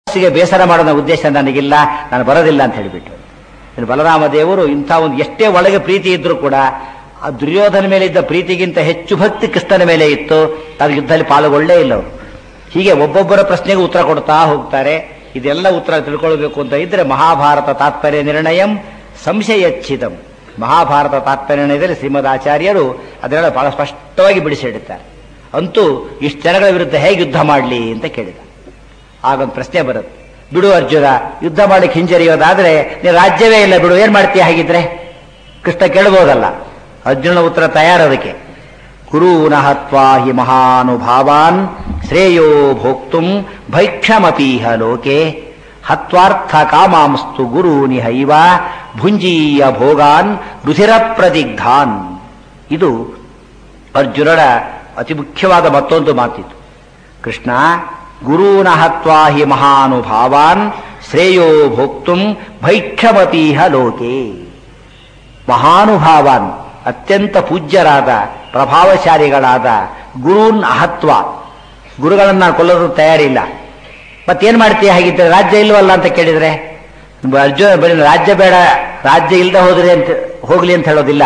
ಮನಸ್ಸಿಗೆ ಬೇಸರ ಮಾಡೋ ಉದ್ದೇಶ ನನಗಿಲ್ಲ ನಾನು ಬರೋದಿಲ್ಲ ಅಂತ ಹೇಳಿಬಿಟ್ಟು ಇನ್ನು ಬಲರಾಮ ದೇವರು ಇಂಥ ಒಂದು ಎಷ್ಟೇ ಒಳಗೆ ಪ್ರೀತಿ ಇದ್ರೂ ಕೂಡ ಆ ದುರ್ಯೋಧನ ಮೇಲೆ ಇದ್ದ ಪ್ರೀತಿಗಿಂತ ಹೆಚ್ಚು ಭಕ್ತಿ ಕೃಷ್ಣನ ಮೇಲೆ ಇತ್ತು ತಾನು ಯುದ್ಧದಲ್ಲಿ ಪಾಲ್ಗೊಳ್ಳೇ ಇಲ್ಲ ಅವರು ಹೀಗೆ ಒಬ್ಬೊಬ್ಬರ ಪ್ರಶ್ನೆಗೆ ಉತ್ತರ ಕೊಡ್ತಾ ಹೋಗ್ತಾರೆ ಇದೆಲ್ಲ ಉತ್ತರ ತಿಳ್ಕೊಳ್ಬೇಕು ಅಂತ ಇದ್ರೆ ಮಹಾಭಾರತ ತಾತ್ಪರ್ಯ ನಿರ್ಣಯಂ ಸಂಶಯಚ್ಛಿದಂ ಮಹಾಭಾರತ ತಾತ್ಪರ್ಯ ನಿರ್ಣಯದಲ್ಲಿ ಶ್ರೀಮದ್ ಆಚಾರ್ಯರು ಅದನ್ನೆಲ್ಲ ಬಹಳ ಸ್ಪಷ್ಟವಾಗಿ ಬಿಡಿಸಿಡುತ್ತಾರೆ ಅಂತೂ ಇಷ್ಟು ಜನಗಳ ವಿರುದ್ಧ ಹೇಗೆ ಯುದ್ಧ ಮಾಡಲಿ ಅಂತ ಕೇಳಿದ ಆಗೊಂದು ಪ್ರಶ್ನೆ ಬರುತ್ತೆ ಬಿಡು ಅರ್ಜುನ ಯುದ್ಧ ಮಾಡಲಿಕ್ಕೆ ಹಿಂಜರಿಯೋದಾದ್ರೆ ನೀನು ರಾಜ್ಯವೇ ಇಲ್ಲ ಬಿಡು ಏನ್ ಮಾಡ್ತೀಯ ಹಾಗಿದ್ರೆ ಕೃಷ್ಣ ಕೇಳಬಹುದಲ್ಲ ಅರ್ಜುನ ಉತ್ತರ ತಯಾರದಕ್ಕೆ ಗುರೂನ ಹತ್ವಾ ಹಿ ಮಹಾನುಭಾವಾನ್ ಶ್ರೇಯೋ ಭೋಕ್ತುಂ ಭೈಕ್ಷಮಪೀಹ ಲೋಕೆ ಹತ್ವಾರ್ಥ ಕಾಮಾಂಸ್ತು ಗುರೂನಿ ಹೈವ ಭುಂಜೀಯ ಭೋಗಾನ್ ರುಧಿರ ಪ್ರದಿಗ್ಧಾನ್ ಇದು ಅರ್ಜುನನ ಅತಿ ಮುಖ್ಯವಾದ ಮತ್ತೊಂದು ಮಾತಿತ್ತು ಕೃಷ್ಣ ಗುರೂನ ಹತ್ವಾ ಹಿ ಮಹಾನುಭಾವಾನ್ ಶ್ರೇಯೋ ಭೋಕ್ತುಂ ಭೈಕ್ಷಮಪೀಹ ಲೋಕೆ ಮಹಾನುಭಾವಾನ್ ಅತ್ಯಂತ ಪೂಜ್ಯರಾದ ಪ್ರಭಾವಶಾಲಿಗಳಾದ ಗುರೂನ್ ಅಹತ್ವ ಗುರುಗಳನ್ನ ನಾನು ಕೊಲ್ಲೋದು ತಯಾರಿಲ್ಲ ಮತ್ತೇನ್ ಮಾಡ್ತೀಯ ಹಾಗಿದ್ರೆ ರಾಜ್ಯ ಇಲ್ವಲ್ಲ ಅಂತ ಕೇಳಿದ್ರೆ ಅರ್ಜುನ ಬರೀ ರಾಜ್ಯ ಬೇಡ ರಾಜ್ಯ ಇಲ್ಲದೆ ಹೋದ್ರೆ ಅಂತ ಹೋಗ್ಲಿ ಅಂತ ಹೇಳೋದಿಲ್ಲ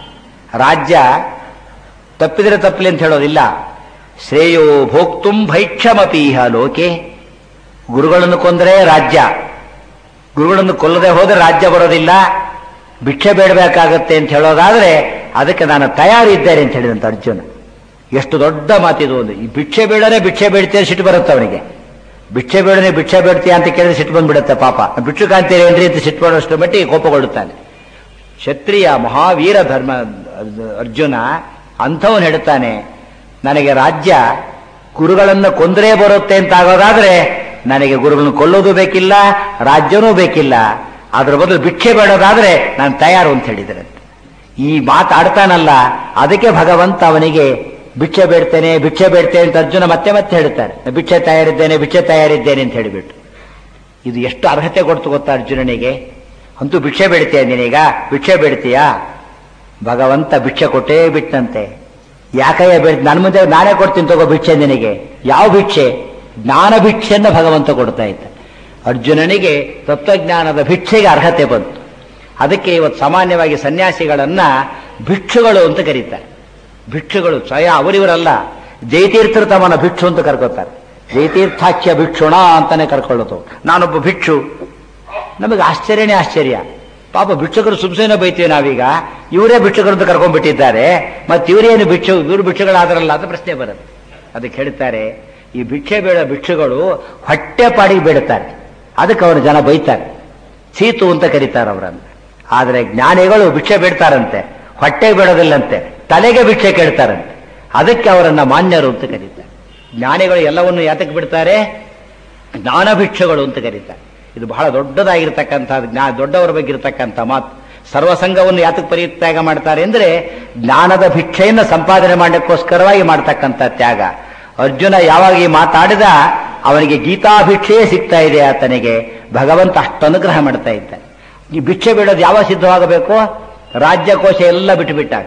ರಾಜ್ಯ ತಪ್ಪಿದ್ರೆ ತಪ್ಪಲಿ ಅಂತ ಹೇಳೋದಿಲ್ಲ ಶ್ರೇಯೋ ಭೋಕ್ತುಂ ಭೈಕ್ಷಮಪೀಹ ಲೋಕೆ ಗುರುಗಳನ್ನು ಕೊಂದರೆ ರಾಜ್ಯ ಗುರುಗಳನ್ನು ಕೊಲ್ಲದೆ ಹೋದ್ರೆ ರಾಜ್ಯ ಬರೋದಿಲ್ಲ ಭಿಕ್ಷೆ ಬೇಡಬೇಕಾಗತ್ತೆ ಅಂತ ಹೇಳೋದಾದ್ರೆ ಅದಕ್ಕೆ ನಾನು ತಯಾರಿದ್ದೇನೆ ಅಂತ ಹೇಳಿದಂತ ಅರ್ಜುನ ಎಷ್ಟು ದೊಡ್ಡ ಮಾತಿದು ಒಂದು ಈ ಭಿಕ್ಷೆ ಬೇಡನೆ ಭಿಕ್ಷೆ ಬೇಡ್ತೀಯ ಸಿಟ್ಟು ಬರುತ್ತೆ ಅವನಿಗೆ ಭಿಕ್ಷೆ ಬೇಡನೆ ಭಿಕ್ಷೆ ಬೇಡ್ತೀಯ ಅಂತ ಕೇಳಿದ್ರೆ ಸಿಟ್ಟು ಬಂದ್ಬಿಡುತ್ತೆ ಪಾಪ ಭಿಕ್ಷು ಕಾಂತೀರಿ ಏನ್ರಿ ಅಂತ ಸಿಟ್ಟು ಬರೋಷ್ಟು ಮಟ್ಟಿಗೆ ಕೋಪಗೊಳ್ಳುತ್ತಾನೆ ಕ್ಷತ್ರಿಯ ಮಹಾವೀರ ಧರ್ಮ ಅರ್ಜುನ ಅಂಥವನು ಹೇಳ್ತಾನೆ ನನಗೆ ರಾಜ್ಯ ಗುರುಗಳನ್ನು ಕೊಂದರೆ ಬರುತ್ತೆ ಅಂತ ಆಗೋದಾದ್ರೆ ನನಗೆ ಗುರುಗಳನ್ನು ಕೊಲ್ಲೋದು ಬೇಕಿಲ್ಲ ರಾಜ್ಯನೂ ಬೇಕಿಲ್ಲ ಅದ್ರ ಬದಲು ಭಿಕ್ಷೆ ಬೇಡೋದಾದ್ರೆ ನಾನು ತಯಾರು ಅಂತ ಹೇಳಿದ್ರೆ ಈ ಮಾತಾಡ್ತಾನಲ್ಲ ಅದಕ್ಕೆ ಭಗವಂತ ಅವನಿಗೆ ಭಿಕ್ಷೆ ಬೇಡ್ತೇನೆ ಭಿಕ್ಷೆ ಬೇಡ್ತೇನೆ ಅಂತ ಅರ್ಜುನ ಮತ್ತೆ ಮತ್ತೆ ಹೇಳ್ತಾರೆ ಭಿಕ್ಷೆ ತಯಾರಿದ್ದೇನೆ ಭಿಕ್ಷೆ ತಯಾರಿದ್ದೇನೆ ಅಂತ ಹೇಳಿಬಿಟ್ಟು ಇದು ಎಷ್ಟು ಅರ್ಹತೆ ಕೊಡ್ತು ಗೊತ್ತಾ ಅರ್ಜುನನಿಗೆ ಅಂತೂ ಭಿಕ್ಷೆ ಬೇಡ್ತೀಯ ನೀನೀಗ ಭಿಕ್ಷೆ ಬೇಡ್ತೀಯಾ ಭಗವಂತ ಭಿಕ್ಷೆ ಕೊಟ್ಟೇ ಬಿಟ್ಟಂತೆ ಯಾಕಯ್ಯ ಬೇಡ ನನ್ನ ಮುಂದೆ ನಾನೇ ಕೊಡ್ತೀನಿ ತಗೋ ಭಿಕ್ಷೆ ನಿನಗೆ ಯಾವ ಭಿಕ್ಷೆ ಜ್ಞಾನ ಭಿಕ್ಷೆಯನ್ನು ಭಗವಂತ ಕೊಡ್ತಾ ಇದ್ದ ಅರ್ಜುನನಿಗೆ ತತ್ವಜ್ಞಾನದ ಭಿಕ್ಷೆಗೆ ಅರ್ಹತೆ ಬಂತು ಅದಕ್ಕೆ ಇವತ್ತು ಸಾಮಾನ್ಯವಾಗಿ ಸನ್ಯಾಸಿಗಳನ್ನ ಭಿಕ್ಷುಗಳು ಅಂತ ಕರೀತಾರೆ ಭಿಕ್ಷುಗಳು ಸ್ವಯಂ ಅವರಿವರಲ್ಲ ಜಯತೀರ್ಥರು ತಮ್ಮನ್ನ ಭಿಕ್ಷು ಅಂತ ಕರ್ಕೋತಾರೆ ಜಯತೀರ್ಥಾಖ್ಯ ಭಿಕ್ಷುಣ ಅಂತಾನೆ ಕರ್ಕೊಳ್ಳೋದು ನಾನೊಬ್ಬ ಭಿಕ್ಷು ನಮಗೆ ಆಶ್ಚರ್ಯನೇ ಆಶ್ಚರ್ಯ ಪಾಪ ಭಿಕ್ಷುಕರು ಸುಮ್ಸೇನೆ ಬೈತೀವಿ ನಾವೀಗ ಇವರೇ ಭಿಕ್ಷುಕರು ಅಂತ ಕರ್ಕೊಂಡ್ಬಿಟ್ಟಿದ್ದಾರೆ ಮತ್ತೆ ಇವರೇನು ಭಿಕ್ಷು ಇವರು ಭಿಕ್ಷುಗಳಾದ್ರಲ್ಲ ಅಂತ ಪ್ರಶ್ನೆ ಬರುತ್ತೆ ಅದಕ್ಕೆ ಹೇಳ್ತಾರೆ ಈ ಭಿಕ್ಷೆ ಬೇಡ ಭಿಕ್ಷುಗಳು ಹೊಟ್ಟೆ ಪಾಡಿಗೆ ಬೇಡುತ್ತಾರೆ ಅದಕ್ಕೆ ಅವರು ಜನ ಬೈತಾರೆ ಸೀತು ಅಂತ ಕರೀತಾರೆ ಅವರನ್ನು ಆದರೆ ಜ್ಞಾನಿಗಳು ಭಿಕ್ಷೆ ಬೇಡ್ತಾರಂತೆ ಹೊಟ್ಟೆ ಬೇಡೋದಿಲ್ಲಂತೆ ತಲೆಗೆ ಭಿಕ್ಷೆ ಕೇಳ್ತಾರಂತೆ ಅದಕ್ಕೆ ಅವರನ್ನ ಮಾನ್ಯರು ಅಂತ ಕರೀತಾರೆ ಜ್ಞಾನಿಗಳು ಎಲ್ಲವನ್ನು ಯಾತಕ್ಕೆ ಬಿಡ್ತಾರೆ ಜ್ಞಾನ ಭಿಕ್ಷುಗಳು ಅಂತ ಕರೀತಾರೆ ಇದು ಬಹಳ ದೊಡ್ಡದಾಗಿರ್ತಕ್ಕಂಥ ಜ್ಞಾ ದೊಡ್ಡವರ ಬಗ್ಗೆ ಇರತಕ್ಕಂಥ ಮಾತು ಸರ್ವಸಂಗವನ್ನು ಯಾತಕ್ಕೆ ಪರಿತ್ಯಾಗ ಮಾಡ್ತಾರೆ ಅಂದ್ರೆ ಜ್ಞಾನದ ಭಿಕ್ಷೆಯನ್ನು ಸಂಪಾದನೆ ಮಾಡಲಿಕ್ಕೋಸ್ಕರವಾಗಿ ಮಾಡ್ತಕ್ಕಂಥ ತ್ಯಾಗ ಅರ್ಜುನ ಯಾವಾಗ ಈ ಮಾತಾಡಿದ ಅವನಿಗೆ ಗೀತಾಭಿಕ್ಷೆಯೇ ಸಿಗ್ತಾ ಇದೆ ಆತನಿಗೆ ಭಗವಂತ ಅಷ್ಟು ಅನುಗ್ರಹ ಮಾಡ್ತಾ ಇದ್ದಾನೆ ಈ ಭಿಕ್ಷೆ ಬಿಡೋದು ಯಾವಾಗ ಸಿದ್ಧವಾಗಬೇಕು ರಾಜ್ಯಕೋಶ ಎಲ್ಲ ಬಿಟ್ಟು ಬಿಟ್ಟಾಗ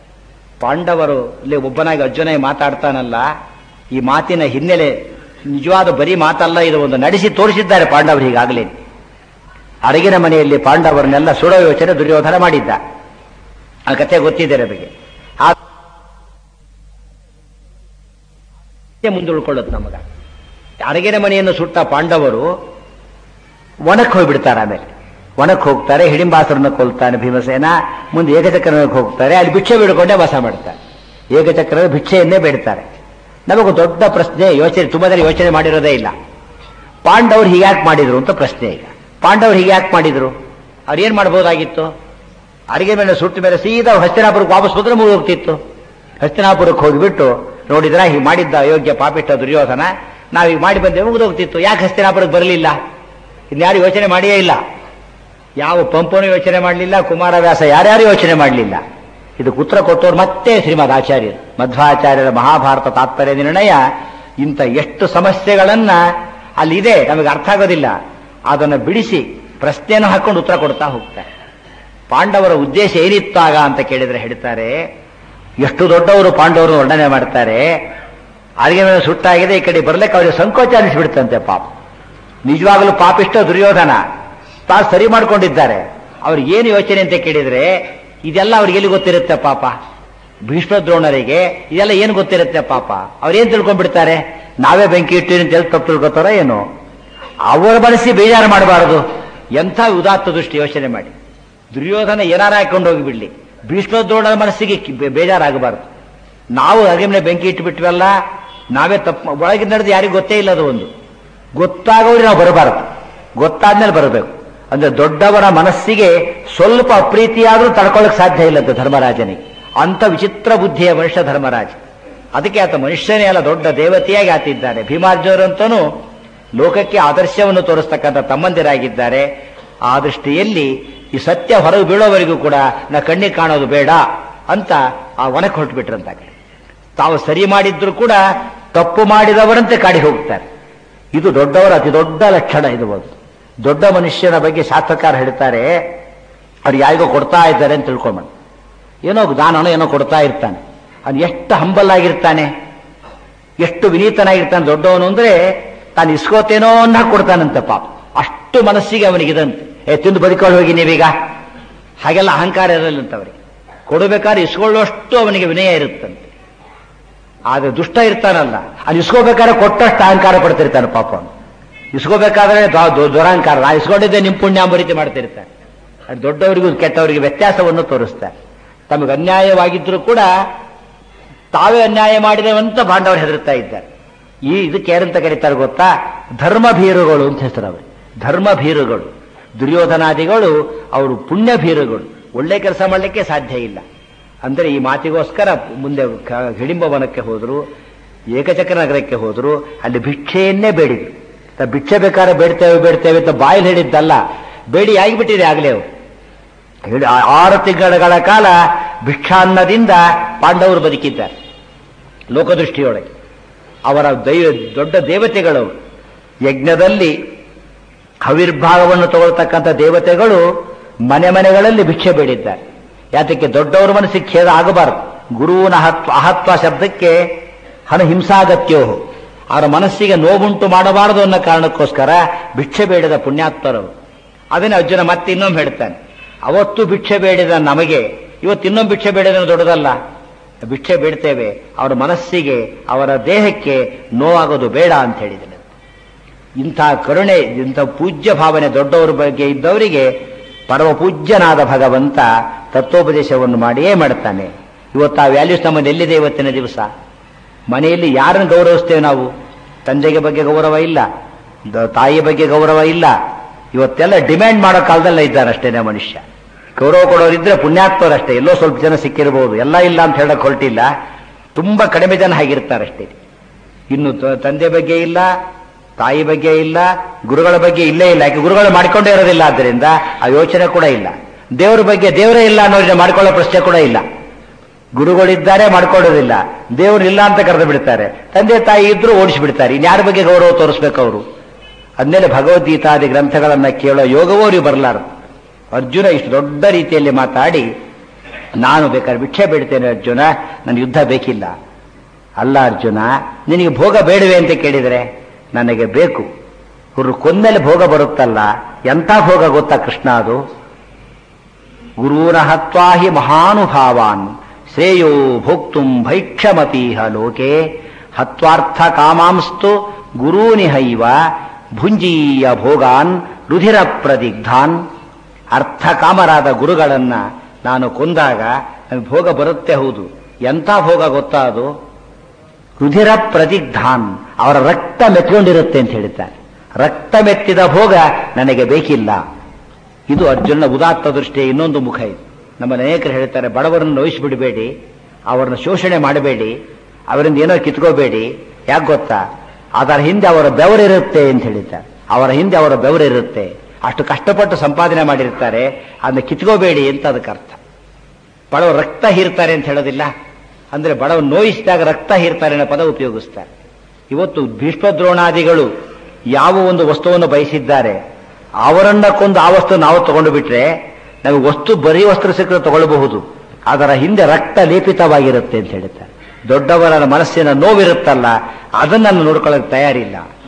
ಪಾಂಡವರು ಇಲ್ಲಿ ಒಬ್ಬನಾಗಿ ಅರ್ಜುನ ಮಾತಾಡ್ತಾನಲ್ಲ ಈ ಮಾತಿನ ಹಿನ್ನೆಲೆ ನಿಜವಾದ ಬರೀ ಮಾತಲ್ಲ ಇದು ಒಂದು ನಡೆಸಿ ತೋರಿಸಿದ್ದಾರೆ ಪಾಂಡವರು ಹೀಗಾಗಲೇ ಅರಗಿನ ಮನೆಯಲ್ಲಿ ಪಾಂಡವರನ್ನೆಲ್ಲ ಸುಡೋ ಯೋಚನೆ ದುರ್ಯೋಧನ ಮಾಡಿದ್ದ ಆ ಕಥೆ ಗೊತ್ತಿದೆ ನಮಗೆ ಆ ಮುಂದೆ ಉಳ್ಕೊಳ್ಳೋದು ನಮಗ ಅರಗಿನ ಮನೆಯನ್ನು ಸುಟ್ಟ ಪಾಂಡವರು ಒಣಕ್ಕೆ ಹೋಗ್ಬಿಡ್ತಾರೆ ಆಮೇಲೆ ಒಣಕ್ಕೆ ಹೋಗ್ತಾರೆ ಹಿಡಿಂಬಾಸರನ್ನ ಕೊಲ್ತಾನೆ ಭೀಮಸೇನ ಮುಂದೆ ಏಕಚಕ್ರನಕ್ಕೆ ಹೋಗ್ತಾರೆ ಅಲ್ಲಿ ಭಿಕ್ಷೆ ಬೇಡ್ಕೊಂಡೇ ವಾಸ ಮಾಡ್ತಾರೆ ಏಕಚಕ್ರದ ಭಿಕ್ಷೆಯನ್ನೇ ಬೇಡ್ತಾರೆ ನಮಗೊಂದು ದೊಡ್ಡ ಪ್ರಶ್ನೆ ಯೋಚನೆ ತುಂಬಾ ಜನ ಯೋಚನೆ ಮಾಡಿರೋದೇ ಇಲ್ಲ ಪಾಂಡವರು ಹೀಗ್ಯಾಕೆ ಮಾಡಿದ್ರು ಅಂತ ಪ್ರಶ್ನೆ ಈಗ ಪಾಂಡವರು ಹೀಗ್ಯಾಕೆ ಮಾಡಿದ್ರು ಅವ್ರು ಏನ್ ಮಾಡ್ಬೋದಾಗಿತ್ತು ಅಡಿಗೆ ಮೇಲೆ ಸುಟ್ಟ ಮೇಲೆ ಸೀದಾ ಹಸ್ತಿನಾಪುರಕ್ಕೆ ವಾಪಸ್ ಬಂದ್ರೆ ಮುಗಿದೋಗ್ತಿತ್ತು ಹಸ್ತಿನಾಪುರಕ್ಕೆ ಹೋಗಿಬಿಟ್ಟು ನೋಡಿದ್ರ ಹೀಗೆ ಮಾಡಿದ್ದ ಅಯೋಗ್ಯ ಪಾಪಿಷ್ಟ ದುರ್ಯೋಧನ ನಾವೀಗ ಮಾಡಿ ಬಂದೆ ಮುಗಿದೋಗ್ತಿತ್ತು ಯಾಕೆ ಹಸ್ತಿನಾಪುರಕ್ಕೆ ಬರಲಿಲ್ಲ ಇನ್ಯಾರು ಯೋಚನೆ ಮಾಡಿಯೇ ಇಲ್ಲ ಯಾವ ಪಂಪನು ಯೋಚನೆ ಮಾಡಲಿಲ್ಲ ಕುಮಾರವ್ಯಾಸ ಯಾರ್ಯಾರು ಯೋಚನೆ ಮಾಡಲಿಲ್ಲ ಇದಕ್ಕೆ ಉತ್ತರ ಕೊಟ್ಟವ್ರು ಮತ್ತೆ ಶ್ರೀಮದ್ ಆಚಾರ್ಯರು ಮಧ್ವಾಚಾರ್ಯರ ಮಹಾಭಾರತ ತಾತ್ಪರ್ಯ ನಿರ್ಣಯ ಇಂಥ ಎಷ್ಟು ಸಮಸ್ಯೆಗಳನ್ನ ಅಲ್ಲಿದೆ ನಮಗೆ ಅರ್ಥ ಆಗೋದಿಲ್ಲ ಅದನ್ನು ಬಿಡಿಸಿ ಪ್ರಶ್ನೆಯನ್ನು ಹಾಕೊಂಡು ಉತ್ತರ ಕೊಡ್ತಾ ಹೋಗ್ತಾರೆ ಪಾಂಡವರ ಉದ್ದೇಶ ಏನಿತ್ತಾಗ ಅಂತ ಕೇಳಿದ್ರೆ ಹೇಳ್ತಾರೆ ಎಷ್ಟು ದೊಡ್ಡವರು ಪಾಂಡವರು ವರ್ಣನೆ ಮಾಡ್ತಾರೆ ಅಡಿಗೆ ಮೇಲೆ ಸುಟ್ಟಾಗಿದೆ ಈ ಕಡೆ ಬರ್ಲಿಕ್ಕೆ ಅವರಿಗೆ ಸಂಕೋಚ ಅನಿಸ್ಬಿಡ್ತಂತೆ ಪಾಪ ನಿಜವಾಗಲೂ ಪಾಪಿಷ್ಟ ದುರ್ಯೋಧನ ತಾ ಸರಿ ಮಾಡ್ಕೊಂಡಿದ್ದಾರೆ ಅವ್ರಿಗೆ ಏನು ಯೋಚನೆ ಅಂತ ಕೇಳಿದ್ರೆ ಇದೆಲ್ಲ ಅವ್ರಿಗೆ ಎಲ್ಲಿ ಗೊತ್ತಿರುತ್ತೆ ಪಾಪ ಭೀಷ್ಮ ದ್ರೋಣರಿಗೆ ಇದೆಲ್ಲ ಏನು ಗೊತ್ತಿರುತ್ತೆ ಪಾಪ ಅವ್ರೇನ್ ತಿಳ್ಕೊಂಡ್ಬಿಡ್ತಾರೆ ನಾವೇ ಬೆಂಕಿ ಇಟ್ಟಿರಿ ಅಂತ ಎಲ್ಲಿ ತಪ್ಪು ತಿಳ್ಕೊತಾರ ಏನು ಅವರ ಮನಸ್ಸಿ ಬೇಜಾರು ಮಾಡಬಾರದು ಎಂಥ ಉದಾತ್ತ ದೃಷ್ಟಿ ಯೋಚನೆ ಮಾಡಿ ದುರ್ಯೋಧನ ಏನಾರ ಹಾಕೊಂಡು ಹೋಗಿಬಿಡ್ಲಿ ಭೀಷ್ಮ ದ್ರೋಣರ ಮನಸ್ಸಿಗೆ ಕಿ- ಬೇ- ಬೇಜಾರಾಗಬಾರದು ನಾವು ಅಗೆಮ್ನೆ ಬೆಂಕಿ ಇಟ್ಟುಬಿಟ್ವಲ್ಲ ನಾವೇ ತಪ್ಪು ಒಳಗೆ ನಡೆದು ಯಾರಿಗೂ ಗೊತ್ತೇ ಇಲ್ಲ ಅದು ಒಂದು ಗೊತ್ತಾಗೋದ್ರೆ ನಾವು ಬರಬಾರದು ಗೊತ್ತಾದ್ಮೇಲೆ ಬರಬೇಕು ಅಂದ್ರೆ ದೊಡ್ಡವರ ಮನಸ್ಸಿಗೆ ಸ್ವಲ್ಪ ಅಪ್ರೀತಿಯಾದ್ರೂ ತಡ್ಕೊಳ್ಳಕ್ ಸಾಧ್ಯ ಇಲ್ಲಂತೆ ಧರ್ಮರಾಜನಿಗೆ ಅಂತ ವಿಚಿತ್ರ ಬುದ್ಧಿಯ ಮನುಷ್ಯ ಧರ್ಮರಾಜ ಅದಕ್ಕೆ ಆತ ಮನುಷ್ಯನೇ ಅಲ್ಲ ದೊಡ್ಡ ದೇವತೆಯಾಗಿ ಆತಿದ್ದಾನೆ ಭೀಮಾರ್ಜುನರಂತನೂ ಲೋಕಕ್ಕೆ ಆದರ್ಶವನ್ನು ತೋರಿಸ್ತಕ್ಕಂಥ ತಮ್ಮಂದಿರಾಗಿದ್ದಾರೆ ಆ ದೃಷ್ಟಿಯಲ್ಲಿ ಈ ಸತ್ಯ ಹೊರಗೆ ಬೀಳೋವರೆಗೂ ಕೂಡ ನಾ ಕಣ್ಣಿಗೆ ಕಾಣೋದು ಬೇಡ ಅಂತ ಆ ಒಣಕ್ಕೆ ಹೊರಟುಬಿಟ್ರಂತಾಗ ತಾವು ಸರಿ ಮಾಡಿದ್ರು ಕೂಡ ತಪ್ಪು ಮಾಡಿದವರಂತೆ ಕಾಡಿ ಹೋಗ್ತಾರೆ ಇದು ದೊಡ್ಡವರ ಅತಿ ದೊಡ್ಡ ಲಕ್ಷಣ ಇದು ಒಂದು ದೊಡ್ಡ ಮನುಷ್ಯನ ಬಗ್ಗೆ ಶಾಸ್ತ್ರಕಾರ ಹೇಳ್ತಾರೆ ಅವ್ರು ಯಾರಿಗೋ ಕೊಡ್ತಾ ಇದ್ದಾರೆ ಅಂತ ತಿಳ್ಕೊಂಬ ಏನೋ ದಾನನೋ ಏನೋ ಕೊಡ್ತಾ ಇರ್ತಾನೆ ಅವ್ನು ಎಷ್ಟು ಹಂಬಲ್ ಆಗಿರ್ತಾನೆ ಎಷ್ಟು ವಿನೀತನಾಗಿರ್ತಾನೆ ದೊಡ್ಡವನು ಅಂದ್ರೆ ತಾನು ಇಸ್ಕೋತೇನೋ ಅನ್ನ ಕೊಡ್ತಾನಂತೆ ಪಾಪ ಅಷ್ಟು ಮನಸ್ಸಿಗೆ ಅವನಿಗಿದಂತೆ ಏ ತಿಂದು ಬದುಕೊಂಡು ಹೋಗಿ ನೀವೀಗ ಹಾಗೆಲ್ಲ ಅಹಂಕಾರ ಇರಲ್ಲಂತ ಅವರಿಗೆ ಕೊಡಬೇಕಾದ್ರೆ ಇಸ್ಕೊಳ್ಳೋಷ್ಟು ಅವನಿಗೆ ವಿನಯ ಇರುತ್ತಂತೆ ಆದ್ರೆ ದುಷ್ಟ ಇರ್ತಾನಲ್ಲ ಅಲ್ಲಿ ಇಸ್ಕೋಬೇಕಾದ್ರೆ ಕೊಟ್ಟಷ್ಟು ಅಹಂಕಾರ ಪಡ್ತಿರ್ತಾನೆ ಪಾಪ ಅವನು ಇಸ್ಕೋಬೇಕಾದ್ರೆ ದ- ದ- ದುರಹಂಕಾರ ನಾ ಇಸ್ಕೊಂಡಿದ್ದೆ ನಿಮ್ ಪುಣ್ಯಾಂಬರಿತಿ ಮಾಡ್ತಿರ್ತಾನೆ ಅದು ದೊಡ್ಡವರಿಗೂ ಕೆಟ್ಟವರಿಗೆ ವ್ಯತ್ಯಾಸವನ್ನು ತೋರಿಸ್ತಾರೆ ತಮಗೆ ಅನ್ಯಾಯವಾಗಿದ್ರೂ ಕೂಡ ತಾವೇ ಅನ್ಯಾಯ ಮಾಡಿದವಂತ ಬಾಂಡವರು ಹೆದರ್ತಾ ಇದ್ದಾರೆ ಈ ಇದಕ್ಕೆ ಏನಂತ ಕರೀತಾರೆ ಗೊತ್ತಾ ಧರ್ಮ ಭೀರುಗಳು ಅಂತ ಹೆಸರು ಅವರು ಧರ್ಮ ಭೀರುಗಳು ದುರ್ಯೋಧನಾದಿಗಳು ಅವರು ಪುಣ್ಯ ಭೀರುಗಳು ಒಳ್ಳೆ ಕೆಲಸ ಮಾಡಲಿಕ್ಕೆ ಸಾಧ್ಯ ಇಲ್ಲ ಅಂದ್ರೆ ಈ ಮಾತಿಗೋಸ್ಕರ ಮುಂದೆ ಕ- ಹಿಡಿಂಬವನಕ್ಕೆ ಹೋದ್ರು ಏಕಚಕ್ರ ನಗರಕ್ಕೆ ಹೋದ್ರು ಅಲ್ಲಿ ಭಿಕ್ಷೆಯನ್ನೇ ಬೇಡಿದ್ರು ತ- ಭಿಕ್ಷೆ ಬೇಕಾದ್ರೆ ಬೇಡ್ತೇವೆ ಬೇಡ್ತೇವೆ ಅಂತ ಬಾಯಲ್ಲಿ ಹೇಳಿದ್ದಲ್ಲ ಬೇಡಿ ಆಗಿಬಿಟ್ಟಿದೆ ಆಗಲೇ ಅವರು ಹೇಳಿ ಆ- ಆರು ತಿಂಗಳ ಕಾಲ ಭಿಕ್ಷಾನ್ನದಿಂದ ಪಾಂಡವರು ಬದುಕಿದ್ದಾರೆ ಲೋಕದೃಷ್ಟಿಯೊಳಗೆ ಅವರ ದೈವ ದೊಡ್ಡ ದೇವತೆಗಳು ಯಜ್ಞದಲ್ಲಿ ಹವಿರ್ಭಾಗವನ್ನು ತಗೊಳ್ತಕ್ಕಂಥ ದೇವತೆಗಳು ಮನೆ ಮನೆಗಳಲ್ಲಿ ಭಿಕ್ಷೆ ಬೇಡಿದ್ದಾರೆ ಯಾತಕ್ಕೆ ದೊಡ್ಡವರ ಮನಸ್ಸಿಗೆ ಖೇದ ಆಗಬಾರದು ಗುರುವಿನ ಅಹತ್ವ ಅಹತ್ವ ಶಬ್ದಕ್ಕೆ ಹಣ ಹಿಂಸಾಗತ್ಯೋ ಅವರ ಮನಸ್ಸಿಗೆ ನೋವುಂಟು ಮಾಡಬಾರದು ಅನ್ನೋ ಕಾರಣಕ್ಕೋಸ್ಕರ ಭಿಕ್ಷೆ ಬೇಡಿದ ಪುಣ್ಯಾತ್ಮರವರು ಅದನ್ನೇ ಅರ್ಜುನ ಮತ್ತೆ ಇನ್ನೊಮ್ಮೆ ಹೇಳ್ತಾನೆ ಅವತ್ತು ಭಿಕ್ಷೆ ಬೇಡಿದ ನಮಗೆ ಇವತ್ತು ಇನ್ನೊಮ್ಮೆ ಭಿಕ್ಷೆ ಬೇಡಿದ ದೊಡ್ಡದಲ್ಲ ಭಿಕ್ಷೆ ಬೇಡ್ತೇವೆ ಅವರ ಮನಸ್ಸಿಗೆ ಅವರ ದೇಹಕ್ಕೆ ನೋವಾಗೋದು ಬೇಡ ಅಂತ ಹೇಳಿದ್ದೇನೆ ಇಂಥ ಕರುಣೆ ಇಂಥ ಪೂಜ್ಯ ಭಾವನೆ ದೊಡ್ಡವರ ಬಗ್ಗೆ ಇದ್ದವರಿಗೆ ಪರಮ ಪೂಜ್ಯನಾದ ಭಗವಂತ ತತ್ವೋಪದೇಶವನ್ನು ಮಾಡಿಯೇ ಮಾಡ್ತಾನೆ ಇವತ್ತು ಆ ವ್ಯಾಲ್ಯೂಸ್ ನಮ್ಮಲ್ಲಿ ಎಲ್ಲಿದೆ ಇವತ್ತಿನ ದಿವಸ ಮನೆಯಲ್ಲಿ ಯಾರನ್ನು ಗೌರವಿಸ್ತೇವೆ ನಾವು ತಂದೆಗೆ ಬಗ್ಗೆ ಗೌರವ ಇಲ್ಲ ದ- ತಾಯಿಯ ಬಗ್ಗೆ ಗೌರವ ಇಲ್ಲ ಇವತ್ತೆಲ್ಲ ಡಿಮ್ಯಾಂಡ್ ಮಾಡೋ ಕಾಲದಲ್ಲೇ ಇದ್ದಾನೆ ಅಷ್ಟೇನೆ ಮನುಷ್ಯ ಗೌರವ ಕೊಡೋರಿದ್ರೆ ಪುಣ್ಯಾತ್ಮರಷ್ಟೇ ಎಲ್ಲೋ ಸ್ವಲ್ಪ ಜನ ಸಿಕ್ಕಿರಬಹುದು ಎಲ್ಲ ಇಲ್ಲ ಅಂತ ಹೇಳಕ್ ಹೊರಟಿಲ್ಲ ತುಂಬಾ ಕಡಿಮೆ ಜನ ಹಾಗಿರ್ತಾರಷ್ಟೇ ಇನ್ನು ತ- ತಂದೆ ಬಗ್ಗೆ ಇಲ್ಲ ತಾಯಿ ಬಗ್ಗೆ ಇಲ್ಲ ಗುರುಗಳ ಬಗ್ಗೆ ಇಲ್ಲೇ ಇಲ್ಲ ಯಾಕೆ ಗುರುಗಳು ಮಾಡಿಕೊಂಡೇ ಇರೋದಿಲ್ಲ ಆದ್ದರಿಂದ ಆ ಯೋಚನೆ ಕೂಡ ಇಲ್ಲ ದೇವರ ಬಗ್ಗೆ ದೇವರೇ ಇಲ್ಲ ಅನ್ನೋದನ್ನ ಮಾಡ್ಕೊಳ್ಳೋ ಪ್ರಶ್ನೆ ಕೂಡ ಇಲ್ಲ ಗುರುಗಳಿದ್ದಾರೆ ಮಾಡ್ಕೊಳ್ಳೋದಿಲ್ಲ ದೇವರು ಇಲ್ಲ ಅಂತ ಕರೆದು ಬಿಡ್ತಾರೆ ತಂದೆ ತಾಯಿ ಇದ್ರು ಓಡಿಸಿಬಿಡ್ತಾರೆ ಇನ್ಯಾರ ಬಗ್ಗೆ ಗೌರವ ತೋರಿಸ್ಬೇಕು ಅವರು ಅಂದಮೇಲೆ ಭಗವದ್ಗೀತಾದಿ ಗ್ರಂಥಗಳನ್ನ ಕೇಳೋ ಯೋಗವೂ ಅವ್ರಿಗೆ ಬರಲಾರದು ಅರ್ಜುನ ಇಷ್ಟು ದೊಡ್ಡ ರೀತಿಯಲ್ಲಿ ಮಾತಾಡಿ ನಾನು ಬೇಕಾದ್ರೆ ಭಿಕ್ಷೆ ಬೇಡ್ತೇನೆ ಅರ್ಜುನ ನನಗೆ ಯುದ್ಧ ಬೇಕಿಲ್ಲ ಅಲ್ಲ ಅರ್ಜುನ ನಿನಗೆ ಭೋಗ ಬೇಡವೆ ಅಂತ ಕೇಳಿದರೆ ನನಗೆ ಬೇಕು ಇವರು ಕೊಂದಲೆ ಭೋಗ ಬರುತ್ತಲ್ಲ ಎಂಥ ಭೋಗ ಗೊತ್ತಾ ಕೃಷ್ಣ ಅದು ಗುರೂನ ಹತ್ವಾಹಿ ಮಹಾನುಭಾವಾನ್ ಶ್ರೇಯೋ ಭೋಕ್ತುಂ ಭೈಕ್ಷಮಪೀಹ ಲೋಕೆ ಹತ್ವಾರ್ಥ ಕಾಮಾಂಸ್ತು ಗುರೂನಿಹೈವ ಭುಂಜೀಯ ಭೋಗಾನ್ ರುಧಿರ ಪ್ರದಿಗ್ಧಾನ್ ಅರ್ಥ ಕಾಮರಾದ ಗುರುಗಳನ್ನ ನಾನು ಕೊಂದಾಗ ನನಗೆ ಭೋಗ ಬರುತ್ತೆ ಹೌದು ಎಂಥ ಭೋಗ ಗೊತ್ತಾ ಅದು ರುಧಿರ ಪ್ರದಿಗ್ಧಾನ್ ಅವರ ರಕ್ತ ಮೆತ್ಕೊಂಡಿರುತ್ತೆ ಅಂತ ಹೇಳಿದ್ದಾರೆ ರಕ್ತ ಮೆತ್ತಿದ ಭೋಗ ನನಗೆ ಬೇಕಿಲ್ಲ ಇದು ಅರ್ಜುನ ಉದಾತ್ತ ದೃಷ್ಟಿಯ ಇನ್ನೊಂದು ಮುಖ ಇದು ನಮ್ಮ ಅನೇಕರು ಹೇಳ್ತಾರೆ ಬಡವರನ್ನು ನೋಯಿಸಿಬಿಡಬೇಡಿ ಅವರನ್ನು ಶೋಷಣೆ ಮಾಡಬೇಡಿ ಅವರಿಂದ ಏನೋ ಕಿತ್ಕೋಬೇಡಿ ಯಾಕೆ ಗೊತ್ತಾ ಅದರ ಹಿಂದೆ ಅವರ ಬೆವರಿರುತ್ತೆ ಅಂತ ಹೇಳಿದ್ದಾರೆ ಅವರ ಹಿಂದೆ ಅವರ ಬೆವರಿರುತ್ತೆ ಅಷ್ಟು ಕಷ್ಟಪಟ್ಟು ಸಂಪಾದನೆ ಮಾಡಿರ್ತಾರೆ ಅದನ್ನ ಕಿತ್ಕೋಬೇಡಿ ಅಂತ ಅದಕ್ಕೆ ಅರ್ಥ ಬಡವ ರಕ್ತ ಹೀರ್ತಾರೆ ಅಂತ ಹೇಳೋದಿಲ್ಲ ಅಂದ್ರೆ ಬಡವ ನೋಯಿಸಿದಾಗ ರಕ್ತ ಹೀರ್ತಾರೆ ಅನ್ನೋ ಪದ ಉಪಯೋಗಿಸ್ತಾರೆ ಇವತ್ತು ಭೀಷ್ಮದ್ರೋಣಾದಿಗಳು ಯಾವ ಒಂದು ವಸ್ತುವನ್ನು ಬಯಸಿದ್ದಾರೆ ಅವರನ್ನ ಕೊಂದು ಆ ವಸ್ತು ನಾವು ತಗೊಂಡು ಬಿಟ್ರೆ ನಮಗೆ ವಸ್ತು ಬರೀ ವಸ್ತ್ರ ಸಿಕ್ಕರೆ ತಗೊಳ್ಳಬಹುದು ಅದರ ಹಿಂದೆ ರಕ್ತ ಲೇಪಿತವಾಗಿರುತ್ತೆ ಅಂತ ಹೇಳ್ತಾರೆ ದೊಡ್ಡವರ ಮನಸ್ಸಿನ ನೋವಿರುತ್ತಲ್ಲ ಅದನ್ನ ನಾನು ನೋಡ್ಕೊಳ್ಳೋಕೆ ತಯಾರಿಲ್ಲ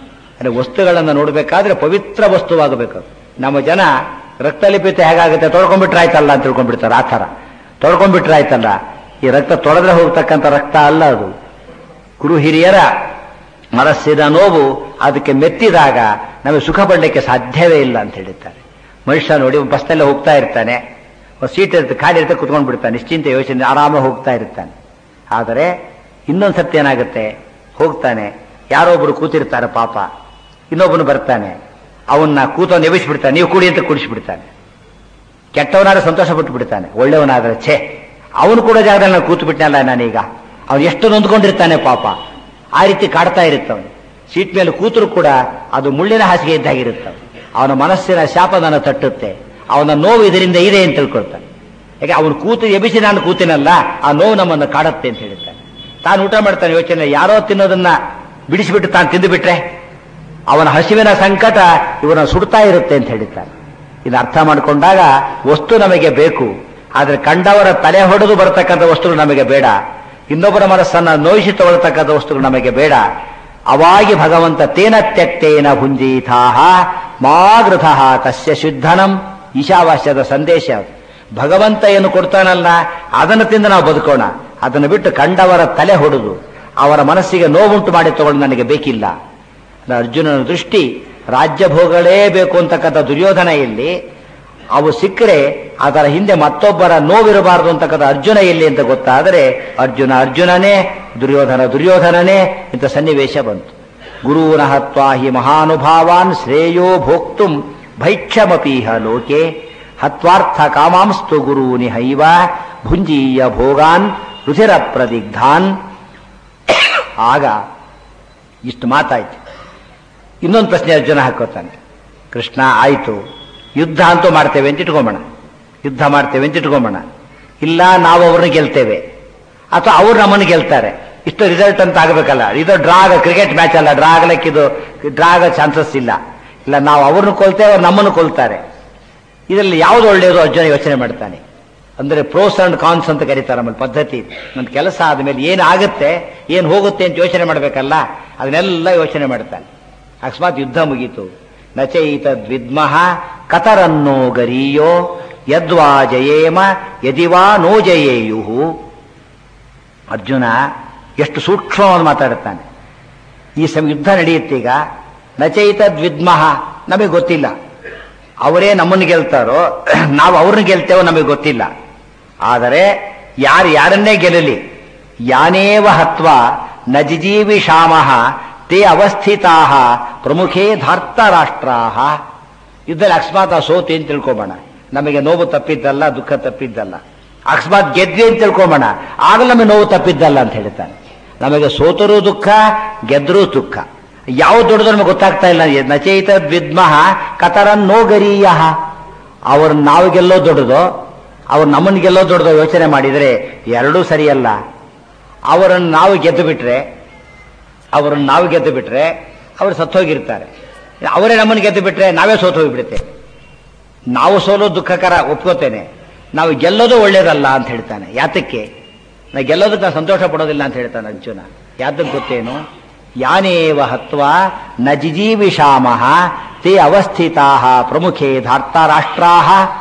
ಅಂದರೆ ವಸ್ತುಗಳನ್ನು ನೋಡಬೇಕಾದ್ರೆ ಪವಿತ್ರ ವಸ್ತುವಾಗಬೇಕು ನಮ್ಮ ಜನ ರಕ್ತಲಿಪಿತ ಹೇಗಾಗುತ್ತೆ ತೊಳ್ಕೊಂಡ್ಬಿಟ್ರೆ ಆಯ್ತಲ್ಲ ಅಂತ ತಿಳ್ಕೊಂಡ್ಬಿಡ್ತಾರೆ ಆ ಥರ ತೊಳ್ಕೊಂಡ್ಬಿಟ್ರೆ ಆಯ್ತಲ್ಲ ಈ ರಕ್ತ ತೊಳೆದ್ರೆ ಹೋಗ್ತಕ್ಕಂಥ ರಕ್ತ ಅಲ್ಲ ಅದು ಗುರು ಹಿರಿಯರ ಮನಸ್ಸಿನ ನೋವು ಅದಕ್ಕೆ ಮೆತ್ತಿದಾಗ ನಮಗೆ ಸುಖ ಪಡಲಿಕ್ಕೆ ಸಾಧ್ಯವೇ ಇಲ್ಲ ಅಂತ ಹೇಳಿದ್ದಾರೆ ಮನುಷ್ಯ ನೋಡಿ ಬಸ್ನಲ್ಲೇ ಹೋಗ್ತಾ ಇರ್ತಾನೆ ಒಂದು ಸೀಟ್ ಇರುತ್ತೆ ಖಾಲಿ ಇರುತ್ತೆ ಕುತ್ಕೊಂಡು ಬಿಡ್ತಾನೆ ನಿಶ್ಚಿಂತೆ ಯೋಚನೆ ಆರಾಮಾಗಿ ಹೋಗ್ತಾ ಇರ್ತಾನೆ ಆದರೆ ಇನ್ನೊಂದು ಸತ್ಯ ಏನಾಗುತ್ತೆ ಹೋಗ್ತಾನೆ ಯಾರೋ ಒಬ್ರು ಕೂತಿರ್ತಾರೆ ಪಾಪ ಇನ್ನೊಬ್ಬನು ಬರ್ತಾನೆ ಅವನ್ನ ಕೂತವನ್ನ ಎಬ್ಬಿಸ್ಬಿಡ್ತಾನೆ ನೀವು ಕುಡಿ ಅಂತ ಕುಡಿಸ್ಬಿಡ್ತಾನೆ ಕೆಟ್ಟವನಾದ್ರೆ ಸಂತೋಷ ಪಟ್ಟು ಬಿಡ್ತಾನೆ ಒಳ್ಳೆಯವನಾದ್ರೆ ಛೇ ಅವನು ಕೂಡ ಜಾಗದಲ್ಲಿ ನಾನು ಕೂತು ಬಿಟ್ಟನಲ್ಲ ನಾನೀಗ ಅವನು ಎಷ್ಟು ನೊಂದ್ಕೊಂಡಿರ್ತಾನೆ ಪಾಪ ಆ ರೀತಿ ಕಾಡ್ತಾ ಇರುತ್ತವನು ಸೀಟ್ ಮೇಲೆ ಕೂತರು ಕೂಡ ಅದು ಮುಳ್ಳಿನ ಹಾಸಿಗೆ ಇದ್ದಾಗಿರುತ್ತವೆ ಅವನ ಮನಸ್ಸಿನ ಶಾಪ ನನ್ನ ತಟ್ಟುತ್ತೆ ಅವನ ನೋವು ಇದರಿಂದ ಇದೆ ಅಂತ ತಿಳ್ಕೊಳ್ತಾನೆ ಯಾಕೆ ಅವನು ಕೂತು ಎಬಿಸಿ ನಾನು ಕೂತಿನಲ್ಲ ಆ ನೋವು ನಮ್ಮನ್ನು ಕಾಡುತ್ತೆ ಅಂತ ಹೇಳ್ತಾನೆ ತಾನು ಊಟ ಮಾಡ್ತಾನೆ ಯೋಚನೆ ಯಾರೋ ತಿನ್ನೋದನ್ನ ಬಿಡಿಸಿಬಿಟ್ಟು ತಾನು ತಿಂದುಬಿಟ್ರೆ ಅವನ ಹಸಿವಿನ ಸಂಕಟ ಇವನ ಸುಡ್ತಾ ಇರುತ್ತೆ ಅಂತ ಹೇಳಿದ್ದಾನೆ ಇದು ಅರ್ಥ ಮಾಡಿಕೊಂಡಾಗ ವಸ್ತು ನಮಗೆ ಬೇಕು ಆದರೆ ಕಂಡವರ ತಲೆ ಹೊಡೆದು ಬರತಕ್ಕಂಥ ವಸ್ತುಗಳು ನಮಗೆ ಬೇಡ ಇನ್ನೊಬ್ಬರ ಮನಸ್ಸನ್ನ ನೋಯಿಸಿ ತಗೊಳ್ತಕ್ಕಂಥ ವಸ್ತುಗಳು ನಮಗೆ ಬೇಡ ಅವಾಗಿ ಭಗವಂತ ತೇನ ತ್ಯಕ್ತೇನ ಭುಂಜೀಥಾಹ ಮಾಗೃಥ ತಸ್ಯ ಶುದ್ಧನಂ ಈಶಾವಾಸ್ಯದ ಸಂದೇಶ ಅದು. ಭಗವಂತ ಏನು ಕೊಡ್ತಾನಲ್ಲ ಅದನ್ನು ತಿಂದು ನಾವು ಬದುಕೋಣ ಅದನ್ನು ಬಿಟ್ಟು ಕಂಡವರ ತಲೆ ಹೊಡೆದು ಅವರ ಮನಸ್ಸಿಗೆ ನೋವುಂಟು ಮಾಡಿ ತಗೊಂಡು ನನಗೆ ಬೇಕಿಲ್ಲ ಅರ್ಜುನನ ದೃಷ್ಟಿ ರಾಜ್ಯ ಭೋಗಗಳೇ ಬೇಕು ಅಂತಕ್ಕಂಥ ದುರ್ಯೋಧನ ಇಲ್ಲಿ ಅವು ಸಿಕ್ಕರೆ ಅದರ ಹಿಂದೆ ಮತ್ತೊಬ್ಬರ ನೋವಿರಬಾರದು ಅಂತಕ್ಕಂಥ ಅರ್ಜುನ ಎಲ್ಲಿ ಅಂತ ಗೊತ್ತಾದರೆ ಅರ್ಜುನ ಅರ್ಜುನನೇ ದುರ್ಯೋಧನ ದುರ್ಯೋಧನನೇ ಇಂಥ ಸನ್ನಿವೇಶ ಬಂತು ಗುರುನ ಹತ್ವಾ ಹಿ ಮಹಾನುಭಾವಾನ್ ಶ್ರೇಯೋ ಭೋಕ್ತುಂ ಭೈಕ್ಷಮಪೀಹ ಲೋಕೆ ಹತ್ವಾರ್ಥ ಕಾಮಾಂಸ್ತು ಗುರೂನಿ ಹೈವ ಭುಂಜೀಯ ಭೋಗಾನ್ ರುಧಿರ ಪ್ರದಿಗ್ಧಾನ್ ಆಗ ಇಷ್ಟು ಮಾತಾಯ್ತು ಇನ್ನೊಂದು ಪ್ರಶ್ನೆ ಅರ್ಜುನ ಹಾಕೋತಾನೆ ಕೃಷ್ಣ ಆಯಿತು ಯುದ್ಧ ಅಂತೂ ಮಾಡ್ತೇವೆ ಅಂತ ಇಟ್ಕೊಂಬೋಣ ಯುದ್ಧ ಮಾಡ್ತೇವೆ ಅಂತ ಇಟ್ಕೊಂಬೋಣ ಇಲ್ಲ ನಾವು ಅವ್ರನ್ನ ಗೆಲ್ತೇವೆ ಅಥವಾ ಅವ್ರು ನಮ್ಮನ್ನು ಗೆಲ್ತಾರೆ ಇಷ್ಟು ರಿಸಲ್ಟ್ ಅಂತ ಆಗಬೇಕಲ್ಲ ಇದು ಡ್ರಾಗ ಕ್ರಿಕೆಟ್ ಮ್ಯಾಚ್ ಅಲ್ಲ ಡ್ರಾ ಆಗ್ಲಿಕ್ಕಿದು ಡ್ರಾ ಆಗೋ ಚಾನ್ಸಸ್ ಇಲ್ಲ ಇಲ್ಲ ನಾವು ಅವ್ರನ್ನ ಕೊಲ್ತೇವೆ ಅವ್ರು ನಮ್ಮನ್ನು ಕೊಲ್ತಾರೆ ಇದರಲ್ಲಿ ಯಾವುದು ಒಳ್ಳೆಯದು ಅರ್ಜುನ ಯೋಚನೆ ಮಾಡ್ತಾನೆ ಅಂದರೆ ಪ್ರೋಸ್ ಅಂಡ್ ಕಾನ್ಸ್ ಅಂತ ಕರೀತಾರೆ ನಮ್ಮಲ್ಲಿ ಪದ್ಧತಿ ನನ್ನ ಕೆಲಸ ಆದಮೇಲೆ ಏನು ಆಗುತ್ತೆ ಏನು ಹೋಗುತ್ತೆ ಅಂತ ಯೋಚನೆ ಮಾಡಬೇಕಲ್ಲ ಅದನ್ನೆಲ್ಲ ಯೋಚನೆ ಮಾಡ್ತಾನೆ ಅಕಸ್ಮಾತ್ ಯುದ್ಧ ಮುಗೀತು ನಚೈತದ್ವಿದ್ಮಃ ಕತರನ್ನೋ ಗರೀಯೋ ಯದ್ವಾ ಜಯೇಮ ಯದಿವಾ ನೋ ಜಯೇಯುಹು ಅರ್ಜುನ ಎಷ್ಟು ಸೂಕ್ಷ್ಮವನ್ನು ಮಾತಾಡುತ್ತಾನೆ ಈ ಸಮ ಯುದ್ಧ ನಡೆಯುತ್ತೀಗ ನಚೈತದ್ವಿದ್ಮಃ ನಮಗೆ ಗೊತ್ತಿಲ್ಲ ಅವರೇ ನಮ್ಮನ್ನು ಗೆಲ್ತಾರೋ ನಾವು ಅವ್ರನ್ನ ಗೆಲ್ತೇವೋ ನಮಗೆ ಗೊತ್ತಿಲ್ಲ ಆದರೆ ಯಾರು ಯಾರನ್ನೇ ಗೆಲ್ಲಲಿ ಯಾನೇವ ಹತ್ವ ನ ಜಿಜೀವಿಷಾಮಃ ತೇ ಅವಸ್ಥಿತಾ ಪ್ರಮುಖೇ ಧಾರ್ತ ರಾಷ್ಟ್ರಾ ಯುದ್ಧದಲ್ಲಿ ಅಕಸ್ಮಾತ್ ಆ ಸೋತಿ ಅಂತ ತಿಳ್ಕೊಬೋಣ ನಮಗೆ ನೋವು ತಪ್ಪಿದ್ದಲ್ಲ ದುಃಖ ತಪ್ಪಿದ್ದಲ್ಲ ಅಕಸ್ಮಾತ್ ಗೆದ್ವಿ ಅಂತ ತಿಳ್ಕೊಬೋಣ ಆಗಲೂ ನಮಗೆ ನೋವು ತಪ್ಪಿದ್ದಲ್ಲ ಅಂತ ಹೇಳ್ತಾನೆ ನಮಗೆ ಸೋತರೂ ದುಃಖ ಗೆದ್ರೂ ದುಃಖ ಯಾವ ದೊಡ್ಡದು ನಮಗೆ ಗೊತ್ತಾಗ್ತಾ ಇಲ್ಲ ನಚೈತ ವಿದ್ಮಃ ಕತರನ್ನೋ ಗರೀಯ ಅವ್ರನ್ನ ನಾವು ಗೆಲ್ಲೋ ದೊಡ್ಡದು ಅವ್ರು ನಮ್ಮನ್ನು ಗೆಲ್ಲೋ ದೊಡ್ಡದು ಯೋಚನೆ ಮಾಡಿದರೆ ಎರಡೂ ಸರಿಯಲ್ಲ ಅವರನ್ನು ನಾವು ಗೆದ್ದು ಬಿಟ್ರೆ ಅವರನ್ನು ನಾವು ಗೆದ್ದು ಬಿಟ್ರೆ ಅವರು ಸತ್ತೋಗಿರ್ತಾರೆ ಅವರೇ ನಮ್ಮನ್ನು ಗೆದ್ದು ಬಿಟ್ರೆ ನಾವೇ ಸೋತು ಹೋಗಿಬಿಡುತ್ತೇವೆ ನಾವು ಸೋಲೋ ದುಃಖಕರ ಒಪ್ಕೋತೇನೆ ನಾವು ಗೆಲ್ಲೋದು ಒಳ್ಳೇದಲ್ಲ ಅಂತ ಹೇಳ್ತಾನೆ ಯಾತಕ್ಕೆ ನಾ ಗೆಲ್ಲೋದಕ್ಕೆ ನಾನು ಸಂತೋಷ ಪಡೋದಿಲ್ಲ ಅಂತ ಹೇಳ್ತಾನೆ ಅರ್ಜುನ ಯಾತಕ್ಕೆ ಗೊತ್ತೇನು ಯಾನೇವ ಹತ್ವ ನ ಜಿಜೀವಿಷಾಮಃ ತೇ ಅವಸ್ಥಿತಾ ಪ್ರಮುಖೇ ಧಾರ್ತ ರಾಷ್ಟ್ರಾ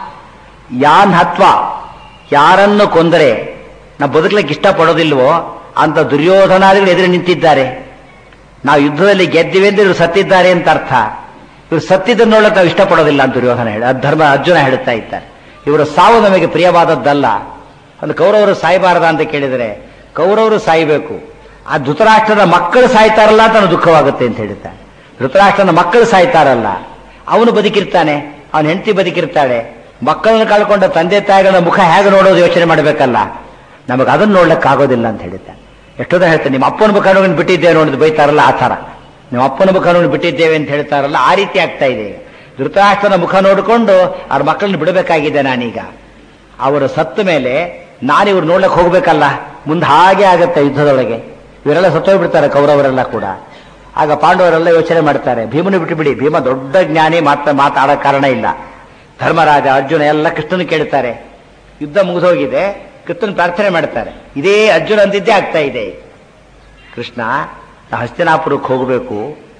ಯಾನ್ ಹತ್ವ ಯಾರನ್ನು ಕೊಂದರೆ ನಾ ಬದುಕಲಿಕ್ಕೆ ಇಷ್ಟಪಡೋದಿಲ್ವೋ ಅಂತ ದುರ್ಯೋಧನಾದಿಗಳು ಎದುರು ನಿಂತಿದ್ದಾರೆ ನಾವು ಯುದ್ಧದಲ್ಲಿ ಗೆದ್ದಿವೆ ಅಂದ್ರೆ ಇವರು ಸತ್ತಿದ್ದಾರೆ ಅಂತ ಅರ್ಥ ಇವರು ಸತ್ತಿದ್ದನ್ನು ನೋಡಕ್ಕೆ ನಾವು ಇಷ್ಟಪಡೋದಿಲ್ಲ ಅಂತ ದುರ್ಯೋಧನ ಹೇಳಿ ಧರ್ಮ ಅರ್ಜುನ ಹೇಳುತ್ತಾ ಇದ್ದಾರೆ ಇವರ ಸಾವು ನಮಗೆ ಪ್ರಿಯವಾದದ್ದಲ್ಲ ಒಂದು ಕೌರವರು ಸಾಯಬಾರದ ಅಂತ ಕೇಳಿದರೆ ಕೌರವರು ಸಾಯಬೇಕು ಆ ಧೃತರಾಷ್ಟ್ರದ ಮಕ್ಕಳು ಸಾಯ್ತಾರಲ್ಲ ಅಂತ ನನಗೆ ದುಃಖವಾಗುತ್ತೆ ಅಂತ ಹೇಳ್ತಾನೆ ಧೃತರಾಷ್ಟ್ರನ ಮಕ್ಕಳು ಸಾಯ್ತಾರಲ್ಲ ಅವನು ಬದುಕಿರ್ತಾನೆ ಅವನ ಹೆಂಡತಿ ಬದುಕಿರ್ತಾಳೆ ಮಕ್ಕಳನ್ನು ಕಳ್ಕೊಂಡ ತಂದೆ ತಾಯಿಗಳ ಮುಖ ಹೇಗೆ ನೋಡೋದು ಯೋಚನೆ ಮಾಡಬೇಕಲ್ಲ ನಮಗೆ ಅದನ್ನು ನೋಡ್ಲಿಕ್ಕೆ ಆಗೋದಿಲ್ಲ ಅಂತ ಹೇಳ್ತಾನೆ ಎಷ್ಟೋ ಜನ ಹೇಳ್ತಾರೆ ನಿಮ್ಮ ಅಪ್ಪನ ಮುಖ ನೋಡಿ ಬಿಟ್ಟಿದ್ದೇವೆ ನೋಡಿದ್ ಬೈತಾರಲ್ಲ ಆ ಥರ ನಿಮ್ಮ ಅಪ್ಪನ ಮುಖ ನೋಡಿ ಬಿಟ್ಟಿದ್ದೇವೆ ಅಂತ ಹೇಳ್ತಾರಲ್ಲ ಆ ರೀತಿ ಆಗ್ತಾ ಇದೆ ಈಗ ಧೃತರಾಷ್ಟ್ರನ ಮುಖ ನೋಡಿಕೊಂಡು ಅವ್ರ ಮಕ್ಕಳನ್ನ ಬಿಡಬೇಕಾಗಿದೆ ನಾನೀಗ ಅವರು ಸತ್ತ ಮೇಲೆ ನಾನು ಇವ್ರು ನೋಡ್ಲಿಕ್ಕೆ ಹೋಗ್ಬೇಕಲ್ಲ ಮುಂದೆ ಹಾಗೆ ಆಗತ್ತೆ ಯುದ್ಧದೊಳಗೆ ಇವರೆಲ್ಲ ಸತ್ತೋಗ್ಬಿಡ್ತಾರೆ ಕೌರವರೆಲ್ಲ ಕೂಡ ಆಗ ಪಾಂಡವರೆಲ್ಲ ಯೋಚನೆ ಮಾಡ್ತಾರೆ ಭೀಮನು ಬಿಟ್ಟು ಬಿಡಿ ಭೀಮ ದೊಡ್ಡ ಜ್ಞಾನಿ ಮಾತ್ರ ಮಾತಾಡೋ ಕಾರಣ ಇಲ್ಲ ಧರ್ಮರಾಜ ಅರ್ಜುನ ಎಲ್ಲ ಕೃಷ್ಣನ ಕೇಳ್ತಾರೆ ಯುದ್ಧ ಮುಗಿದೋಗಿದೆ ಕೃಷ್ಣನ್ ಪ್ರಾರ್ಥನೆ ಮಾಡ್ತಾರೆ ಇದೇ ಅರ್ಜುನ ಅಂದಿದ್ದೇ ಆಗ್ತಾ ಇದೆ ಕೃಷ್ಣ ನಾ ಹಸ್ತಿನಾಪುರಕ್ಕೆ ಹೋಗಬೇಕು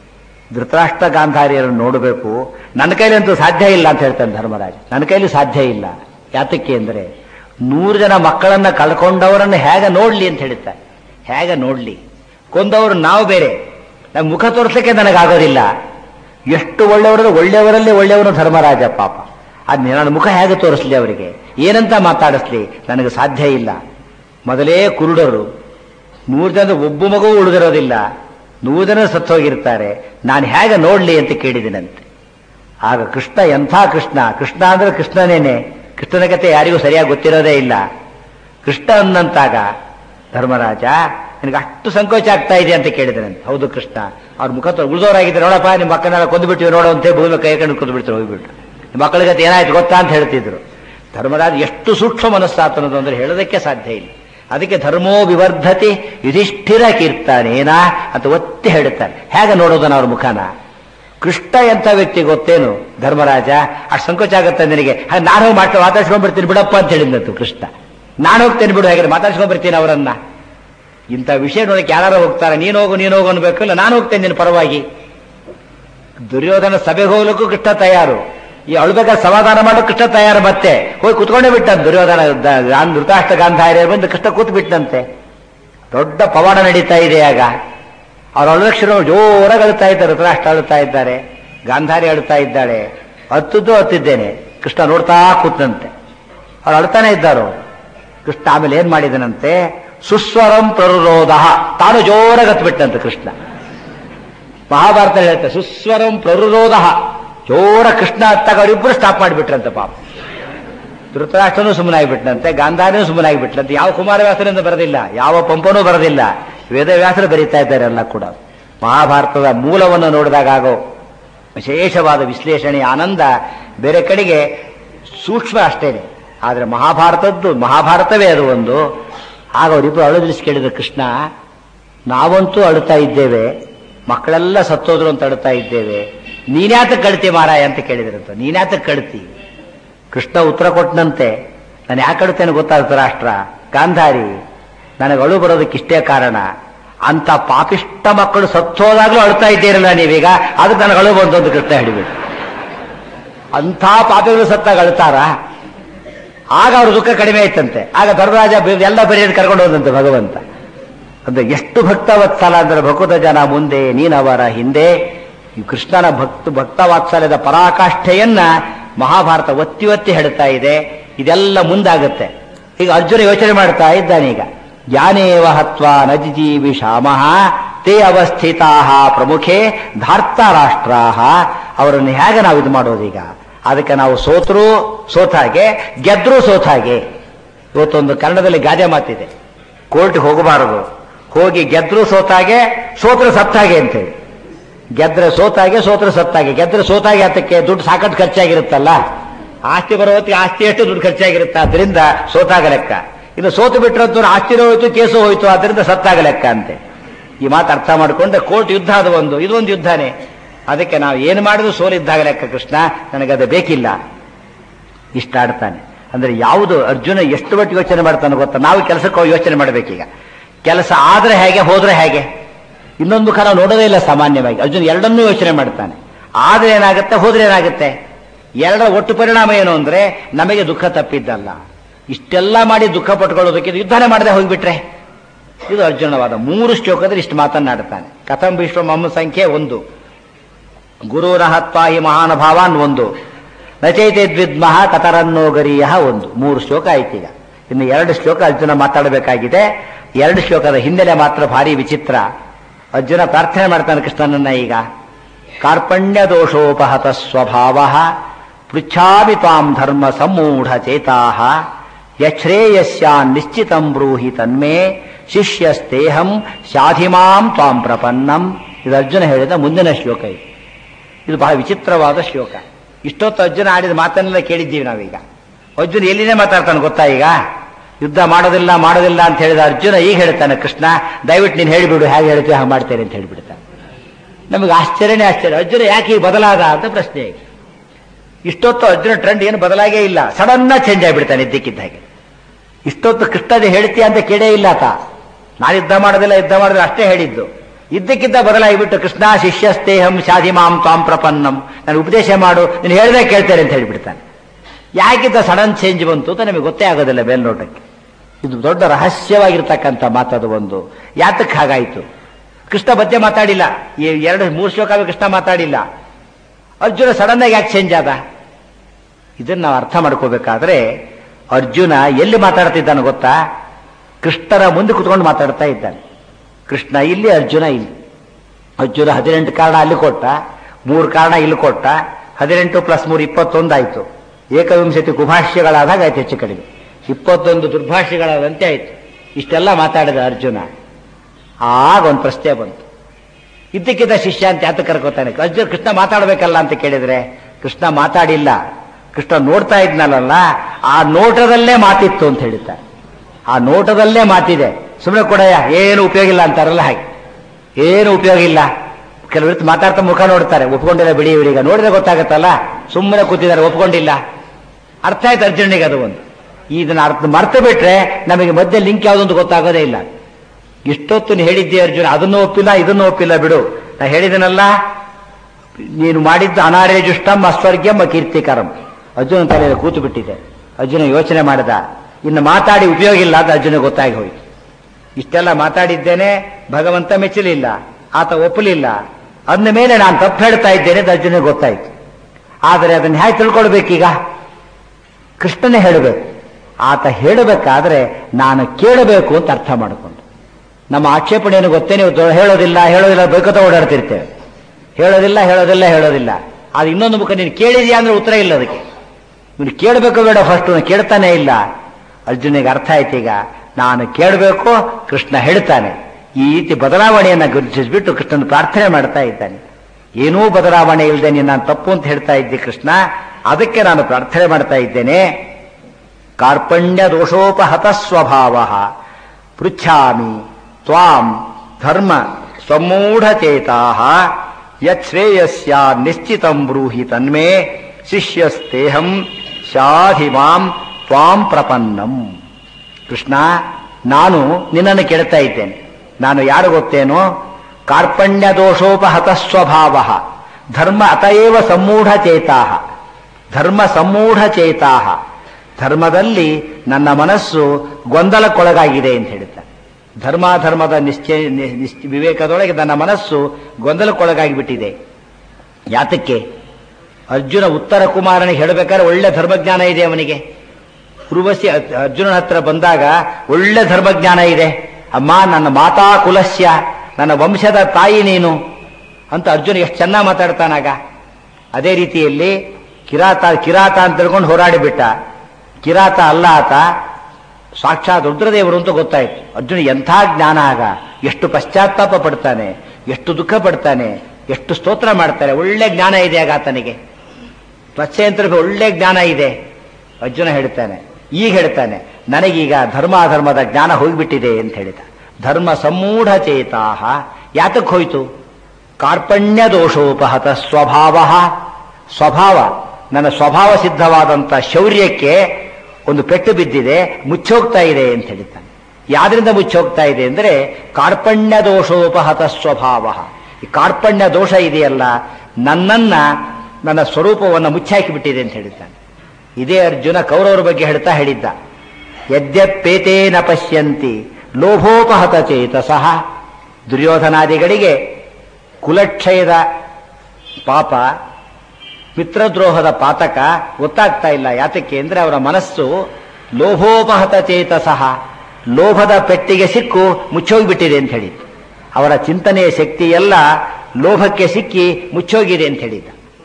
ಧೃತರಾಷ್ಟ್ರ ಗಾಂಧಾರಿಯರನ್ನು ನೋಡಬೇಕು ನನ್ನ ಕೈಲಂತೂ ಸಾಧ್ಯ ಇಲ್ಲ ಅಂತ ಹೇಳ್ತಾನೆ ಧರ್ಮರಾಜ ನನ್ನ ಕೈಲಿ ಸಾಧ್ಯ ಇಲ್ಲ ಯಾತಕ್ಕೆ ಅಂದರೆ ನೂರು ಜನ ಮಕ್ಕಳನ್ನ ಕಳ್ಕೊಂಡವರನ್ನು ಹೇಗೆ ನೋಡ್ಲಿ ಅಂತ ಹೇಳ್ತಾರೆ ಹೇಗೆ ನೋಡ್ಲಿ ಕೊಂದವರು ನಾವು ಬೇರೆ ನಮ್ಮ ಮುಖ ತೋರಿಸ್ಲಿಕ್ಕೆ ನನಗಾಗೋದಿಲ್ಲ ಎಷ್ಟು ಒಳ್ಳೆಯವರು ಒಳ್ಳೆಯವರಲ್ಲಿ ಒಳ್ಳೆಯವನು ಧರ್ಮರಾಜ ಪಾಪ ಅದ್ ನನ್ನ ಮುಖ ಹೇಗೆ ತೋರಿಸ್ಲಿ ಅವರಿಗೆ ಏನಂತ ಮಾತಾಡಿಸ್ಲಿ ನನಗೆ ಸಾಧ್ಯ ಇಲ್ಲ ಮೊದಲೇ ಕುರುಡರು ನೂರು ಜನ ಒಬ್ಬ ಮಗು ಉಳಿದಿರೋದಿಲ್ಲ ನೂರು ಜನ ಸತ್ತೋಗಿರ್ತಾರೆ ನಾನು ಹೇಗೆ ನೋಡ್ಲಿ ಅಂತ ಕೇಳಿದಿನಂತೆ ಆಗ ಕೃಷ್ಣ ಎಂಥ ಕೃಷ್ಣ ಕೃಷ್ಣ ಅಂದ್ರೆ ಕೃಷ್ಣನೇನೆ ಕೃಷ್ಣನ ಕತೆ ಯಾರಿಗೂ ಸರಿಯಾಗಿ ಗೊತ್ತಿರೋದೇ ಇಲ್ಲ ಕೃಷ್ಣ ಅನ್ನಂತಾಗ ಧರ್ಮರಾಜ ನಿನಗೆ ಅಷ್ಟು ಸಂಕೋಚ ಆಗ್ತಾ ಇದೆ ಅಂತ ಕೇಳಿದನಂತೆ ಹೌದು ಕೃಷ್ಣ ಅವ್ರ ಮುಖ ಉಳಿದವರಾಗಿದ್ದಾರೆ ನೋಡಪ್ಪ ನಿಮ್ಮ ಮಕ್ಕಳೆಲ್ಲ ಕೊಂದುಬಿಟ್ಟಿವಿ ನೋಡು ಅಂತ ಭೂಮಿ ಕೈ ಕಣ್ಣು ಕೊಂದುಬಿಡ್ತಾರೆ ಹೋಗ್ಬಿಟ್ಟು ನಿಮ್ಮ ಮಕ್ಕಳ ಗತಿ ಏನಾಯ್ತು ಗೊತ್ತಾ ಅಂತ ಹೇಳ್ತಿದ್ರು ಧರ್ಮರಾಜ ಎಷ್ಟು ಸೂಕ್ಷ್ಮ ಮನಸ್ಸಾತನದು ಅಂದ್ರೆ ಹೇಳೋದಕ್ಕೆ ಸಾಧ್ಯ ಇಲ್ಲ ಅದಕ್ಕೆ ಧರ್ಮೋ ವಿವರ್ಧತಿ ಯುಧಿಷ್ಠಿರ ಕೀರ್ತಾನೇನ ಅಂತ ಒತ್ತಿ ಹೇಳುತ್ತಾರೆ ಹೇಗೆ ನೋಡೋದನ್ನ ಅವ್ರ ಮುಖನ ಕೃಷ್ಣ ಎಂಥ ವ್ಯಕ್ತಿ ಗೊತ್ತೇನು ಧರ್ಮರಾಜ ಅಷ್ಟು ಸಂಕೋಚ ಆಗುತ್ತೆ ನಿನಗೆ ಹಾಗೆ ನಾನು ಹೋಗಿ ಮಾತ್ರ ಮಾತಾಡ್ಸ್ಕೊಂಡ್ಬಿಡ್ತೀನಿ ಬಿಡಪ್ಪ ಅಂತ ಹೇಳಿದ್ನಂತು ಕೃಷ್ಣ ನಾನು ಹೋಗ್ತೇನೆ ಬಿಡು ಹಾಗೆ ಮಾತಾಡ್ಸ್ಕೊಂಡ್ಬಿಡ್ತೀನಿ ಅವರನ್ನ ಇಂಥ ವಿಷಯ ನೋಡಕ್ಕೆ ಯಾರು ಹೋಗ್ತಾರೆ ನೀನು ಹೋಗು ನೀನು ಹೋಗು ಅನ್ಬೇಕು ಇಲ್ಲ ನಾನು ಹೋಗ್ತೇನೆ ನಿನ್ನ ಪರವಾಗಿ ದುರ್ಯೋಧನ ಸಭೆಗೆ ಹೋಗ್ಲಿಕ್ಕೂ ಕೃಷ್ಣ ತಯಾರು ಈ ಅಳ್ಬೇಕಾದ್ರೆ ಸಮಾಧಾನ ಮಾಡೋ ಕೃಷ್ಣ ತಯಾರು ಮತ್ತೆ ಹೋಗಿ ಕುತ್ಕೊಂಡೇ ಬಿಟ್ಟ ದುರ್ಯೋಧನ ಧೃತಾಷ್ಟ ಗಾಂಧಾರ್ಯ ಬಂದು ಕೃಷ್ಣ ಕೂತ್ ಬಿಟ್ಟಂತೆ ದೊಡ್ಡ ಪವಾಡ ನಡೀತಾ ಇದೆ ಆಗ ಅವ್ರ ಅಳದಕ್ಷರ ಜೋರಾಗಿ ಅಳುತ್ತಾ ಇದ್ದಾರೆ ಧೃತರಾಷ್ಟ್ರ ಅಳುತ್ತಾ ಇದ್ದಾರೆ ಗಾಂಧಾರಿ ಅಳುತ್ತಾ ಇದ್ದಾಳೆ ಹತ್ತದ್ದು ಹತ್ತಿದ್ದೇನೆ ಕೃಷ್ಣ ನೋಡ್ತಾ ಕೂತಂತೆ ಅವ್ರು ಅಳ್ತಾನೆ ಇದ್ದಾರೋ ಕೃಷ್ಣ ಆಮೇಲೆ ಏನ್ ಮಾಡಿದನಂತೆ ಸುಸ್ವರಂ ಪ್ರರುರೋಧ ತಾನು ಜೋರಾಗಿ ಹತ್ಬಿಟ್ಟಂತೆ ಕೃಷ್ಣ ಮಹಾಭಾರತ ಹೇಳುತ್ತೆ ಸುಸ್ವರಂ ಪ್ರರುರೋಧ ಜೋರ ಕೃಷ್ಣ ಹತ್ತಾಗ ಅವರಿಬ್ಬರು ಸ್ಟಾಪ್ ಮಾಡಿಬಿಟ್ರಂತೆ ಪಾಪ ಧೃತರಾಷ್ಟ್ರನೂ ಸುಮ್ಮನಾಗಿಬಿಟ್ನಂತೆ ಗಾಂಧಾರಿನೂ ಸುಮ್ಮನಾಗಿಬಿಟ್ರಂತೆ ಯಾವ ಕುಮಾರವ್ಯಾಸರಿಂದ ಬರೋದಿಲ್ಲ ಯಾವ ಪಂಪನೂ ಬರೋದಿಲ್ಲ ವೇದವ್ಯಾಸರು ಬರೀತಾ ಇದ್ದಾರೆ ಎಲ್ಲ ಕೂಡ ಮಹಾಭಾರತದ ಮೂಲವನ್ನು ನೋಡಿದಾಗ ಆಗೋ ವಿಶೇಷವಾದ ವಿಶ್ಲೇಷಣೆ ಆನಂದ ಬೇರೆ ಕಡೆಗೆ ಸೂಕ್ಷ್ಮ ಅಷ್ಟೇನೆ ಆದರೆ ಮಹಾಭಾರತದ್ದು ಮಹಾಭಾರತವೇ ಅದು ಒಂದು ಆಗ ಅವರಿಬ್ಬರು ಅಳುದಿರಿಸಿ ಕೇಳಿದ ಕೃಷ್ಣ ನಾವಂತೂ ಅಳುತ್ತಾ ಇದ್ದೇವೆ ಮಕ್ಕಳೆಲ್ಲ ಸತ್ತೋದ್ರು ಅಂತ ಅಳುತ್ತಾ ಇದ್ದೇವೆ ನೀನ್ಯಾತ ಕಳ್ತಿ ಮಾರಾಯ ಅಂತ ಕೇಳಿದ್ರಂತ ನೀನ್ಯಾತ ಕಳ್ತಿ ಕೃಷ್ಣ ಉತ್ತರ ಕೊಟ್ಟನಂತೆ ನಾನು ಯಾಕೆ ಅಳುತ್ತೇನೆ ಗೊತ್ತಾಗ್ತ ರಾಷ್ಟ್ರ ಗಾಂಧಾರಿ ನನಗೆ ಅಳು ಬರೋದಕ್ಕೆ ಇಷ್ಟೇ ಕಾರಣ ಅಂತ ಪಾಪಿಷ್ಟ ಮಕ್ಕಳು ಸತ್ತೋದಾಗ್ಲೂ ಅಳ್ತಾ ಇದ್ದೀರಲ್ಲ ನೀವೀಗ ಅದಕ್ಕೆ ನನಗೆ ಅಳು ಬಂತು ಅಂತ ಕೃಷ್ಣ ಹೇಳಿಬಿಟ್ಟು ಅಂಥ ಪಾಪಿಗಳು ಸತ್ತಾಗ ಅಳ್ತಾರ ಆಗ ಅವ್ರ ದುಃಖ ಕಡಿಮೆ ಆಯ್ತಂತೆ ಆಗ ಧರ್ಮರಾಜ ಎಲ್ಲ ಬರೆಯೋದು ಕರ್ಕೊಂಡು ಹೋದಂತೆ ಭಗವಂತ ಅಂದ್ರೆ ಎಷ್ಟು ಭಕ್ತವತ್ಸಲ ಅಂದ್ರೆ ಭಕುತ ಜನ ಮುಂದೆ ನೀನವರ ಹಿಂದೆ ಈ ಕೃಷ್ಣನ ಭಕ್ತ ಭಕ್ತವಾತ್ಸಲ್ಯದ ಪರಾಕಾಷ್ಠೆಯನ್ನ ಮಹಾಭಾರತ ಒತ್ತಿ ಒತ್ತಿ ಹೇಳ್ತಾ ಇದೆ ಇದೆಲ್ಲ ಮುಂದಾಗುತ್ತೆ ಈಗ ಅರ್ಜುನ ಯೋಚನೆ ಮಾಡ್ತಾ ಇದ್ದಾನೀಗ ಜ್ಞಾನೇವ ಹತ್ವ ನಜಿಜೀವಿ ಶಾಮಃ ತೇ ಅವಸ್ಥಿತಾ ಪ್ರಮುಖೇ ಧಾರ್ತ ರಾಷ್ಟ್ರಾ ಅವರನ್ನು ಹೇಗೆ ನಾವು ಇದು ಮಾಡೋದೀಗ ಅದಕ್ಕೆ ನಾವು ಸೋತರೂ ಸೋತಾಗೆ ಗೆದ್ರೂ ಸೋತಾಗೆ ಇವತ್ತೊಂದು ಕನ್ನಡದಲ್ಲಿ ಗಾದೆ ಮಾತಿದೆ ಕೋರ್ಟ್ ಹೋಗಬಾರದು ಹೋಗಿ ಗೆದ್ರು ಸೋತಾಗೆ ಸೋತ್ರ ಸತ್ತಾಗೆ ಅಂತೇಳಿ ಗೆದ್ರೆ ಸೋತಾಗೆ ಸೋತ್ರ ಸತ್ತಾಗೆ ಗೆದ್ರೆ ಸೋತಾಗೆ ಅದಕ್ಕೆ ದುಡ್ಡು ಸಾಕಷ್ಟು ಖರ್ಚಾಗಿರುತ್ತಲ್ಲ ಆಸ್ತಿ ಬರೋ ಹೊತ್ತಿಗೆ ಆಸ್ತಿ ಎಷ್ಟು ದುಡ್ಡು ಖರ್ಚಾಗಿರುತ್ತೆ ಅದರಿಂದ ಸೋತಾಗ ಲೆಕ್ಕ ಇನ್ನು ಸೋತು ಬಿಟ್ಟಿರೋದು ಆಸ್ತಿನೂ ಹೋಯ್ತು ಕೇಸು ಹೋಯ್ತು ಅದರಿಂದ ಸತ್ತಾಗ ಲೆಕ್ಕ ಅಂತೆ ಈ ಮಾತು ಅರ್ಥ ಮಾಡಿಕೊಂಡ್ರೆ ಕೋರ್ಟ್ ಯುದ್ಧ ಅದು ಒಂದು ಇದೊಂದು ಯುದ್ಧನೇ ಅದಕ್ಕೆ ನಾವು ಏನು ಮಾಡಿದ್ರು ಸೋಲಿದ್ದಾಗ ಲೆಕ್ಕ ಕೃಷ್ಣ ನನಗದು ಬೇಕಿಲ್ಲ ಇಷ್ಟ ಆಡ್ತಾನೆ ಅಂದ್ರೆ ಯಾವುದು ಅರ್ಜುನ ಎಷ್ಟು ಮಟ್ಟಿಗೆ ಯೋಚನೆ ಮಾಡ್ತಾನೆ ಗೊತ್ತಾ ನಾವು ಕೆಲಸಕ್ಕೆ ಹೋಗಿ ಯೋಚನೆ ಮಾಡಬೇಕೀಗ ಕೆಲಸ ಆದ್ರೆ ಹೇಗೆ ಹೋದ್ರೆ ಹೇಗೆ ಇನ್ನೊಂದು ಮುಖ ನಾವು ನೋಡೋದೇ ಇಲ್ಲ ಸಾಮಾನ್ಯವಾಗಿ ಅರ್ಜುನ ಎರಡನ್ನೂ ಯೋಚನೆ ಮಾಡ್ತಾನೆ ಆದ್ರೆ ಏನಾಗುತ್ತೆ ಹೋದ್ರೆ ಏನಾಗುತ್ತೆ ಎರಡರ ಒಟ್ಟು ಪರಿಣಾಮ ಏನು ಅಂದ್ರೆ ನಮಗೆ ದುಃಖ ತಪ್ಪಿದ್ದಲ್ಲ ಇಷ್ಟೆಲ್ಲ ಮಾಡಿ ದುಃಖ ಪಟ್ಕೊಳ್ಳೋದಕ್ಕೆ ಯುದ್ಧನೇ ಮಾಡದೆ ಹೋಗ್ಬಿಟ್ರೆ ಇದು ಅರ್ಜುನವಾದ ಮೂರು ಶ್ಲೋಕದಲ್ಲಿ ಇಷ್ಟು ಮಾತನ್ನಾಡ್ತಾನೆ ಕಥಂ ವಿಶ್ವ ಮಮ್ಮ ಸಂಖ್ಯೆ ಒಂದು ಗುರುರಹತ್ವ ಹಿ ಮಹಾನುಭಾವಾನ್ ಒಂದು ನಚೈತೆ ದ್ವಿದ್ಮಃ ಕತರನ್ನೋ ಗರೀಯ ಒಂದು ಮೂರು ಶ್ಲೋಕ ಆಯ್ತು ಈಗ ಇನ್ನು ಎರಡು ಶ್ಲೋಕ ಅರ್ಜುನ ಮಾತಾಡಬೇಕಾಗಿದೆ ಎರಡು ಶ್ಲೋಕದ ಹಿನ್ನೆಲೆ ಮಾತ್ರ ಭಾರಿ ವಿಚಿತ್ರ ಅರ್ಜುನ ಪ್ರಾರ್ಥನೆ ಮಾಡ್ತಾನೆ ಕೃಷ್ಣನನ್ನ ಈಗ ಕಾರ್ಪಣ್ಯ ದೋಷೋಪಹತ ಸ್ವಭಾವ ಪೃಚ್ಛಾಮಿ ತ್ವಾಂ ಧರ್ಮ ಸಮ್ಮೂಢ ಚೇತಾ ಯಶ್ರೇಯಸ್ಯಾನ್ ನಿಶ್ಚಿತಂ ಬ್ರೂಹಿ ತನ್ಮೇ ಶಿಷ್ಯಸ್ತೇಹಂ ಶಾಧಿಮಾಂ ತ್ವಾಂ ಪ್ರಪನ್ನಂ ಇದು ಅರ್ಜುನ ಹೇಳಿದ ಮುಂದಿನ ಶ್ಲೋಕ ಇದು ಇದು ಬಹಳ ವಿಚಿತ್ರವಾದ ಶ್ಲೋಕ ಇಷ್ಟೊತ್ತು ಅರ್ಜುನ ಆಡಿದ ಮಾತನ್ನೆಲ್ಲ ಕೇಳಿದ್ದೀವಿ ನಾವೀಗ ಅರ್ಜುನ ಎಲ್ಲಿನೇ ಮಾತಾಡ್ತಾನೆ ಗೊತ್ತಾ ಈಗ ಯುದ್ಧ ಮಾಡೋದಿಲ್ಲ ಮಾಡೋದಿಲ್ಲ ಅಂತ ಹೇಳಿದ ಅರ್ಜುನ ಈಗ ಹೇಳ್ತಾನೆ ಕೃಷ್ಣ ದಯವಿಟ್ಟು ನೀನು ಹೇಳಿಬಿಡು ಹೇಗೆ ಹೇಳ್ತೀವಿ ಹಾಗೆ ಮಾಡ್ತೇನೆ ಅಂತ ಹೇಳಿಬಿಡ್ತಾನೆ ನಮಗೆ ಆಶ್ಚರ್ಯನೇ ಆಶ್ಚರ್ಯ ಅರ್ಜುನ ಯಾಕೆ ಈಗ ಬದಲಾದ ಅಂತ ಪ್ರಶ್ನೆ ಈಗ ಇಷ್ಟೊತ್ತು ಅರ್ಜುನ ಟ್ರೆಂಡ್ ಏನು ಬದಲಾಗೇ ಇಲ್ಲ ಸಡನ್ನ ಚೇಂಜ್ ಆಗಿಬಿಡ್ತಾನೆ ಇದ್ದಕ್ಕಿದ್ದ ಹಾಗೆ ಇಷ್ಟೊತ್ತು ಕೃಷ್ಣದ ಹೇಳ್ತೀಯ ಅಂತ ಕೇಳೇ ಇಲ್ಲ ಆತ ನಾನು ಯುದ್ಧ ಮಾಡೋದಿಲ್ಲ ಯುದ್ಧ ಮಾಡೋದಿಲ್ಲ ಅಷ್ಟೇ ಹೇಳಿದ್ದು ಇದ್ದಕ್ಕಿದ್ದ ಬದಲಾಗಿಬಿಟ್ಟು ಕೃಷ್ಣ ಶಿಷ್ಯಸ್ತೇಹಂ ಶಾಧಿಮಾಂ ತ್ವಾಂ ಪ್ರಪನ್ನಂ ನಾನು ಉಪದೇಶ ಮಾಡು ನೀನು ಹೇಳಿದ್ರೆ ಕೇಳ್ತೇನೆ ಅಂತ ಹೇಳಿಬಿಡ್ತಾನೆ ಯಾಕಿದ್ದ ಸಡನ್ ಚೇಂಜ್ ಬಂತು ಅಂತ ನಮಗೆ ಗೊತ್ತೇ ಆಗೋದಿಲ್ಲ ಮೇಲ್ನೋಟಕ್ಕೆ ಇದು ದೊಡ್ಡ ರಹಸ್ಯವಾಗಿರ್ತಕ್ಕಂಥ ಮಾತದು ಒಂದು ಯಾತಕ್ಕೆ ಹಾಗಾಯಿತು ಕೃಷ್ಣ ಮಧ್ಯೆ ಮಾತಾಡಿಲ್ಲ ಈ ಎರಡು ಮೂರು ಶ್ಲೋಕ ಕೃಷ್ಣ ಮಾತಾಡಿಲ್ಲ ಅರ್ಜುನ ಸಡನ್ ಆಗಿ ಯಾಕೆ ಚೇಂಜ್ ಆದ ಇದನ್ನ ನಾವು ಅರ್ಥ ಮಾಡ್ಕೋಬೇಕಾದ್ರೆ ಅರ್ಜುನ ಎಲ್ಲಿ ಮಾತಾಡ್ತಿದ್ದಾನೆ ಗೊತ್ತಾ ಕೃಷ್ಣರ ಮುಂದೆ ಕುತ್ಕೊಂಡು ಮಾತಾಡ್ತಾ ಇದ್ದಾನೆ ಕೃಷ್ಣ ಇಲ್ಲಿ ಅರ್ಜುನ ಇಲ್ಲಿ ಅರ್ಜುನ ಹದಿನೆಂಟು ಕಾರಣ ಅಲ್ಲಿ ಕೊಟ್ಟ ಮೂರು ಕಾರಣ ಇಲ್ಲಿ ಕೊಟ್ಟ ಹದಿನೆಂಟು ಪ್ಲಸ್ ಮೂರು ಇಪ್ಪತ್ತೊಂದು ಏಕವಿಂಶತಿ ಕುಭಾಷ್ಯಗಳಾದಾಗ ಆಯ್ತು ಹೆಚ್ಚು ಕಡಿಮೆ ಇಪ್ಪತ್ತೊಂದು ದುರ್ಭಾಷ್ಯಗಳಾದಂತೆ ಆಯ್ತು ಇಷ್ಟೆಲ್ಲ ಮಾತಾಡಿದ ಅರ್ಜುನ ಆಗ ಒಂದು ಪ್ರಶ್ನೆ ಬಂತು ಇದ್ದಕ್ಕಿದ್ದ ಶಿಷ್ಯ ಅಂತ ಯಾತ ಕರ್ಕೋತಾನೆ ಅರ್ಜುನ್ ಕೃಷ್ಣ ಮಾತಾಡಬೇಕಲ್ಲ ಅಂತ ಕೇಳಿದ್ರೆ ಕೃಷ್ಣ ಮಾತಾಡಿಲ್ಲ ಕೃಷ್ಣ ನೋಡ್ತಾ ಇದ್ನಲ್ಲ ಆ ನೋಟದಲ್ಲೇ ಮಾತಿತ್ತು ಅಂತ ಹೇಳ್ತಾರೆ ಆ ನೋಟದಲ್ಲೇ ಮಾತಿದೆ ಸುಮ್ಮನೆ ಕೂಡ ಏನು ಉಪಯೋಗ ಇಲ್ಲ ಅಂತಾರಲ್ಲ ಹಾಗೆ ಏನು ಉಪಯೋಗ ಇಲ್ಲ ಕೆಲವರು ಮಾತಾಡ್ತಾ ಮುಖ ನೋಡ್ತಾರೆ ಒಪ್ಕೊಂಡಿಲ್ಲ ಬಿಡಿ ಇವರೀಗ ನೋಡಿದ್ರೆ ಗೊತ್ತಾಗತ್ತಲ್ಲ ಸುಮ್ಮನೆ ಕೂತಿದ್ದಾರೆ ಒಪ್ಕೊಂಡಿಲ್ಲ ಅರ್ಥ ಆಯ್ತು ಅರ್ಜುನಿಗೆ ಅದು ಒಂದು ಇದನ್ನ ಅರ್ಥ ಮರ್ತು ಬಿಟ್ರೆ ನಮಗೆ ಮಧ್ಯೆ ಲಿಂಕ್ ಯಾವುದೊಂದು ಗೊತ್ತಾಗೋದೇ ಇಲ್ಲ ಇಷ್ಟೊತ್ತು ನೀನು ಹೇಳಿದ್ದೆ ಅರ್ಜುನ ಅದನ್ನು ಒಪ್ಪಿಲ್ಲ ಇದನ್ನು ಒಪ್ಪಿಲ್ಲ ಬಿಡು ನಾ ಹೇಳಿದನಲ್ಲ ನೀನು ಮಾಡಿದ್ದ ಅನಾರ್ಯಜುಷ್ಟಂ ಅಸ್ವರ್ಗ್ಯಂ ಕೀರ್ತಿಕರಂ ಅರ್ಜುನ ತಲೆಯಲ್ಲಿ ಕೂತು ಬಿಟ್ಟಿದೆ ಅರ್ಜುನ ಯೋಚನೆ ಮಾಡಿದ ಇನ್ನು ಮಾತಾಡಿ ಉಪಯೋಗ ಇಲ್ಲ ಅಂತ ಅರ್ಜುನ ಗೊತ್ತಾಗಿ ಹೋಯ್ತು ಇಷ್ಟೆಲ್ಲ ಮಾತಾಡಿದ್ದೇನೆ ಭಗವಂತ ಮೆಚ್ಚಲಿಲ್ಲ ಆತ ಒಪ್ಪಲಿಲ್ಲ ಅಂದ ಮೇಲೆ ನಾನು ತಪ್ಪು ಹೇಳ್ತಾ ಇದ್ದೇನೆ ಅಂತ ಅರ್ಜುನ ಗೊತ್ತಾಯ್ತು ಆದರೆ ಅದನ್ನು ಹೇಗೆ ತಿಳ್ಕೊಳ್ಬೇಕೀಗ ಕೃಷ್ಣನೇ ಹೇಳಬೇಕು ಆತ ಹೇಳಬೇಕಾದ್ರೆ ನಾನು ಕೇಳಬೇಕು ಅಂತ ಅರ್ಥ ಮಾಡಿಕೊಂಡು ನಮ್ಮ ಆಕ್ಷೇಪಣೆಯನ್ನು ಗೊತ್ತೇ ನೀವು ದೊ- ಹೇಳೋದಿಲ್ಲ ಹೇಳೋದಿಲ್ಲ ಬೇಕತ್ತ ಓಡಾಡ್ತಿರ್ತೇವೆ ಹೇಳೋದಿಲ್ಲ ಹೇಳೋದಿಲ್ಲ ಹೇಳೋದಿಲ್ಲ ಅದು ಇನ್ನೊಂದು ಮುಖ ನೀನು ಕೇಳಿದ್ಯಾ ಅಂದ್ರೆ ಉತ್ತರ ಇಲ್ಲ ಅದಕ್ಕೆ ನೀನು ಕೇಳಬೇಕು ಬೇಡ ಫಸ್ಟ್ ಕೇಳ್ತಾನೆ ಇಲ್ಲ ಅರ್ಜುನಿಗೆ ಅರ್ಥ ಆಯ್ತು ಈಗ ನಾನು ಕೇಳಬೇಕು ಕೃಷ್ಣ ಹೇಳ್ತಾನೆ ಈ ರೀತಿ ಬದಲಾವಣೆಯನ್ನು ಗುರುತಿಸಿಬಿಟ್ಟು ಕೃಷ್ಣನ ಪ್ರಾರ್ಥನೆ ಮಾಡ್ತಾ ಇದ್ದಾನೆ ಏನೂ ಬದಲಾವಣೆ ಇಲ್ಲದೆ ನೀನು ನಾನು ತಪ್ಪು ಅಂತ ಹೇಳ್ತಾ ಇದ್ದೆ ಕೃಷ್ಣ ಅದಕ್ಕೆ ನಾನು ಪ್ರಾರ್ಥನೆ ಮಾಡ್ತಾ ಇದ್ದೇನೆ ಕಾರ್ಪಣ್ಯ ದೋಷೋಪಹತ ಸ್ವಭಾವ ಪೃಚ್ಛಾಮಿ ತ್ವಾಂ ಧರ್ಮ ಸ್ವಮೂಢಚೇತಾ ಯಶ್ರೇಯಸ್ಯ ನಿಶ್ಚಿತಂ ಬ್ರೂಹಿ ತನ್ಮೇ ಶಿಷ್ಯಸ್ತೇಹಂ ಶಾಧಿ ಮಾಂ ತ್ವಾಂ ಪ್ರಪನ್ನಂ ಕೃಷ್ಣ ನಾನು ನಿನ್ನನ್ನು ಕೇಳ್ತಾ ಇದ್ದೇನೆ ನಾನು ಯಾರು ಗೊತ್ತೇನೋ ಕಾರ್ಪಣ್ಯ ದೋಷೋಪಹತ ಸ್ವಭಾವ ಧರ್ಮ ಅತಯೇವ ಸಮ್ಮೂಢಚೇತಾ ಧರ್ಮ ಸಮ್ಮೂಢಚೇತಾ ಧರ್ಮದಲ್ಲಿ ನನ್ನ ಮನಸ್ಸು ಗೊಂದಲಕ್ಕೊಳಗಾಗಿದೆ ಅಂತ ಹೇಳ್ತಾರೆ ಧರ್ಮಾಧರ್ಮದ ನಿಶ್ಚಯ ನಿ- ನಿಶ್ಚ- ವಿವೇಕದೊಳಗೆ ನನ್ನ ಮನಸ್ಸು ಗೊಂದಲಕ್ಕೊಳಗಾಗಿ ಬಿಟ್ಟಿದೆ ಯಾತಕ್ಕೆ ಅರ್ಜುನ ಉತ್ತರ ಕುಮಾರನಿಗೆ ಹೇಳಬೇಕಾದ್ರೆ ಒಳ್ಳೆ ಧರ್ಮಜ್ಞಾನ ಇದೆ ಅವನಿಗೆ ಉರ್ವಶಿ ಅರ್- ಅರ್ಜುನನ ಹತ್ರ ಬಂದಾಗ ಒಳ್ಳೆ ಧರ್ಮಜ್ಞಾನ ಇದೆ ಅಮ್ಮ ನನ್ನ ಮಾತಾ ಕುಲಸ್ಯ ನನ್ನ ವಂಶದ ತಾಯಿ ನೀನು ಅಂತ ಅರ್ಜುನ ಎಷ್ಟು ಚೆನ್ನಾಗಿ ಮಾತಾಡ್ತಾನಾಗ ಅದೇ ರೀತಿಯಲ್ಲಿ ಕಿರಾತ ಕಿರಾತ ಅಂತ ತಿಳ್ಕೊಂಡು ಹೋರಾಡಿಬಿಟ್ಟ ಕಿರಾತ ಅಲ್ಲ ಆತ ಸಾಕ್ಷಾತ್ ರುದ್ರದೇವರು ಅಂತ ಗೊತ್ತಾಯ್ತು ಅರ್ಜುನ ಎಂಥ ಜ್ಞಾನ ಆಗ ಎಷ್ಟು ಪಶ್ಚಾತ್ತಾಪ ಪಡ್ತಾನೆ ಎಷ್ಟು ದುಃಖ ಪಡ್ತಾನೆ ಎಷ್ಟು ಸ್ತೋತ್ರ ಮಾಡ್ತಾರೆ ಒಳ್ಳೆ ಜ್ಞಾನ ಇದೆ ಆಗ ಆತನಿಗೆ ತ್ವಚ್ಛಯಂತ್ರಕ್ಕೆ ಒಳ್ಳೆ ಜ್ಞಾನ ಇದೆ ಅರ್ಜುನ ಹೇಳ್ತಾನೆ ಈಗ ಹೇಳ್ತಾನೆ ನನಗೀಗ ಧರ್ಮಾಧರ್ಮದ ಜ್ಞಾನ ಹೋಗಿಬಿಟ್ಟಿದೆ ಅಂತ ಹೇಳಿದ ಧರ್ಮ ಸಮ್ಮೂಢ ಚೇತಾಹ ಯಾತಕ್ಕೆ ಹೋಯ್ತು ಕಾರ್ಪಣ್ಯ ದೋಷೋಪಹತ ಸ್ವಭಾವ ಸ್ವಭಾವ ನನ್ನ ಸ್ವಭಾವ ಸಿದ್ಧವಾದಂಥ ಶೌರ್ಯಕ್ಕೆ ಒಂದು ಪೆಟ್ಟು ಬಿದ್ದಿದೆ ಮುಚ್ಚೋಗ್ತಾ ಇದೆ ಅಂತ ಹೇಳ್ತಾನೆ ಯಾದ್ರಿಂದ ಮುಚ್ಚೋಗ್ತಾ ಇದೆ ಅಂದರೆ ಕಾರ್ಪಣ್ಯ ದೋಷೋಪಹತ ಸ್ವಭಾವ ಈ ಕಾರ್ಪಣ್ಯ ದೋಷ ಇದೆಯಲ್ಲ ನನ್ನನ್ನ ನನ್ನ ಸ್ವರೂಪವನ್ನು ಮುಚ್ಚಾಕಿ ಬಿಟ್ಟಿದೆ ಅಂತ ಹೇಳಿದ್ದಾನೆ ಇದೇ ಅರ್ಜುನ ಕೌರವರ ಬಗ್ಗೆ ಹೇಳ್ತಾ ಹೇಳಿದ್ದ ಯದ್ಯಪೇತೇನ ಪಶ್ಯಂತಿ ಲೋಭೋಪಹತ ಚೇತಸಃ ದುರ್ಯೋಧನಾದಿಗಳಿಗೆ ಕುಲಕ್ಷಯದ ಪಾಪ ಮಿತ್ರದ್ರೋಹದ ಪಾತಕ ಗೊತ್ತಾಗ್ತಾ ಇಲ್ಲ ಯಾತಕ್ಕೆ ಅಂದ್ರೆ ಅವರ ಮನಸ್ಸು ಲೋಭೋಪಹತ ಚೇತಸಃ ಲೋಭದ ಪೆಟ್ಟಿಗೆ ಸಿಕ್ಕು ಮುಚ್ಚೋಗ್ಬಿಟ್ಟಿದೆ ಅಂತ ಹೇಳಿದ್ದು ಅವರ ಚಿಂತನೆಯ ಶಕ್ತಿ ಎಲ್ಲ ಲೋಭಕ್ಕೆ ಸಿಕ್ಕಿ ಮುಚ್ಚೋಗಿದೆ ಅಂತ ಹೇಳಿದ್ದ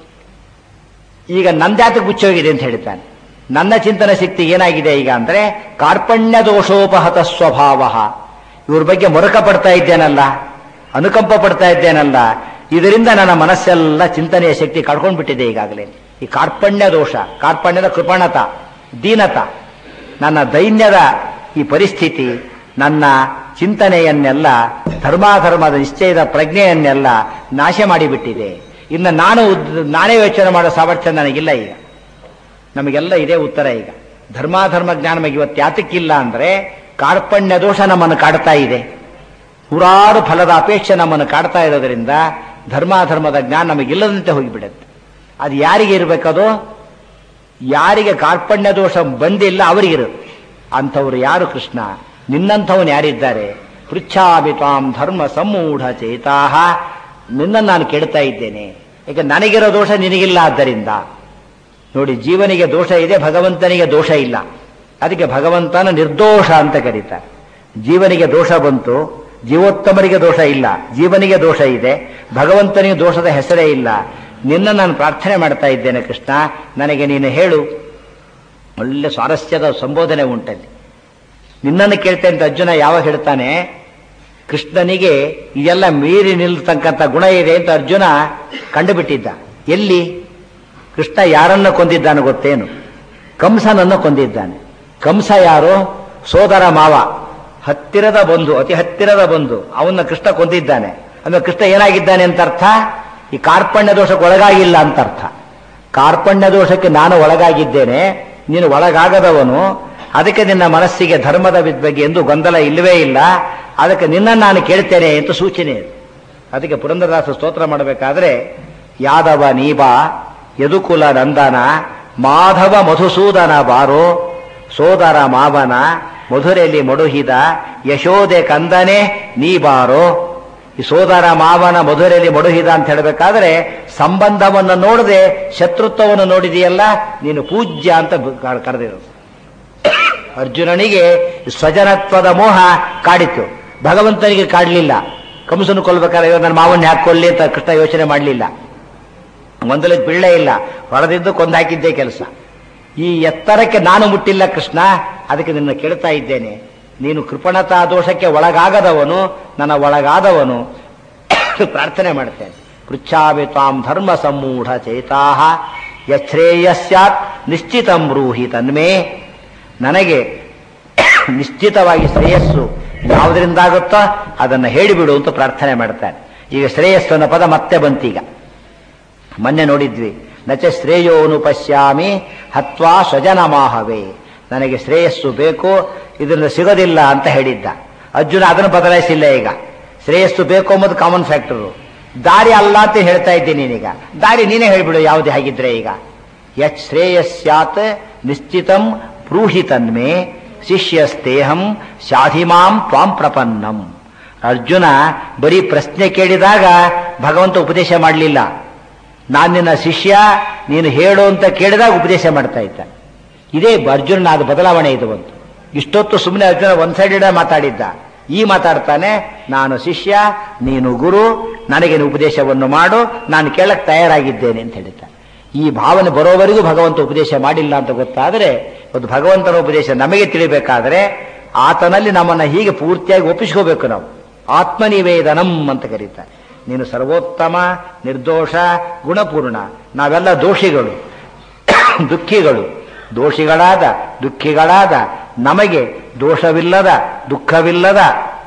ಈಗ ನಂದ್ಯಾತಕ್ಕೆ ಮುಚ್ಚೋಗಿದೆ ಅಂತ ಹೇಳ್ತಾನೆ ನನ್ನ ಚಿಂತನ ಶಕ್ತಿ ಏನಾಗಿದೆ ಈಗ ಅಂದ್ರೆ ಕಾರ್ಪಣ್ಯ ದೋಷೋಪಹತ ಸ್ವಭಾವ ಇವ್ರ ಬಗ್ಗೆ ಮೊರಕ ಪಡ್ತಾ ಇದ್ದೇನಲ್ಲ ಅನುಕಂಪ ಪಡ್ತಾ ಇದ್ದೇನಲ್ಲ ಇದರಿಂದ ನನ್ನ ಮನಸ್ಸೆಲ್ಲ ಚಿಂತನೆಯ ಶಕ್ತಿ ಕಳ್ಕೊಂಡು ಬಿಟ್ಟಿದೆ ಈಗಾಗಲೇ ಈ ಕಾರ್ಪಣ್ಯ ದೋಷ ಕಾರ್ಪಣ್ಯದ ಕೃಪಣತ ದೀನತ ನನ್ನ ದೈನ್ಯದ ಈ ಪರಿಸ್ಥಿತಿ ನನ್ನ ಚಿಂತನೆಯನ್ನೆಲ್ಲ ಧರ್ಮಾಧರ್ಮದ ನಿಶ್ಚಯದ ಪ್ರಜ್ಞೆಯನ್ನೆಲ್ಲ ನಾಶ ಮಾಡಿಬಿಟ್ಟಿದೆ ಇನ್ನು ನಾನು ಉದ್- ನಾನೇ ಯೋಚನೆ ಮಾಡೋ ಸಾಮರ್ಥ್ಯ ನನಗಿಲ್ಲ ಈಗ ನಮಗೆಲ್ಲ ಇದೇ ಉತ್ತರ ಈಗ ಧರ್ಮಾಧರ್ಮ ಜ್ಞಾನ ನಮಗೆ ಇವತ್ತು ಯಾತಕ್ಕಿಲ್ಲ ಅಂದ್ರೆ ಕಾರ್ಪಣ್ಯ ದೋಷ ನಮ್ಮನ್ನು ಕಾಡ್ತಾ ಇದೆ ನೂರಾರು ಫಲದ ಅಪೇಕ್ಷೆ ನಮ್ಮನ್ನು ಕಾಡ್ತಾ ಇರೋದ್ರಿಂದ ಧರ್ಮಾಧರ್ಮದ ಜ್ಞಾನ ನಮಗಿಲ್ಲದಂತೆ ಹೋಗಿಬಿಡುತ್ತೆ ಅದು ಯಾರಿಗೆ ಇರಬೇಕದು ಯಾರಿಗೆ ಕಾರ್ಪಣ್ಯ ದೋಷ ಬಂದಿಲ್ಲ ಅವರಿಗಿರುತ್ತೆ ಅಂಥವ್ರು ಯಾರು ಕೃಷ್ಣ ನಿನ್ನಂಥವನು ಯಾರಿದ್ದಾರೆ ಪೃಚ್ಛಾಮಿ ತ್ವಾಂ ಧರ್ಮ ಸಮೂಢ ಚೇತಾಹ ನಿನ್ನನ್ನು ನಾನು ಕೇಳ್ತಾ ಇದ್ದೇನೆ ಈಗ ನನಗಿರೋ ದೋಷ ನಿನಗಿಲ್ಲ ಆದ್ದರಿಂದ ನೋಡಿ ಜೀವನಿಗೆ ದೋಷ ಇದೆ ಭಗವಂತನಿಗೆ ದೋಷ ಇಲ್ಲ ಅದಕ್ಕೆ ಭಗವಂತನ ನಿರ್ದೋಷ ಅಂತ ಕರೀತಾರೆ ಜೀವನಿಗೆ ದೋಷ ಬಂತು ಜೀವೋತ್ತಮರಿಗೆ ದೋಷ ಇಲ್ಲ ಜೀವನಿಗೆ ದೋಷ ಇದೆ ಭಗವಂತನಿಗೆ ದೋಷದ ಹೆಸರೇ ಇಲ್ಲ ನಿನ್ನ ನಾನು ಪ್ರಾರ್ಥನೆ ಮಾಡ್ತಾ ಇದ್ದೇನೆ ಕೃಷ್ಣ ನನಗೆ ನೀನು ಹೇಳು ಒಳ್ಳೆ ಸ್ವಾರಸ್ಯದ ಸಂಬೋಧನೆ ಉಂಟಲ್ಲಿ ನಿನ್ನನ್ನು ಕೇಳ್ತೇನೆ ಅಂತ ಅರ್ಜುನ ಯಾವಾಗ ಹೇಳ್ತಾನೆ ಕೃಷ್ಣನಿಗೆ ಇದೆಲ್ಲ ಮೀರಿ ನಿಲ್ತಕ್ಕಂಥ ಗುಣ ಇದೆ ಅಂತ ಅರ್ಜುನ ಕಂಡುಬಿಟ್ಟಿದ್ದ ಎಲ್ಲಿ ಕೃಷ್ಣ ಯಾರನ್ನು ಕೊಂದಿದ್ದಾನೆ ಗೊತ್ತೇನು ಕಂಸನನ್ನು ಕೊಂದಿದ್ದಾನೆ ಕಂಸ ಯಾರು ಸೋದರ ಮಾವ ಹತ್ತಿರದ ಬಂಧು ಅತಿ ಹತ್ತಿರದ ಬಂಧು ಅವನ್ನ ಕೃಷ್ಣ ಕೊಂದಿದ್ದಾನೆ ಅಂದ್ರೆ ಕೃಷ್ಣ ಏನಾಗಿದ್ದಾನೆ ಅಂತ ಅರ್ಥ ಈ ಕಾರ್ಪಣ್ಯ ದೋಷಕ್ಕೆ ಒಳಗಾಗಿಲ್ಲ ಅಂತ ಅರ್ಥ ಕಾರ್ಪಣ್ಯ ದೋಷಕ್ಕೆ ನಾನು ಒಳಗಾಗಿದ್ದೇನೆ ನೀನು ಒಳಗಾಗದವನು ಅದಕ್ಕೆ ನಿನ್ನ ಮನಸ್ಸಿಗೆ ಧರ್ಮದ ಬಗ್ಗೆ ಎಂದು ಗೊಂದಲ ಇಲ್ಲವೇ ಇಲ್ಲ ಅದಕ್ಕೆ ನಿನ್ನನ್ನು ನಾನು ಕೇಳ್ತೇನೆ ಅಂತ ಸೂಚನೆ ಇದೆ ಅದಕ್ಕೆ ಪುರಂದರದಾಸ ಸ್ತೋತ್ರ ಮಾಡಬೇಕಾದ್ರೆ ಯಾದವ ನೀಬಾ ಯದುಕುಲ ನಂದನ ಮಾಧವ ಮಧುಸೂದನ ಬಾರೋ ಸೋದರ ಮಾವನ ಮಧುರೆಯಲ್ಲಿ ಮಡುಹಿದ ಯಶೋದೆ ಕಂದನೆ ನೀ ಬಾರೋ ಈ ಸೋದರ ಮಾವನ ಮಧುರೆಯಲ್ಲಿ ಮಡುಹಿದ ಅಂತ ಹೇಳಬೇಕಾದ್ರೆ ಸಂಬಂಧವನ್ನು ನೋಡದೆ ಶತ್ರುತ್ವವನ್ನು ನೋಡಿದೆಯಲ್ಲ ನೀನು ಪೂಜ್ಯ ಅಂತ ಕರೆದಿರೋದು ಅರ್ಜುನನಿಗೆ ಸ್ವಜನತ್ವದ ಮೋಹ ಕಾಡಿತು ಭಗವಂತನಿಗೆ ಕಾಡಲಿಲ್ಲ ಕಂಸನು ಕೊಲ್ಬೇಕಾದ್ರೆ ನನ್ನ ಮಾವನ್ನ ಹಾಕೊಳ್ಳಿ ಅಂತ ಕೃಷ್ಣ ಯೋಚನೆ ಮಾಡಲಿಲ್ಲ ಒಂದಲಕ್ಕೆ ಬಿಳ್ಳೆ ಇಲ್ಲ ಹೊರದಿದ್ದು ಕೊಂದಾಕಿದ್ದೇ ಕೆಲಸ ಈ ಎತ್ತರಕ್ಕೆ ನಾನು ಮುಟ್ಟಿಲ್ಲ ಕೃಷ್ಣ ಅದಕ್ಕೆ ನಿನ್ನ ಕೇಳ್ತಾ ಇದ್ದೇನೆ ನೀನು ಕೃಪಣತಾ ದೋಷಕ್ಕೆ ಒಳಗಾಗದವನು ನನ್ನ ಒಳಗಾದವನು ಪ್ರಾರ್ಥನೆ ಮಾಡ್ತೇನೆ ಪೃಚ್ಛಾಮಿ ತ್ವಾಂ ಧರ್ಮ ಸಮೂಢ ಚೇತಾಹ ಯಶ್ರೇಯ ಸ್ಯಾತ್ ನಿಶ್ಚಿತಂ ಬ್ರೂಹಿ ತನ್ಮೇ ನನಗೆ ನಿಶ್ಚಿತವಾಗಿ ಶ್ರೇಯಸ್ಸು ಯಾವುದರಿಂದಾಗುತ್ತೋ ಅದನ್ನು ಹೇಳಿಬಿಡು ಅಂತ ಪ್ರಾರ್ಥನೆ ಮಾಡ್ತಾನೆ ಈಗ ಶ್ರೇಯಸ್ಸು ಅನ್ನೋ ಪದ ಮತ್ತೆ ಬಂತೀಗ ಮೊನ್ನೆ ನೋಡಿದ್ವಿ ನಚ ಶ್ರೇಯೋನು ಪಶ್ಯಾಮಿ ಹತ್ವಾ ಸ್ವಜನ ಮಾಹವೇ ನನಗೆ ಶ್ರೇಯಸ್ಸು ಬೇಕು ಇದರಿಂದ ಸಿಗೋದಿಲ್ಲ ಅಂತ ಹೇಳಿದ್ದ ಅರ್ಜುನ ಅದನ್ನು ಬದಲಾಯಿಸಿಲ್ಲ ಈಗ ಶ್ರೇಯಸ್ಸು ಬೇಕು ಎಂಬುದು ಕಾಮನ್ ಫ್ಯಾಕ್ಟರು ದಾರಿ ಅಲ್ಲ ಅಂತ ಹೇಳ್ತಾ ಇದ್ದೀನಿ ನೀನೀಗ ದಾರಿ ನೀನೇ ಹೇಳ್ಬಿಡು ಯಾವುದೇ ಹಾಗಿದ್ರೆ ಈಗ ಯತ್ ಶ್ರೇಯಸ್ಯಾತ್ ನಿಶ್ಚಿತಂ ಬ್ರೂಹಿ ತನ್ಮೇ ಶಿಷ್ಯಸ್ತೇಹಂ ಶಾಧಿಮಾಂ ತ್ವಾಂ ಪ್ರಪನ್ನಂ ಅರ್ಜುನ ಬರೀ ಪ್ರಶ್ನೆ ಕೇಳಿದಾಗ ಭಗವಂತ ಉಪದೇಶ ಮಾಡಲಿಲ್ಲ ನಾನು ನಿನ್ನ ಶಿಷ್ಯ ನೀನು ಹೇಳು ಅಂತ ಕೇಳಿದಾಗ ಉಪದೇಶ ಮಾಡ್ತಾ ಇದ್ದ ಇದೇ ಅರ್ಜುನ ಅದು ಬದಲಾವಣೆ ಇದು ಒಂದು ಇಷ್ಟೊತ್ತು ಸುಮ್ಮನೆ ಅರ್ಜುನ ಒಂದ್ ಸೈಡ್ ಮಾತಾಡಿದ್ದ ಈ ಮಾತಾಡ್ತಾನೆ ನಾನು ಶಿಷ್ಯ ನೀನು ಗುರು ನನಗೆ ಉಪದೇಶವನ್ನು ಮಾಡು ನಾನು ಕೇಳಕ್ ತಯಾರಾಗಿದ್ದೇನೆ ಅಂತ ಹೇಳಿದ್ದ ಈ ಭಾವನೆ ಬರೋವರೆಗೂ ಭಗವಂತ ಉಪದೇಶ ಮಾಡಿಲ್ಲ ಅಂತ ಗೊತ್ತಾದರೆ ಒಂದು ಭಗವಂತನ ಉಪದೇಶ ನಮಗೆ ತಿಳಿಬೇಕಾದ್ರೆ ಆತನಲ್ಲಿ ನಮ್ಮನ್ನ ಹೀಗೆ ಪೂರ್ತಿಯಾಗಿ ಒಪ್ಪಿಸ್ಕೋಬೇಕು ನಾವು ಆತ್ಮನಿವೇದನಂ ಅಂತ ಕರೀತಾರೆ ನೀನು ಸರ್ವೋತ್ತಮ ನಿರ್ದೋಷ ಗುಣಪೂರ್ಣ ನಾವೆಲ್ಲ ದೋಷಿಗಳು ದುಃಖಿಗಳು ದೋಷಿಗಳಾದ ದುಃಖಿಗಳಾದ ನಮಗೆ ದೋಷವಿಲ್ಲದ ದುಃಖವಿಲ್ಲದ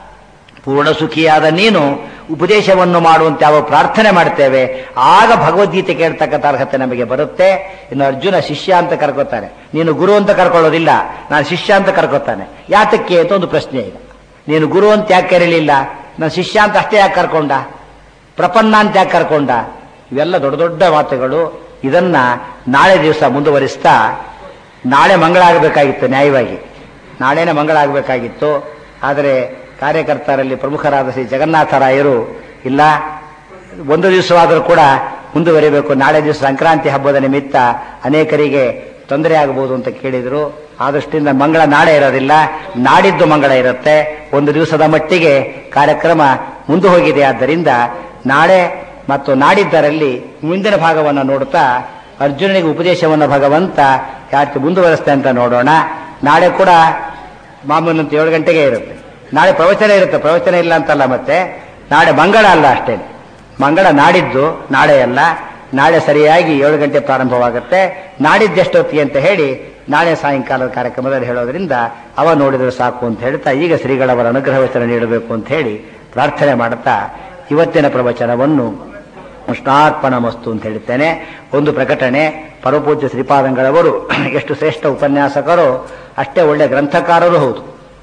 ಪೂರ್ಣ ಸುಖಿಯಾದ ನೀನು ಉಪದೇಶವನ್ನು ಮಾಡುವಂತೆ ಯಾವ ಪ್ರಾರ್ಥನೆ ಮಾಡ್ತೇವೆ ಆಗ ಭಗವದ್ಗೀತೆ ಕೇಳ್ತಕ್ಕಂಥ ಅರ್ಹತೆ ನಮಗೆ ಬರುತ್ತೆ ಇನ್ನು ಅರ್ಜುನ ಶಿಷ್ಯ ಅಂತ ಕರ್ಕೋತಾನೆ ನೀನು ಗುರು ಅಂತ ಕರ್ಕೊಳ್ಳೋದಿಲ್ಲ ನಾನು ಶಿಷ್ಯ ಅಂತ ಕರ್ಕೋತಾನೆ ಯಾತಕ್ಕೆ ಅಂತ ಒಂದು ಪ್ರಶ್ನೆ ಈಗ ನೀನು ಗುರು ಅಂತ ಯಾಕೆ ಕರೀಲಿಲ್ಲ ನಾನು ಶಿಷ್ಯ ಅಂತ ಅಷ್ಟೇ ಯಾಕೆ ಕರ್ಕೊಂಡ ಪ್ರಪನ್ನ ಅಂತ ಯಾಕೆ ಕರ್ಕೊಂಡ ಇವೆಲ್ಲ ದೊಡ್ಡ ದೊಡ್ಡ ಮಾತುಗಳು ಇದನ್ನ ನಾಳೆ ದಿವಸ ಮುಂದುವರಿಸ್ತಾ ನಾಳೆ ಮಂಗಳ ಆಗಬೇಕಾಗಿತ್ತು ನ್ಯಾಯವಾಗಿ ನಾಳೆನೇ ಮಂಗಳ ಆಗಬೇಕಾಗಿತ್ತು ಆದರೆ ಕಾರ್ಯಕರ್ತರಲ್ಲಿ ಪ್ರಮುಖರಾದ ಶ್ರೀ ಜಗನ್ನಾಥರಾಯರು ಇಲ್ಲ ಒಂದು ದಿವಸವಾದರೂ ಕೂಡ ಮುಂದುವರಿಬೇಕು ನಾಳೆ ದಿವಸ ಸಂಕ್ರಾಂತಿ ಹಬ್ಬದ ನಿಮಿತ್ತ ಅನೇಕರಿಗೆ ತೊಂದರೆ ಆಗಬಹುದು ಅಂತ ಕೇಳಿದರು ಆದಷ್ಟಿಂದ ಮಂಗಳ ನಾಳೆ ಇರೋದಿಲ್ಲ ನಾಡಿದ್ದು ಮಂಗಳ ಇರುತ್ತೆ ಒಂದು ದಿವಸದ ಮಟ್ಟಿಗೆ ಕಾರ್ಯಕ್ರಮ ಮುಂದೆ ಹೋಗಿದೆ ಆದ್ದರಿಂದ ನಾಳೆ ಮತ್ತು ನಾಡಿದ್ದರಲ್ಲಿ ಮುಂದಿನ ಭಾಗವನ್ನು ನೋಡುತ್ತಾ ಅರ್ಜುನನಿಗೆ ಉಪದೇಶವನ್ನು ಭಗವಂತ ಯಾಕೆ ಮುಂದುವರಿಸ್ತೆ ಅಂತ ನೋಡೋಣ ನಾಳೆ ಕೂಡ ಮಾಮೂಲಿನಂತೆ ಏಳು ಗಂಟೆಗೆ ಇರುತ್ತೆ ನಾಳೆ ಪ್ರವಚನ ಇರುತ್ತೆ ಪ್ರವಚನ ಇಲ್ಲ ಅಂತಲ್ಲ ಮತ್ತೆ ನಾಳೆ ಮಂಗಳ ಅಲ್ಲ ಅಷ್ಟೇ ಮಂಗಳ ನಾಡಿದ್ದು ನಾಳೆ ಅಲ್ಲ ನಾಳೆ ಸರಿಯಾಗಿ ಏಳು ಗಂಟೆ ಪ್ರಾರಂಭವಾಗುತ್ತೆ ನಾಡಿದ್ದೆಷ್ಟೊತ್ತಿಗೆ ಅಂತ ಹೇಳಿ ನಾಳೆ ಸಾಯಂಕಾಲದ ಕಾರ್ಯಕ್ರಮದಲ್ಲಿ ಹೇಳೋದ್ರಿಂದ ಅವ ನೋಡಿದ್ರೆ ಸಾಕು ಅಂತ ಹೇಳ್ತಾ ಈಗ ಶ್ರೀಗಳವರ ಅನುಗ್ರಹ ವಚನ ನೀಡಬೇಕು ಅಂತ ಹೇಳಿ ಪ್ರಾರ್ಥನೆ ಮಾಡುತ್ತಾ ಇವತ್ತಿನ ಪ್ರವಚನವನ್ನು ಕೃಷ್ಣಾರ್ಪಣ ಮಸ್ತು ಅಂತ ಹೇಳ್ತೇನೆ ಒಂದು ಪ್ರಕಟಣೆ ಪರಪೂಜ್ಯ ಶ್ರೀಪಾದಂಗಳವರು ಎಷ್ಟು ಶ್ರೇಷ್ಠ ಉಪನ್ಯಾಸಕರು ಅಷ್ಟೇ ಒಳ್ಳೆ ಗ್ರಂಥಕಾರರು ಹೌದು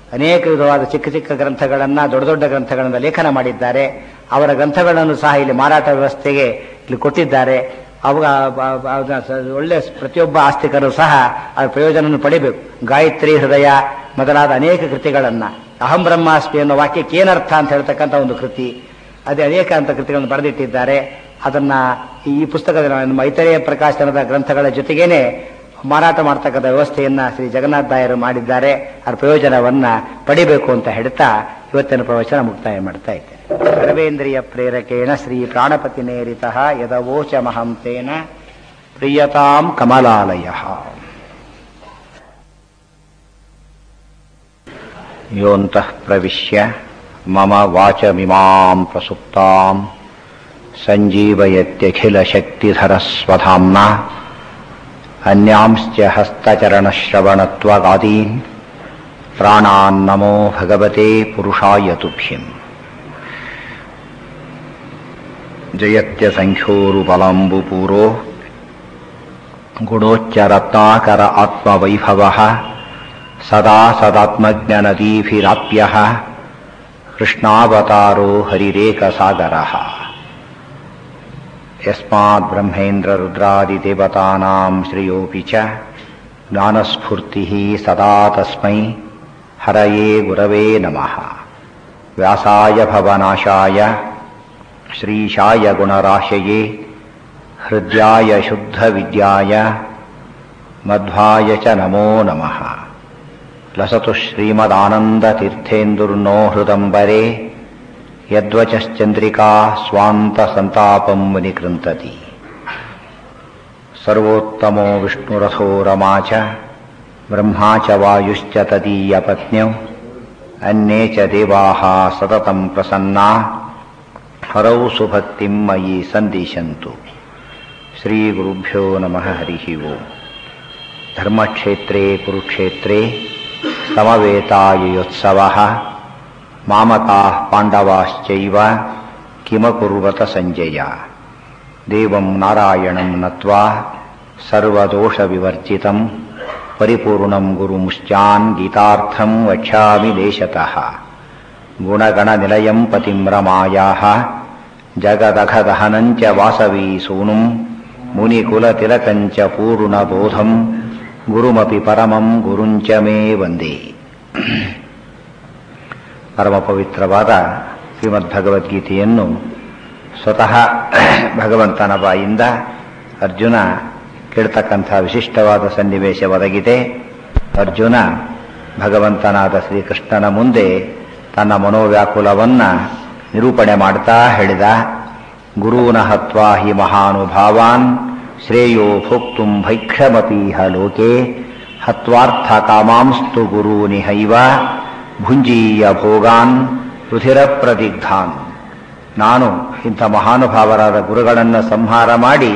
ಅನೇಕ ವಿಧವಾದ ಚಿಕ್ಕ ಚಿಕ್ಕ ಗ್ರಂಥಗಳನ್ನು ದೊಡ್ಡ ದೊಡ್ಡ ಗ್ರಂಥಗಳನ್ನು ಲೇಖನ ಮಾಡಿದ್ದಾರೆ ಅವರ ಗ್ರಂಥಗಳನ್ನು ಸಹ ಇಲ್ಲಿ ಮಾರಾಟ ವ್ಯವಸ್ಥೆಗೆ ಇಲ್ಲಿ ಕೊಟ್ಟಿದ್ದಾರೆ ಅವಾಗ ಬ- ಬ- ಅದ ಸ- ಒಳ್ಳೆ ಪ್ರತಿಯೊಬ್ಬ ಆಸ್ತಿಕರು ಸಹ ಅದರ ಪ್ರಯೋಜನವನ್ನು ಪಡಿಬೇಕು ಗಾಯತ್ರಿ ಹೃದಯ ಮೊದಲಾದ ಅನೇಕ ಕೃತಿಗಳನ್ನು ಅಹಂ ಬ್ರಹ್ಮಾಸ್ಮಿ ಅನ್ನೋ ವಾಕ್ಯಕ್ಕೆ ಏನರ್ಥ ಅಂತ ಹೇಳ್ತಕ್ಕಂಥ ಒಂದು ಕೃತಿ ಅದೇ ಅನೇಕ ಅಂತ ಕೃತಿಗಳನ್ನು ಬರೆದಿಟ್ಟಿದ್ದಾರೆ ಅದನ್ನ ಈ ಪುಸ್ತಕದ ನಮ್ಮ ಐತರೇಯ ಪ್ರಕಾಶನದ ಗ್ರಂಥಗಳ ಜೊತೆಗೇನೆ ಮಾರಾಟ ಮಾಡ್ತಕ್ಕಂಥ ವ್ಯವಸ್ಥೆಯನ್ನ ಶ್ರೀ ಜಗನ್ನಾಥ ದಾಯರು ಮಾಡಿದ್ದಾರೆ ಅದರ ಪ್ರಯೋಜನವನ್ನ ಪಡಿಬೇಕು ಅಂತ ಹೇಳ್ತಾ ಇವತ್ತಿನ ಪ್ರವಚನ ಮುಕ್ತಾಯ ಮಾಡ್ತಾ ಇದ್ದೇನೆ ಸರ್ವೇಂದ್ರಿಯ ಪ್ರೇರಕೇಣ ಶ್ರೀ ಪ್ರಾಣಪತಿ ನೇರಿತ ಯದವೋಚ ಮಹಂತೇನ ಪ್ರಿಯತಾಂ ಕಮಲಾಲಯ ಯೋಂತಃ ಪ್ರವಿಶ್ಯ ಮಮ ವಾಚಮಿಮಾಂ ಪ್ರಸುಪ್ತಾಂ ಸಂಜೀವಯತ್ಯಖಿಲಶಕ್ತಿಧರಸ್ವಧಾಮ್ನಾ ಅನ್ಯಾಂಶ್ಚ ಹಸ್ತಚರಣಶ್ರವಣತ್ವಗಾದೀನ್ ಪ್ರಾಣಾನ್ನಮೋ ಭಗವತೆ ಪುರುಷಾಯ ತುಭ್ಯಂ ಜಯತ್ಯಸಂಖ್ಯೋರುಪಲಂಬುಪೂರೋ ಗುಣೋಚ್ಚರತ್ನಾಕರ ಆತ್ಮವೈಭವಃ ಸದಾ ಸದಾತ್ಮಜ್ಞನದೀಭಿರಾಪ್ಯಃ ಕೃಷ್ಣಾವತಾರೋ ಹರಿರೇಕಸಾಗರಃ ಯಸ್ಮಾತ್ ಬ್ರಹ್ಮೇಂದ್ರ ರುದ್ರಾದಿದೇವತಾನಾಂ ಶ್ರೇಯೋಪಿ ಚ ಜ್ಞಾನಸ್ಫೂರ್ತಿಃ ಸದಾ ತಸ್ಮೈ ಹರಯೇ ಗುರವೇ ನಮಃ ವ್ಯಾಸಾಯ ಭವನಾಶಾಯ ಶ್ರೀಶಾಯ ಗುಣರಾಶಯೇ ಹೃದ್ಯಾಯ ಶುದ್ಧವಿದ್ಯಾಯ ಮಧ್ವಾಯ ಚ ನಮೋ ನಮಃ ಲಸತು ಶ್ರೀಮದಾನಂದತೀರ್ಥೇಂದುರ್ನೋ ಹೃದಂಬರೆ ಯದ್ವಚಶ್ಚಂದ್ರಿಕಾ ಸ್ವಾಂತ ಸಂತಾಪಂ ಮುನಿಕೃಂತತಿ ಸರ್ವೋತ್ತಮೋ ವಿಷ್ಣುರಥೋ ರಮಾ ಚ ಬ್ರಹ್ಮಾ ಚ ವಾಯುಶ್ಚ ತದೀಯಪತ್ನ್ಯೌ ಅನ್ಯೇ ಚ ದೇವಾಃ ಸತತಂ ಪ್ರಸನ್ನಾ ಹರೌ ಸುಭಕ್ತಿಂ ಮಯಿ ಸಂದಿಶಂತು ಶ್ರೀಗುರುಭ್ಯೋ ನಮಃ ಹರಿಃ ಓಂ ಧರ್ಮಕ್ಷೇತ್ರೇ ಕುರುಕ್ಷೇತ್ರೇ ಸಮವೇತಾಯುಯೋತ್ಸವः ಮಾಮಕಾः ಪಾಂಡವಾಶ್ಚೈವ ಕಿಮಕುರ್ವತ ಸಂಜಯ ದೇವಂ ನಾರಾಯಣಂ ನತ್ವಾ ಸರ್ವದೋಷವಿವರ್ಜಿತಂ ಪರಿಪೂರ್ಣಂ ಗುರುಮುಶ್ಚಾನ್ ಗೀತಾರ್ಥಂ ವಕ್ಷ್ಯಾಮಿ ದೇಶತಃ ಗುಣಗಣನಿಲಯಂ ಪತಿಂ ರಮಾಯಾः ಜಗದಘದಹನಂಚ ವಾಸವೀ ಸೂನುಂ ಮುನಿಕುಲತಿಲಕಂಚ ಪೂರ್ಣಬೋಧಂ ಗುರುಮಪಿ ಪರಮಂ ಗುರುಂಚ ಮೇ ವಂದೇ ಪರಮ ಪವಿತ್ರವಾದ ಶ್ರೀಮದ್ಭಗವದ್ಗೀತೆಯನ್ನು ಸ್ವತಃ ಭಗವಂತನ ಬಾಯಿಂದ ಅರ್ಜುನ ಕೇಳ್ತಕ್ಕಂಥ ವಿಶಿಷ್ಟವಾದ ಸನ್ನಿವೇಶ ಒದಗಿದೆ ಅರ್ಜುನ ಭಗವಂತನಾದ ಶ್ರೀಕೃಷ್ಣನ ಮುಂದೆ ತನ್ನ ಮನೋವ್ಯಾಕುಲವನ್ನ ನಿರೂಪಣೆ ಮಾಡ್ತಾ ಹೇಳಿದ ಗುರೂನ ಹತ್ವಾ ಹಿ ಮಹಾನುಭಾವಾನ್ ಶ್ರೇಯೋ ಭೋಕ್ತುಂ ಭೈಕ್ಷಮಪೀಹ ಲೋಕೆ ಹತ್ವಾರ್ಥ ಕಾಮಾಂಸ್ತು ಗುರೂನಿಹೈವ ಭುಂಜೀಯ ಭೋಗಾನ್ ರುಧಿರ ಪ್ರದಿಗ್ಧಾನ್ ನಾನು ಇಂಥ ಮಹಾನುಭಾವರಾದ ಗುರುಗಳನ್ನು ಸಂಹಾರ ಮಾಡಿ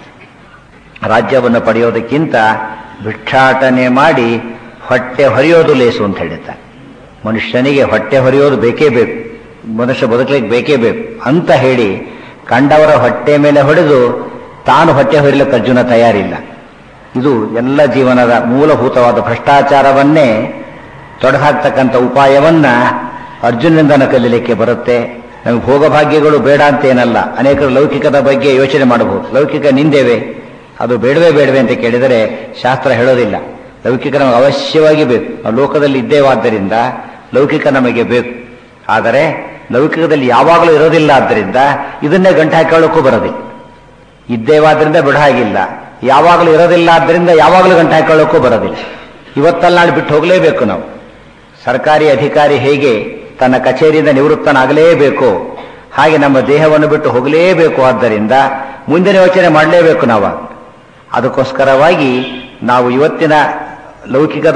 ರಾಜ್ಯವನ್ನು ಪಡೆಯೋದಕ್ಕಿಂತ ಭಿಕ್ಷಾಟನೆ ಮಾಡಿ ಹೊಟ್ಟೆ ಹೊರೆಯೋದು ಲೇಸು ಅಂತ ಹೇಳಿದ್ದ ಮನುಷ್ಯನಿಗೆ ಹೊಟ್ಟೆ ಹೊರೆಯೋದು ಬೇಕೇ ಬೇಕು ಮನುಷ್ಯ ಬದುಕಲಿಕ್ಕೆ ಬೇಕೇ ಬೇಕು ಅಂತ ಹೇಳಿ ಕಂಡವರ ಹೊಟ್ಟೆ ಮೇಲೆ ಹೊಡೆದು ತಾನು ಹೊಟ್ಟೆ ಹೊರಿಲಿಕ್ಕೆ ಅರ್ಜುನ ತಯಾರಿಲ್ಲ ಇದು ಎಲ್ಲ ಜೀವನದ ಮೂಲಭೂತವಾದ ಭ್ರಷ್ಟಾಚಾರವನ್ನೇ ತೊಡೆಹಾಕ್ತಕ್ಕಂಥ ಉಪಾಯವನ್ನ ಅರ್ಜುನನಿಂದ ಕಲೀಲಿಕ್ಕೆ ಬರುತ್ತೆ ನಮಗೆ ಭೋಗಭಾಗ್ಯಗಳು ಬೇಡ ಅಂತ ಏನಲ್ಲ ಅನೇಕರು ಲೌಕಿಕದ ಬಗ್ಗೆ ಯೋಚನೆ ಮಾಡಬಹುದು ಲೌಕಿಕ ನಿಂದೇವೆ ಅದು ಬೇಡವೇ ಬೇಡವೆ ಅಂತ ಕೇಳಿದರೆ ಶಾಸ್ತ್ರ ಹೇಳೋದಿಲ್ಲ ಲೌಕಿಕ ನಮಗೆ ಅವಶ್ಯವಾಗಿ ಬೇಕು ನಾವು ಲೋಕದಲ್ಲಿ ಇದ್ದೇವಾದ್ದರಿಂದ ಲೌಕಿಕ ನಮಗೆ ಬೇಕು ಆದರೆ ಲೌಕಿಕದಲ್ಲಿ ಯಾವಾಗಲೂ ಇರೋದಿಲ್ಲ ಆದ್ದರಿಂದ ಇದನ್ನೇ ಗಂಟೆ ಹಾಕೊಳ್ಳೋಕ್ಕೂ ಬರೋದಿಲ್ಲ ಇದ್ದೇವಾದ್ರಿಂದ ಬಿಡ ಹಾಗಿಲ್ಲ ಯಾವಾಗಲೂ ಇರೋದಿಲ್ಲ ಆದ್ದರಿಂದ ಯಾವಾಗಲೂ ಗಂಟೆ ಹಾಕೊಳ್ಳೋಕ್ಕೂ ಬರೋದಿಲ್ಲ ಇವತ್ತಲ್ಲ ನಾಳೆ ಬಿಟ್ಟು ಹೋಗಲೇಬೇಕು ನಾವು ಸರ್ಕಾರಿ ಅಧಿಕಾರಿ ಹೇಗೆ ತನ್ನ ಕಚೇರಿಯಿಂದ ನಿವೃತ್ತನಾಗಲೇಬೇಕು ಹಾಗೆ ನಮ್ಮ ದೇಹವನ್ನು ಬಿಟ್ಟು ಹೋಗಲೇಬೇಕು ಆದ್ದರಿಂದ ಮುಂದಿನ ಯೋಚನೆ ಮಾಡಲೇಬೇಕು ನಾವು ಅದಕ್ಕೋಸ್ಕರವಾಗಿ ನಾವು ಇವತ್ತಿನ ಲೌಕಿಕದ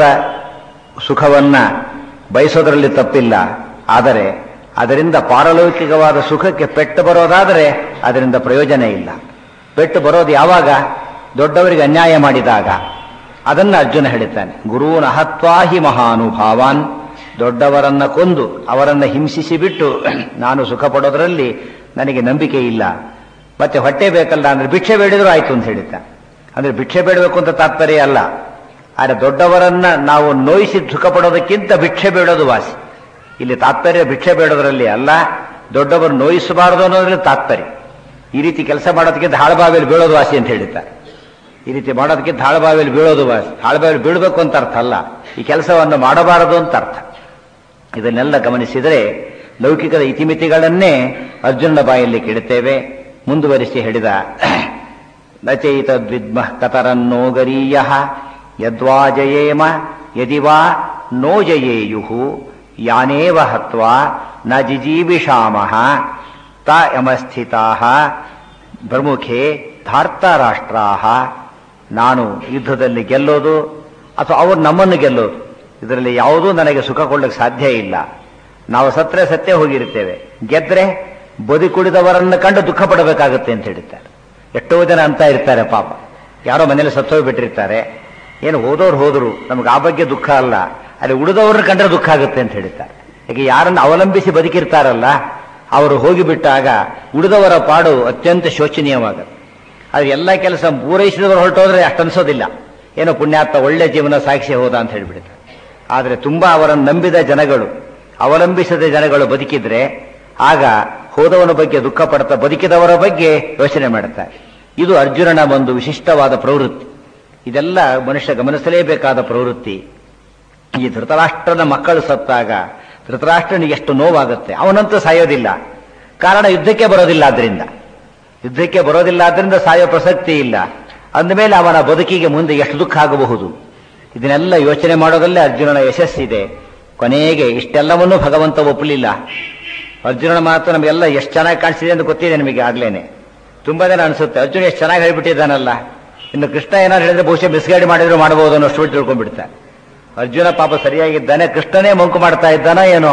ಸುಖವನ್ನ ಬಯಸೋದರಲ್ಲಿ ತಪ್ಪಿಲ್ಲ ಆದರೆ ಅದರಿಂದ ಪಾರಲೌಕಿಕವಾದ ಸುಖಕ್ಕೆ ಪೆಟ್ಟು ಬರೋದಾದರೆ ಅದರಿಂದ ಪ್ರಯೋಜನ ಇಲ್ಲ ಪೆಟ್ಟು ಬರೋದು ಯಾವಾಗ ದೊಡ್ಡವರಿಗೆ ಅನ್ಯಾಯ ಮಾಡಿದಾಗ ಅದನ್ನ ಅರ್ಜುನ ಹೇಳಿದ್ದಾನೆ ಗುರುವನ ಹತ್ವಾಹಿ ಮಹಾನುಭಾವಾನ್ ದೊಡ್ಡವರನ್ನ ಕೊಂದು ಅವರನ್ನ ಹಿಂಸಿಸಿ ಬಿಟ್ಟು ನಾನು ಸುಖ ಪಡೋದರಲ್ಲಿ ನನಗೆ ನಂಬಿಕೆ ಇಲ್ಲ ಮತ್ತೆ ಹೊಟ್ಟೆ ಬೇಕಲ್ಲ ಅಂದ್ರೆ ಭಿಕ್ಷೆ ಬೇಡಿದ್ರು ಆಯ್ತು ಅಂತ ಹೇಳಿದ್ದ ಅಂದ್ರೆ ಭಿಕ್ಷೆ ಬೇಡಬೇಕು ಅಂತ ತಾತ್ಪರ್ಯ ಅಲ್ಲ ಆದರೆ ದೊಡ್ಡವರನ್ನ ನಾವು ನೋಯಿಸಿ ಸುಖ ಪಡೋದಕ್ಕಿಂತ ಭಿಕ್ಷೆ ಬೇಡೋದು ವಾಸಿ ಇಲ್ಲಿ ತಾತ್ಪರ್ಯ ಭಿಕ್ಷೆ ಬೇಡೋದ್ರಲ್ಲಿ ಅಲ್ಲ ದೊಡ್ಡವರು ನೋಯಿಸಬಾರದು ಅನ್ನೋದ್ರಲ್ಲಿ ತಾತ್ಪರ್ಯ ಈ ರೀತಿ ಕೆಲಸ ಮಾಡೋದಕ್ಕಿಂತ ಹಾಳಬಾವಿಯಲ್ಲಿ ಬೀಳೋದು ವಾಸಿ ಅಂತ ಹೇಳಿದ್ದಾರೆ ಈ ರೀತಿ ಮಾಡೋದಕ್ಕಿಂತ ಹಾಳಬಾವಿಯಲ್ಲಿ ಬೀಳೋದು ವಾಸಿ ಹಾಳಬಾವಿಯಲ್ಲಿ ಬೀಳಬೇಕು ಅಂತ ಅರ್ಥ ಅಲ್ಲ ಈ ಕೆಲಸವನ್ನು ಮಾಡಬಾರದು ಅಂತ ಅರ್ಥ ಇದನ್ನೆಲ್ಲ ಗಮನಿಸಿದರೆ ಲೌಕಿಕದ ಇತಿಮಿತಿಗಳನ್ನೇ ಅರ್ಜುನನ ಬಾಯಲ್ಲಿ ಕೇಳುತ್ತೇವೆ ಮುಂದುವರಿಸಿ ಹೇಳಿದ ನಚೈತದ್ವಿದ್ಮ ಕತರನ್ನೋ ಗರೀಯ ಯದ್ವಾ ಜಯೇಮ ಯದಿ ವಾ ನೋ ಜಯೇಯು ಯಾನೇವ ಹತ್ವಾ ನ ಜಿಜೀವಿಷಾಮಃ ತ ಯಮಸ್ಥಿತಾ ಪ್ರಮುಖೆ ಧಾರ್ತಾರಾಷ್ಟ್ರಾ ನಾನು ಯುದ್ಧದಲ್ಲಿ ಗೆಲ್ಲೋದು ಅಥವಾ ಅವರು ನಮ್ಮನ್ನು ಗೆಲ್ಲೋದು ಇದರಲ್ಲಿ ಯಾವುದೂ ನನಗೆ ಸುಖ ಕೊಡ್ಲಿಕ್ಕೆ ಸಾಧ್ಯ ಇಲ್ಲ ನಾವು ಸತ್ರೆ ಸತ್ಯ ಹೋಗಿರ್ತೇವೆ ಗೆದ್ರೆ ಬದಿ ಕುಡಿದವರನ್ನು ಕಂಡು ದುಃಖ ಪಡಬೇಕಾಗುತ್ತೆ ಅಂತ ಹೇಳ್ತಾರೆ ಎಷ್ಟೋ ಜನ ಅಂತ ಇರ್ತಾರೆ ಪಾಪ ಯಾರೋ ಮನೇಲಿ ಸತ್ತೋಗ್ಬಿಟ್ಟಿರ್ತಾರೆ ಏನು ಹೋದವ್ರು ಹೋದ್ರು ನಮ್ಗೆ ಆ ಬಗ್ಗೆ ದುಃಖ ಅಲ್ಲ ಅಲ್ಲಿ ಉಳಿದವ್ರನ್ನ ಕಂಡ್ರೆ ದುಃಖ ಆಗುತ್ತೆ ಅಂತ ಹೇಳ್ತಾರೆ ಯಾಕೆ ಯಾರನ್ನು ಅವಲಂಬಿಸಿ ಬದುಕಿರ್ತಾರಲ್ಲ ಅವರು ಹೋಗಿಬಿಟ್ಟಾಗ ಉಳಿದವರ ಪಾಡು ಅತ್ಯಂತ ಶೋಚನೀಯವಾಗುತ್ತೆ ಅದು ಎಲ್ಲ ಕೆಲಸ ಪೂರೈಸಿದವರು ಹೊರಟೋದ್ರೆ ಅಷ್ಟನ್ಸೋದಿಲ್ಲ ಏನೋ ಪುಣ್ಯಾತ್ಮ ಒಳ್ಳೆ ಜೀವನ ಸಾಕ್ಷಿ ಹೋದ ಅಂತ ಹೇಳ್ಬಿಡ್ತಾರೆ ಆದರೆ ತುಂಬಾ ಅವರನ್ನು ನಂಬಿದ ಜನಗಳು ಅವಲಂಬಿಸದ ಜನಗಳು ಬದುಕಿದ್ರೆ ಆಗ ಹೋದವನ ಬಗ್ಗೆ ದುಃಖ ಪಡ್ತಾ ಬದುಕಿದವರ ಬಗ್ಗೆ ಯೋಚನೆ ಮಾಡುತ್ತಾರೆ ಇದು ಅರ್ಜುನನ ಒಂದು ವಿಶಿಷ್ಟವಾದ ಪ್ರವೃತ್ತಿ ಇದೆಲ್ಲ ಮನುಷ್ಯ ಗಮನಿಸಲೇಬೇಕಾದ ಪ್ರವೃತ್ತಿ ಈ ಧೃತರಾಷ್ಟ್ರನ ಮಕ್ಕಳು ಸತ್ತಾಗ ಧೃತರಾಷ್ಟ್ರನಿಗೆ ಎಷ್ಟು ನೋವಾಗುತ್ತೆ ಅವನಂತೂ ಸಾಯೋದಿಲ್ಲ ಕಾರಣ ಯುದ್ಧಕ್ಕೆ ಬರೋದಿಲ್ಲ ಆದ್ರಿಂದ ಯುದ್ಧಕ್ಕೆ ಬರೋದಿಲ್ಲ ಆದ್ರಿಂದ ಸಾಯೋ ಪ್ರಸಕ್ತಿ ಇಲ್ಲ ಅಂದಮೇಲೆ ಅವನ ಬದುಕಿಗೆ ಮುಂದೆ ಎಷ್ಟು ದುಃಖ ಆಗಬಹುದು ಇದನ್ನೆಲ್ಲ ಯೋಚನೆ ಮಾಡೋದಲ್ಲೇ ಅರ್ಜುನನ ಯಶಸ್ಸಿದೆ ಕೊನೆಗೆ ಇಷ್ಟೆಲ್ಲವನ್ನೂ ಭಗವಂತ ಒಪ್ಪಲಿಲ್ಲ ಅರ್ಜುನನ ಮಾತು ನಮಗೆಲ್ಲ ಎಷ್ಟು ಚೆನ್ನಾಗಿ ಕಾಣಿಸಿದೆ ಅಂತ ಗೊತ್ತಿದೆ ನಿಮಗೆ ಆಗ್ಲೇನೆ ತುಂಬಾ ಜನ ಅನಿಸುತ್ತೆ ಅರ್ಜುನ ಎಷ್ಟು ಚೆನ್ನಾಗಿ ಹೇಳ್ಬಿಟ್ಟಿದ್ದಾನಲ್ಲ ಇನ್ನು ಕೃಷ್ಣ ಏನಾದ್ರು ಹೇಳಿದ್ರೆ ಬಹುಶಃ ಮಿಸ್ಗೈಡ್ ಮಾಡಿದ್ರು ಮಾಡಬಹುದು ಅನ್ನೋ ಅಷ್ಟು ತಿಳ್ಕೊಂಡ್ಬಿಡ್ತಾರೆ ಅರ್ಜುನ ಪಾಪ ಸರಿಯಾಗಿದ್ದಾನೆ ಕೃಷ್ಣನೇ ಮಂಕು ಮಾಡ್ತಾ ಇದ್ದಾನ ಏನೋ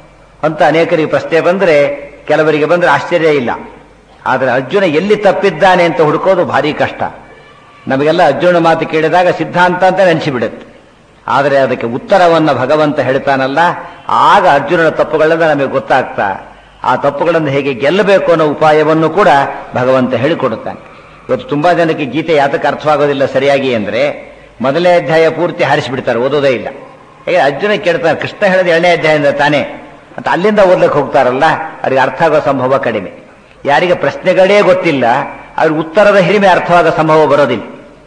ಅಂತ ಅನೇಕರಿಗೆ ಪ್ರಶ್ನೆ ಬಂದ್ರೆ ಕೆಲವರಿಗೆ ಬಂದ್ರೆ ಆಶ್ಚರ್ಯ ಇಲ್ಲ ಆದರೆ ಅರ್ಜುನ ಎಲ್ಲಿ ತಪ್ಪಿದ್ದಾನೆ ಅಂತ ಹುಡುಕೋದು ಭಾರಿ ಕಷ್ಟ ನಮಗೆಲ್ಲ ಅರ್ಜುನ ಮಾತು ಕೇಳಿದಾಗ ಸಿದ್ಧಾಂತ ಅಂತ ನೆನೆಸಿಬಿಡುತ್ತೆ ಆದರೆ ಅದಕ್ಕೆ ಉತ್ತರವನ್ನ ಭಗವಂತ ಹೇಳ್ತಾನಲ್ಲ ಆಗ ಅರ್ಜುನನ ತಪ್ಪುಗಳೆಲ್ಲ ನಮಗೆ ಗೊತ್ತಾಗ್ತಾ ಆ ತಪ್ಪುಗಳನ್ನು ಹೇಗೆ ಗೆಲ್ಲಬೇಕು ಅನ್ನೋ ಉಪಾಯವನ್ನು ಕೂಡ ಭಗವಂತ ಹೇಳಿಕೊಡುತ್ತಾನೆ ಇವತ್ತು ತುಂಬಾ ಜನಕ್ಕೆ ಗೀತೆ ಯಾತಕ್ಕೆ ಅರ್ಥವಾಗೋದಿಲ್ಲ ಸರಿಯಾಗಿ ಅಂದ್ರೆ ಮೊದಲನೇ ಅಧ್ಯಾಯ ಪೂರ್ತಿ ಹಾರಿಸಿಬಿಡ್ತಾರೆ ಓದೋದೇ ಇಲ್ಲ ಹೇಗೆ ಅರ್ಜುನ ಕೇಳ್ತಾರೆ ಕೃಷ್ಣ ಹೇಳಿದ ಎರಡನೇ ಅಧ್ಯಾಯದಿಂದ ತಾನೇ ಅಂತ ಅಲ್ಲಿಂದ ಓದ್ಲಿಕ್ಕೆ ಹೋಗ್ತಾರಲ್ಲ ಅವ್ರಿಗೆ ಅರ್ಥ ಆಗೋ ಸಂಭವ ಕಡಿಮೆ ಯಾರಿಗೆ ಪ್ರಶ್ನೆಗಳೇ ಗೊತ್ತಿಲ್ಲ ಅವ್ರಿಗೆ ಉತ್ತರದ ಹಿರಿಮೆ ಅರ್ಥವಾಗೋ ಸಂಭವ ಬರೋದಿಲ್ಲ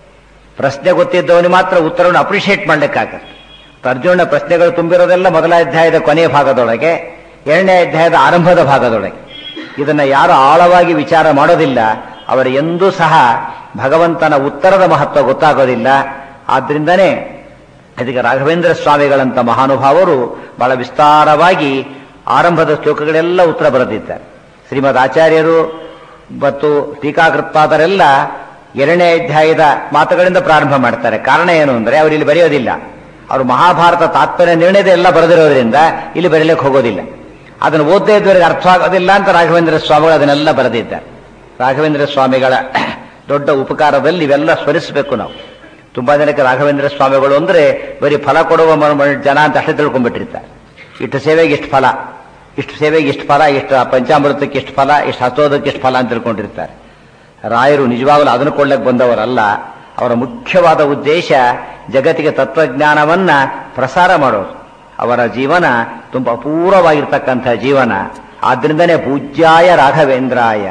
ಪ್ರಶ್ನೆ ಗೊತ್ತಿದ್ದವನಿಗೆ ಮಾತ್ರ ಉತ್ತರವನ್ನು ಅಪ್ರಿಷಿಯೇಟ್ ಮಾಡ್ಲಿಕ್ಕಾಗತ್ತೆ ಅರ್ಜುನ ಪ್ರಶ್ನೆಗಳು ತುಂಬಿರೋದೆಲ್ಲ ಮೊದಲ ಅಧ್ಯಾಯದ ಕೊನೆಯ ಭಾಗದೊಳಗೆ ಎರಡನೇ ಅಧ್ಯಾಯದ ಆರಂಭದ ಭಾಗದೊಳಗೆ ಇದನ್ನ ಯಾರು ಆಳವಾಗಿ ವಿಚಾರ ಮಾಡೋದಿಲ್ಲ ಅವರ ಎಂದೂ ಸಹ ಭಗವಂತನ ಉತ್ತರದ ಮಹತ್ವ ಗೊತ್ತಾಗೋದಿಲ್ಲ ಆದ್ರಿಂದನೇ ಇದಕ್ಕೆ ರಾಘವೇಂದ್ರ ಸ್ವಾಮಿಗಳಂತ ಮಹಾನುಭಾವರು ಬಹಳ ವಿಸ್ತಾರವಾಗಿ ಆರಂಭದ ಶ್ಲೋಕಗಳೆಲ್ಲ ಉತ್ತರ ಬರೆದಿದ್ದಾರೆ ಶ್ರೀಮದ್ ಆಚಾರ್ಯರು ಮತ್ತು ಟೀಕಾಕೃತ್ಪಾದರೆಲ್ಲ ಎರಡನೇ ಅಧ್ಯಾಯದ ಮಾತುಗಳಿಂದ ಪ್ರಾರಂಭ ಮಾಡ್ತಾರೆ ಕಾರಣ ಏನು ಅಂದ್ರೆ ಅವರು ಇಲ್ಲಿ ಬರೆಯೋದಿಲ್ಲ ಅವರು ಮಹಾಭಾರತ ತಾತ್ಪರ್ಯ ನಿರ್ಣಯದ ಎಲ್ಲ ಬರೆದಿರೋದ್ರಿಂದ ಇಲ್ಲಿ ಬರೀಲಿಕ್ಕೆ ಹೋಗೋದಿಲ್ಲ ಅದನ್ನು ಓದದೇ ಇದ್ದವರಿಗೆ ಅರ್ಥ ಆಗೋದಿಲ್ಲ ಅಂತ ರಾಘವೇಂದ್ರ ಸ್ವಾಮಿಗಳು ಅದನ್ನೆಲ್ಲ ಬರೆದಿದ್ದಾರೆ ರಾಘವೇಂದ್ರ ಸ್ವಾಮಿಗಳ ದೊಡ್ಡ ಉಪಕಾರದಲ್ಲಿ ಇವೆಲ್ಲ ಸ್ಮರಿಸಬೇಕು ನಾವು ತುಂಬಾ ಜನಕ್ಕೆ ರಾಘವೇಂದ್ರ ಸ್ವಾಮಿಗಳು ಅಂದ್ರೆ ಬರೀ ಫಲ ಕೊಡುವ ಮ- ಮ- ಜನ ಅಂತ ಅಷ್ಟೇ ತಿಳ್ಕೊಂಡ್ಬಿಟ್ಟಿರ್ತಾರೆ ಇಷ್ಟು ಸೇವೆಗೆ ಇಷ್ಟು ಫಲ ಇಷ್ಟು ಸೇವೆಗೆ ಇಷ್ಟು ಫಲ ಇಷ್ಟು ಪಂಚಾಮೃತಕ್ಕೆ ಇಷ್ಟು ಫಲ ಇಷ್ಟು ಹಸ್ತೋದಕ್ಕೆ ಇಷ್ಟು ಫಲ ಅಂತ ತಿಳ್ಕೊಂಡಿರ್ತಾರೆ ರಾಯರು ನಿಜವಾಗಲೂ ಅದನ್ನು ಕೊಳ್ಳಕ್ಕೆ ಬಂದವರಲ್ಲ ಅವರ ಮುಖ್ಯವಾದ ಉದ್ದೇಶ ಜಗತ್ತಿಗೆ ತತ್ವಜ್ಞಾನವನ್ನ ಪ್ರಸಾರ ಮಾಡೋದು ಅವರ ಜೀವನ ತುಂಬಾ ಅಪೂರ್ವವಾಗಿರ್ತಕ್ಕಂಥ ಜೀವನ ಆದ್ರಿಂದನೇ ಪೂಜ್ಯಾಯ ರಾಘವೇಂದ್ರಾಯ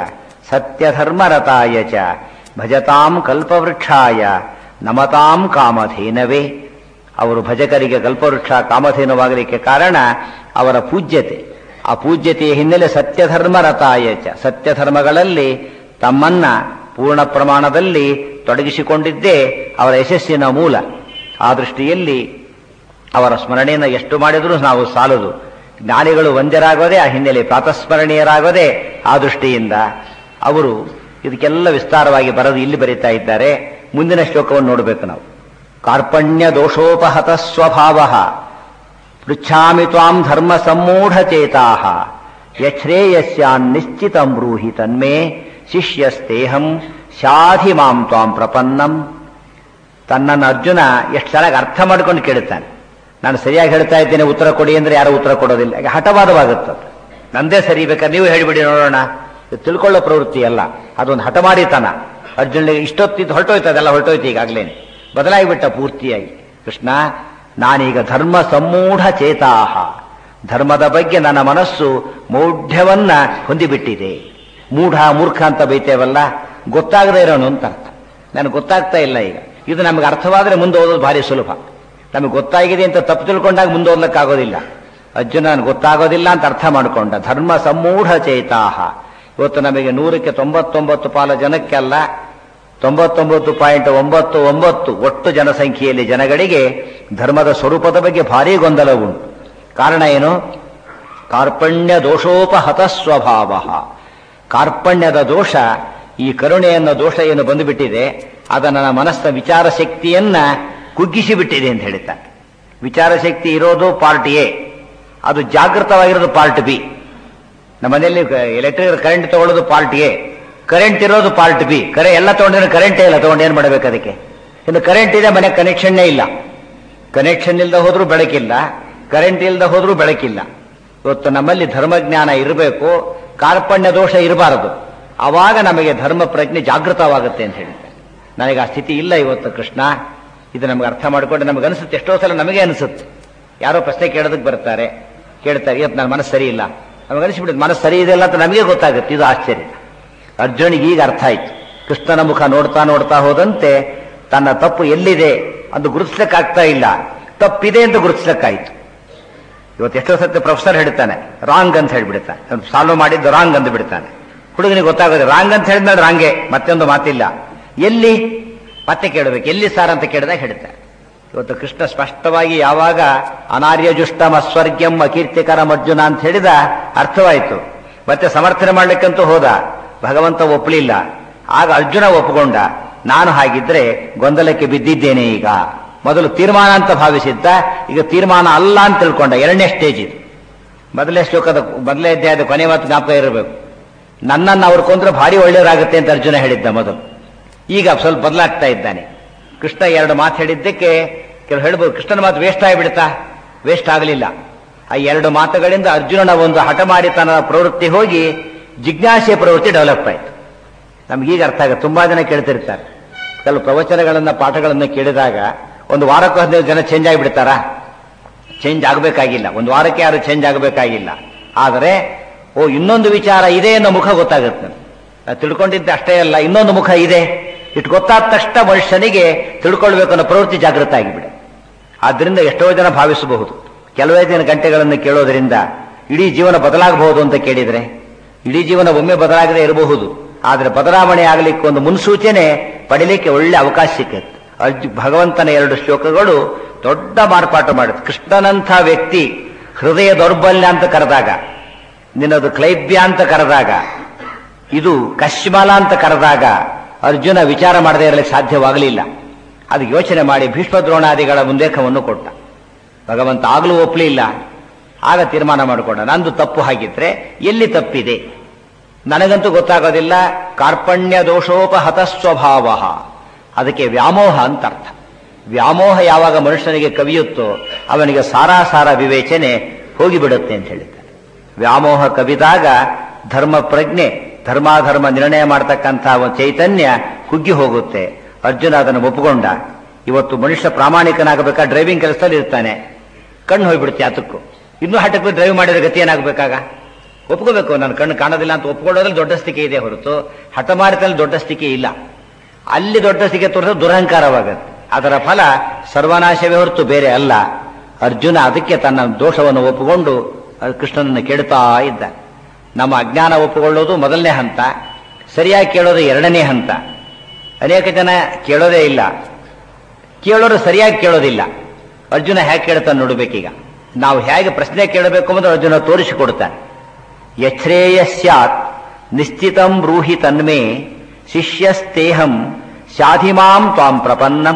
ಸತ್ಯಧರ್ಮರತಾಯ ಚ ಭಜತಾಂ ಕಲ್ಪವೃಕ್ಷಾಯ ನಮತಾಂ ಕಾಮಧೇನವೇ ಅವರು ಭಜಕರಿಗೆ ಕಲ್ಪವೃಕ್ಷ ಕಾಮಧೇನುವಾಗಲಿಕ್ಕೆ ಕಾರಣ ಅವರ ಪೂಜ್ಯತೆ ಆ ಪೂಜ್ಯತೆಯ ಹಿನ್ನೆಲೆ ಸತ್ಯಧರ್ಮರತಾಯ ಚ ಸತ್ಯಧರ್ಮಗಳಲ್ಲಿ ತಮ್ಮನ್ನ ಪೂರ್ಣ ಪ್ರಮಾಣದಲ್ಲಿ ತೊಡಗಿಸಿಕೊಂಡಿದ್ದೇ ಅವರ ಯಶಸ್ಸಿನ ಮೂಲ ಆ ದೃಷ್ಟಿಯಲ್ಲಿ ಅವರ ಸ್ಮರಣೆಯನ್ನು ಎಷ್ಟು ಮಾಡಿದರೂ ನಾವು ಸಾಲದು ಜ್ಞಾನಿಗಳು ವಂದ್ಯರಾಗೋದೇ ಆ ಹಿನ್ನೆಲೆ ಪ್ರಾತಸ್ಮರಣೀಯರಾಗೋದೇ ಆ ದೃಷ್ಟಿಯಿಂದ ಅವರು ಇದಕ್ಕೆಲ್ಲ ವಿಸ್ತಾರವಾಗಿ ಬರೆದು ಇಲ್ಲಿ ಬರೀತಾ ಇದ್ದಾರೆ ಮುಂದಿನ ಶ್ಲೋಕವನ್ನು ನೋಡಬೇಕು ನಾವು ಕಾರ್ಪಣ್ಯ ದೋಷೋಪಹತ ಸ್ವಭಾವ ಪೃಚ್ಛಾಮಿ ತ್ವಾಂ ಧರ್ಮ ಸಮ್ಮೂಢಚೇತಾ ಯಶ್ರೇಯಸ್ಯಾನ್ ನಿಶ್ಚಿತಂ ಬ್ರೂಹಿ ತನ್ಮೇ ಶಿಷ್ಯಸ್ತೇಹಂ ಶಾಧಿ ಮಾಂ ತ್ವಾಂ ಪ್ರಪನ್ನಂ ತನ್ನನ್ನು ಅರ್ಜುನ ಎಷ್ಟು ಚೆನ್ನಾಗಿ ಅರ್ಥ ಮಾಡ್ಕೊಂಡು ಕೇಳುತ್ತಾನೆ ನಾನು ಸರಿಯಾಗಿ ಹೇಳ್ತಾ ಇದ್ದೇನೆ ಉತ್ತರ ಕೊಡಿ ಅಂದ್ರೆ ಯಾರು ಉತ್ತರ ಕೊಡೋದಿಲ್ಲ ಈಗ ಹಠವಾದವಾಗುತ್ತದೆ ನಂದೇ ಸರಿ ಬೇಕಾದ್ರೆ ನೀವು ಹೇಳಿಬಿಡಿ ನೋಡೋಣ ಇದು ತಿಳ್ಕೊಳ್ಳೋ ಪ್ರವೃತ್ತಿ ಅಲ್ಲ ಅದೊಂದು ಹಠಮಾರಿತನ ಅರ್ಜುನಿಗೆ ಇಷ್ಟೊತ್ತಿದ್ದು ಹೊರಟೋಯ್ತು ಅದೆಲ್ಲ ಹೊರಟೋಯ್ತು ಈಗಾಗಲೇ ಬದಲಾಗಿಬಿಟ್ಟ ಪೂರ್ತಿಯಾಗಿ ಕೃಷ್ಣ ನಾನೀಗ ಧರ್ಮ ಸಮ್ಮೂಢ ಚೇತಾಹ ಧರ್ಮದ ಬಗ್ಗೆ ನನ್ನ ಮನಸ್ಸು ಮೌಢ್ಯವನ್ನ ಹೊಂದಿಬಿಟ್ಟಿದೆ ಮೂಢ ಮೂರ್ಖ ಅಂತ ಬೈತೇವಲ್ಲ ಗೊತ್ತಾಗದೇ ಇರೋನು ಅಂತ ಅರ್ಥ ನನಗೆ ಗೊತ್ತಾಗ್ತಾ ಇಲ್ಲ ಈಗ ಇದು ನಮಗೆ ಅರ್ಥವಾದ್ರೆ ಮುಂದೆ ಓದೋದು ಭಾರಿ ಸುಲಭ ನಮಗೆ ಗೊತ್ತಾಗಿದೆ ಅಂತ ತಪ್ಪು ತಿಳ್ಕೊಂಡಾಗ ಮುಂದೆ ಓದ್ಲಿಕ್ಕಾಗೋದಿಲ್ಲ ಅರ್ಜುನ ನನಗೆ ಗೊತ್ತಾಗೋದಿಲ್ಲ ಅಂತ ಅರ್ಥ ಮಾಡಿಕೊಂಡ ಧರ್ಮ ಸಮ್ಮೂಢ ಚೇತಾಹ ಇವತ್ತು ನಮಗೆ ನೂರಕ್ಕೆ ತೊಂಬತ್ತೊಂಬತ್ತು ಪಾಲ ಜನಕ್ಕೆಲ್ಲ ತೊಂಬತ್ತೊಂಬತ್ತು ಪಾಯಿಂಟ್ ಒಂಬತ್ತು ಒಂಬತ್ತು ಒಟ್ಟು ಜನಸಂಖ್ಯೆಯಲ್ಲಿ ಜನಗಳಿಗೆ ಧರ್ಮದ ಸ್ವರೂಪದ ಬಗ್ಗೆ ಭಾರೀ ಗೊಂದಲ ಉಂಟು ಕಾರಣ ಏನು ಕಾರ್ಪಣ್ಯ ದೋಷೋಪಹತ ಸ್ವಭಾವ ಕಾರ್ಪಣ್ಯದ ದೋಷ ಈ ಕರುಣೆಯನ್ನ ದೋಷ ಏನು ಬಂದುಬಿಟ್ಟಿದೆ ಅದನ್ನ ನನ್ನ ಮನಸ್ಸಿನ ವಿಚಾರ ಶಕ್ತಿಯನ್ನ ಕುಗ್ಗಿಸಿ ಬಿಟ್ಟಿದೆ ಅಂತ ಹೇಳ್ತಾರೆ ವಿಚಾರ ಶಕ್ತಿ ಇರೋದು ಪಾರ್ಟ್ ಎ ಅದು ಜಾಗೃತವಾಗಿರೋದು ಪಾರ್ಟ್ ಬಿ ನಮ್ಮ ಮನೆಯಲ್ಲಿ ಎಲೆಕ್ಟ್ರಿಕ್ ಕರೆಂಟ್ ತಗೊಳ್ಳೋದು ಪಾರ್ಟ್ ಎ ಕರೆಂಟ್ ಇರೋದು ಪಾರ್ಟ್ ಬಿ ಕರೆ ಎಲ್ಲ ತಗೊಂಡಿದ್ರೆ ಕರೆಂಟೇ ಇಲ್ಲ ತಗೊಂಡು ಏನ್ ಮಾಡ್ಬೇಕು ಅದಕ್ಕೆ ಇನ್ನು ಕರೆಂಟ್ ಇದೆ ಮನೆ ಕನೆಕ್ಷನ್ನೇ ಇಲ್ಲ ಕನೆಕ್ಷನ್ ಇಲ್ಲದೆ ಹೋದ್ರೂ ಬೆಳಕಿಲ್ಲ ಕರೆಂಟ್ ಇಲ್ಲದೆ ಹೋದ್ರೂ ಬೆಳಕಿಲ್ಲ ಇವತ್ತು ನಮ್ಮಲ್ಲಿ ಧರ್ಮಜ್ಞಾನ ಇರಬೇಕು ಕಾರ್ಪಣ್ಯ ದೋಷ ಇರಬಾರದು ಆವಾಗ ನಮಗೆ ಧರ್ಮ ಪ್ರಜ್ಞೆ ಜಾಗೃತವಾಗುತ್ತೆ ಅಂತ ಹೇಳಿದ್ದೆ ನನಗೆ ಆ ಸ್ಥಿತಿ ಇಲ್ಲ ಇವತ್ತು ಕೃಷ್ಣ ಇದು ನಮಗೆ ಅರ್ಥ ಮಾಡಿಕೊಂಡು ನಮಗೆ ಅನಿಸುತ್ತೆ ಎಷ್ಟೋ ಸಲ ನಮಗೆ ಅನಿಸುತ್ತೆ ಯಾರೋ ಪ್ರಶ್ನೆ ಕೇಳೋದಕ್ಕೆ ಬರ್ತಾರೆ ಕೇಳ್ತಾರೆ ಇವತ್ತು ನನ್ನ ಮನಸ್ಸು ಸರಿ ಇಲ್ಲ ನಮಗೆ ಅನಿಸ್ಬಿಡುತ್ತೆ ಮನಸ್ಸು ಸರಿ ಇದೆ ಇಲ್ಲ ಅಂತ ನಮಗೆ ಗೊತ್ತಾಗುತ್ತೆ ಇದು ಆಶ್ಚರ್ಯ ಅರ್ಜುನಿಗೆ ಈಗ ಅರ್ಥ ಆಯ್ತು ಕೃಷ್ಣನ ಮುಖ ನೋಡ್ತಾ ನೋಡ್ತಾ ಹೋದಂತೆ ತನ್ನ ತಪ್ಪು ಎಲ್ಲಿದೆ ಅದು ಗುರುತಿಸ್ಲಿಕ್ಕಾಗ್ತಾ ಇಲ್ಲ ತಪ್ಪಿದೆ ಅಂತ ಗುರುತಿಸ್ಲಿಕ್ಕಾಯ್ತು ಇವತ್ತು ಎಷ್ಟೋ ಸತ್ಯ ಪ್ರೊಫೆಸರ್ ಹೇಳ್ತಾನೆ ರಾಂಗ್ ಅಂತ ಹೇಳ್ಬಿಡ್ತಾನೆ ಸಾಲ್ವ್ ಮಾಡಿದ್ದು ರಾಂಗ್ ಅಂತ ಬಿಡ್ತಾನೆ ಹುಡುಗನಿಗೆ ಗೊತ್ತಾಗೋದು ರಾಂಗ್ ಅಂತ ಹೇಳಿದ್ಮೇಲೆ ರಾಂಗೆ ಮತ್ತೊಂದು ಮಾತಿಲ್ಲ ಎಲ್ಲಿ ಮತ್ತೆ ಕೇಳಬೇಕು ಎಲ್ಲಿ ಸಾರ್ ಅಂತ ಕೇಳಿದಾಗ ಹೇಳ್ತಾರೆ ಇವತ್ತು ಕೃಷ್ಣ ಸ್ಪಷ್ಟವಾಗಿ ಯಾವಾಗ ಅನಾರ್ಯಜುಷ್ಟಮ ಸ್ವರ್ಗ್ಯಂ ಅಕೀರ್ತಿಕರಂ ಅರ್ಜುನ ಅಂತ ಹೇಳಿದ ಅರ್ಥವಾಯಿತು ಮತ್ತೆ ಸಮರ್ಥನೆ ಮಾಡ್ಲಿಕ್ಕಂತೂ ಹೋದ ಭಗವಂತ ಒಪ್ಪಲಿಲ್ಲ ಆಗ ಅರ್ಜುನ ಒಪ್ಪಿಕೊಂಡ ನಾನು ಹಾಗಿದ್ರೆ ಗೊಂದಲಕ್ಕೆ ಬಿದ್ದಿದ್ದೇನೆ ಈಗ ಮೊದಲು ತೀರ್ಮಾನ ಅಂತ ಭಾವಿಸಿದ್ದ ಈಗ ತೀರ್ಮಾನ ಅಲ್ಲ ಅಂತ ತಿಳ್ಕೊಂಡ ಎರಡನೇ ಸ್ಟೇಜ್ ಇದು ಮೊದಲನೇ ಶ್ಲೋಕದ ಮೊದಲನೇ ಅಧ್ಯಾಯದ ಕೊನೆ ಮಾತು ಜ್ಞಾಪಕ ಇರಬೇಕು ನನ್ನನ್ನು ಅವ್ರು ಕೊಂದ್ರೆ ಭಾರಿ ಒಳ್ಳೆಯವರಾಗುತ್ತೆ ಅಂತ ಅರ್ಜುನ ಹೇಳಿದ್ದ ಮೊದಲು ಈಗ ಸ್ವಲ್ಪ ಬದಲಾಗ್ತಾ ಇದ್ದಾನೆ ಕೃಷ್ಣ ಎರಡು ಮಾತು ಹೇಳಿದ್ದಕ್ಕೆ ಕೆಲವು ಹೇಳ್ಬೋದು ಕೃಷ್ಣನ ಮಾತು ವೇಸ್ಟ್ ಆಗಿಬಿಡ್ತಾ ವೇಸ್ಟ್ ಆಗಲಿಲ್ಲ ಆ ಎರಡು ಮಾತುಗಳಿಂದ ಅರ್ಜುನನ ಒಂದು ಹಠಮಾರಿತನದ ಪ್ರವೃತ್ತಿ ಹೋಗಿ ಜಿಜ್ಞಾಸೆ ಪ್ರವೃತ್ತಿ ಡೆವಲಪ್ ಆಯಿತು ನಮ್ಗೀಗ ಅರ್ಥ ಆಗುತ್ತೆ ತುಂಬಾ ಜನ ಕೇಳ್ತಿರ್ತಾರೆ ಕೆಲವು ಪ್ರವಚನಗಳನ್ನ ಪಾಠಗಳನ್ನ ಕೇಳಿದಾಗ ಒಂದು ವಾರಕ್ಕೂ ಹದಿನೈದು ಜನ ಚೇಂಜ್ ಆಗಿಬಿಡ್ತಾರಾ ಚೇಂಜ್ ಆಗಬೇಕಾಗಿಲ್ಲ ಒಂದು ವಾರಕ್ಕೆ ಯಾರು ಚೇಂಜ್ ಆಗಬೇಕಾಗಿಲ್ಲ ಆದರೆ ಓ ಇನ್ನೊಂದು ವಿಚಾರ ಇದೆ ಅನ್ನೋ ಮುಖ ಗೊತ್ತಾಗುತ್ತೆ ನಾವು ತಿಳ್ಕೊಂಡಿದ್ದೆ ಅಷ್ಟೇ ಅಲ್ಲ ಇನ್ನೊಂದು ಮುಖ ಇದೆ ಇಟ್ಟು ಗೊತ್ತಾದ ತಕ್ಷಣ ಮನುಷ್ಯನಿಗೆ ತಿಳ್ಕೊಳ್ಬೇಕು ಅನ್ನೋ ಪ್ರವೃತ್ತಿ ಜಾಗೃತ ಆಗಿಬಿಡೆ ಆದ್ದರಿಂದ ಎಷ್ಟೋ ಜನ ಭಾವಿಸಬಹುದು ಕೆಲವೇ ದಿನ ಗಂಟೆಗಳನ್ನು ಕೇಳೋದ್ರಿಂದ ಇಡೀ ಜೀವನ ಬದಲಾಗಬಹುದು ಅಂತ ಕೇಳಿದ್ರೆ ಇಡೀ ಜೀವನ ಒಮ್ಮೆ ಬದಲಾಗದೆ ಇರಬಹುದು ಆದರೆ ಬದಲಾವಣೆ ಆಗಲಿಕ್ಕೆ ಒಂದು ಮುನ್ಸೂಚನೆ ಪಡಿಲಿಕ್ಕೆ ಒಳ್ಳೆ ಅವಕಾಶ ಸಿಕ್ಕತ್ತೆ ಅರ್ಜು ಭಗವಂತನ ಎರಡು ಶ್ಲೋಕಗಳು ದೊಡ್ಡ ಮಾರ್ಪಾಟು ಮಾಡುತ್ತೆ ಕೃಷ್ಣನಂಥ ವ್ಯಕ್ತಿ ಹೃದಯ ದೌರ್ಬಲ್ಯ ಅಂತ ಕರೆದಾಗ ನಿನ್ನದು ಕ್ಲೈಬ್ಯ ಅಂತ ಕರೆದಾಗ ಇದು ಕಶ್ಮಲ ಅಂತ ಕರೆದಾಗ ಅರ್ಜುನ ವಿಚಾರ ಮಾಡದೇ ಇರಲಿಕ್ಕೆ ಸಾಧ್ಯವಾಗಲಿಲ್ಲ ಅದು ಯೋಚನೆ ಮಾಡಿ ಭೀಷ್ಮ ದ್ರೋಣಾದಿಗಳ ಮುಂದೇಖವನ್ನು ಕೊಟ್ಟ ಭಗವಂತ ಆಗಲೂ ಒಪ್ಪಲಿಲ್ಲ ಆಗ ತೀರ್ಮಾನ ಮಾಡಿಕೊಂಡ ನಂದು ತಪ್ಪು ಹಾಗಿದ್ರೆ ಎಲ್ಲಿ ತಪ್ಪಿದೆ ನನಗಂತೂ ಗೊತ್ತಾಗೋದಿಲ್ಲ ಕಾರ್ಪಣ್ಯ ದೋಷೋಪಹತ ಸ್ವಭಾವ ಅದಕ್ಕೆ ವ್ಯಾಮೋಹ ಅಂತ ಅರ್ಥ ವ್ಯಾಮೋಹ ಯಾವಾಗ ಮನುಷ್ಯನಿಗೆ ಕವಿಯುತ್ತೋ ಅವನಿಗೆ ಸಾರಾಸಾರ ವಿವೇಚನೆ ಹೋಗಿಬಿಡುತ್ತೆ ಅಂತ ಹೇಳಿದ್ದಾರೆ ವ್ಯಾಮೋಹ ಕವಿದಾಗ ಧರ್ಮ ಪ್ರಜ್ಞೆ ಧರ್ಮಾಧರ್ಮ ನಿರ್ಣಯ ಮಾಡತಕ್ಕಂತಹ ಒಂದು ಚೈತನ್ಯ ಕುಗ್ಗಿ ಹೋಗುತ್ತೆ ಅರ್ಜುನ ಅದನ್ನು ಒಪ್ಪಿಕೊಂಡ ಇವತ್ತು ಮನುಷ್ಯ ಪ್ರಾಮಾಣಿಕನಾಗಬೇಕಾ ಡ್ರೈವಿಂಗ್ ಕೆಲಸದಲ್ಲಿ ಇರ್ತಾನೆ ಕಣ್ಣು ಹೋಗ್ಬಿಡುತ್ತೆ ಅದಕ್ಕೂ ಇನ್ನೂ ಹಠಕ್ಕೆ ಡ್ರೈವ್ ಮಾಡಿದ್ರೆ ಗತಿ ಏನಾಗಬೇಕಾಗ ಒಪ್ಕೋಬೇಕು ನನ್ನ ಕಣ್ಣು ಕಾಣೋದಿಲ್ಲ ಅಂತ ಒಪ್ಕೊಳ್ಳೋದ್ರಲ್ಲಿ ದೊಡ್ಡ ಸ್ಥಿತಿ ಇದೆ ಹೊರತು ಹಠಮಾರಿತಲ್ಲಿ ದೊಡ್ಡ ಸ್ಥಿತಿ ಇಲ್ಲ ಅಲ್ಲಿ ದೊಡ್ಡ ಸ್ಥಿತಿ ತೋರಿಸೋದು ದುರಹಂಕಾರವಾಗುತ್ತೆ ಅದರ ಫಲ ಸರ್ವನಾಶವೇ ಹೊರತು ಬೇರೆ ಅಲ್ಲ ಅರ್ಜುನ ಅದಕ್ಕೆ ತನ್ನ ದೋಷವನ್ನು ಒಪ್ಪಿಕೊಂಡು ಕೃಷ್ಣನನ್ನು ಕೇಳ್ತಾ ಇದ್ದ ನಮ್ಮ ಅಜ್ಞಾನ ಒಪ್ಪಿಕೊಳ್ಳೋದು ಮೊದಲನೇ ಹಂತ ಸರಿಯಾಗಿ ಕೇಳೋದು ಎರಡನೇ ಹಂತ ಅನೇಕ ಜನ ಕೇಳೋದೇ ಇಲ್ಲ ಕೇಳೋರು ಸರಿಯಾಗಿ ಕೇಳೋದಿಲ್ಲ ಅರ್ಜುನ ಹೇಗೆ ಕೇಳ್ತಾನೆ ನೋಡ್ಬೇಕೀಗ ನಾವು ಹೇಗೆ ಪ್ರಶ್ನೆ ಕೇಳಬೇಕು ಅನ್ನೋದು ಅರ್ಜುನ ತೋರಿಸಿಕೊಡ್ತಾನೆ ಯಚ್ರೇಯ ಸ್ಯಾತ್ ನಿಶ್ಚಿತಂ ಬ್ರೂಹಿ ತನ್ಮೇ ಶಿಷ್ಯಸ್ತೇಹಂ ಶಾಧಿಮಾಂ ತ್ವಾಂ ಪ್ರಪನ್ನಂ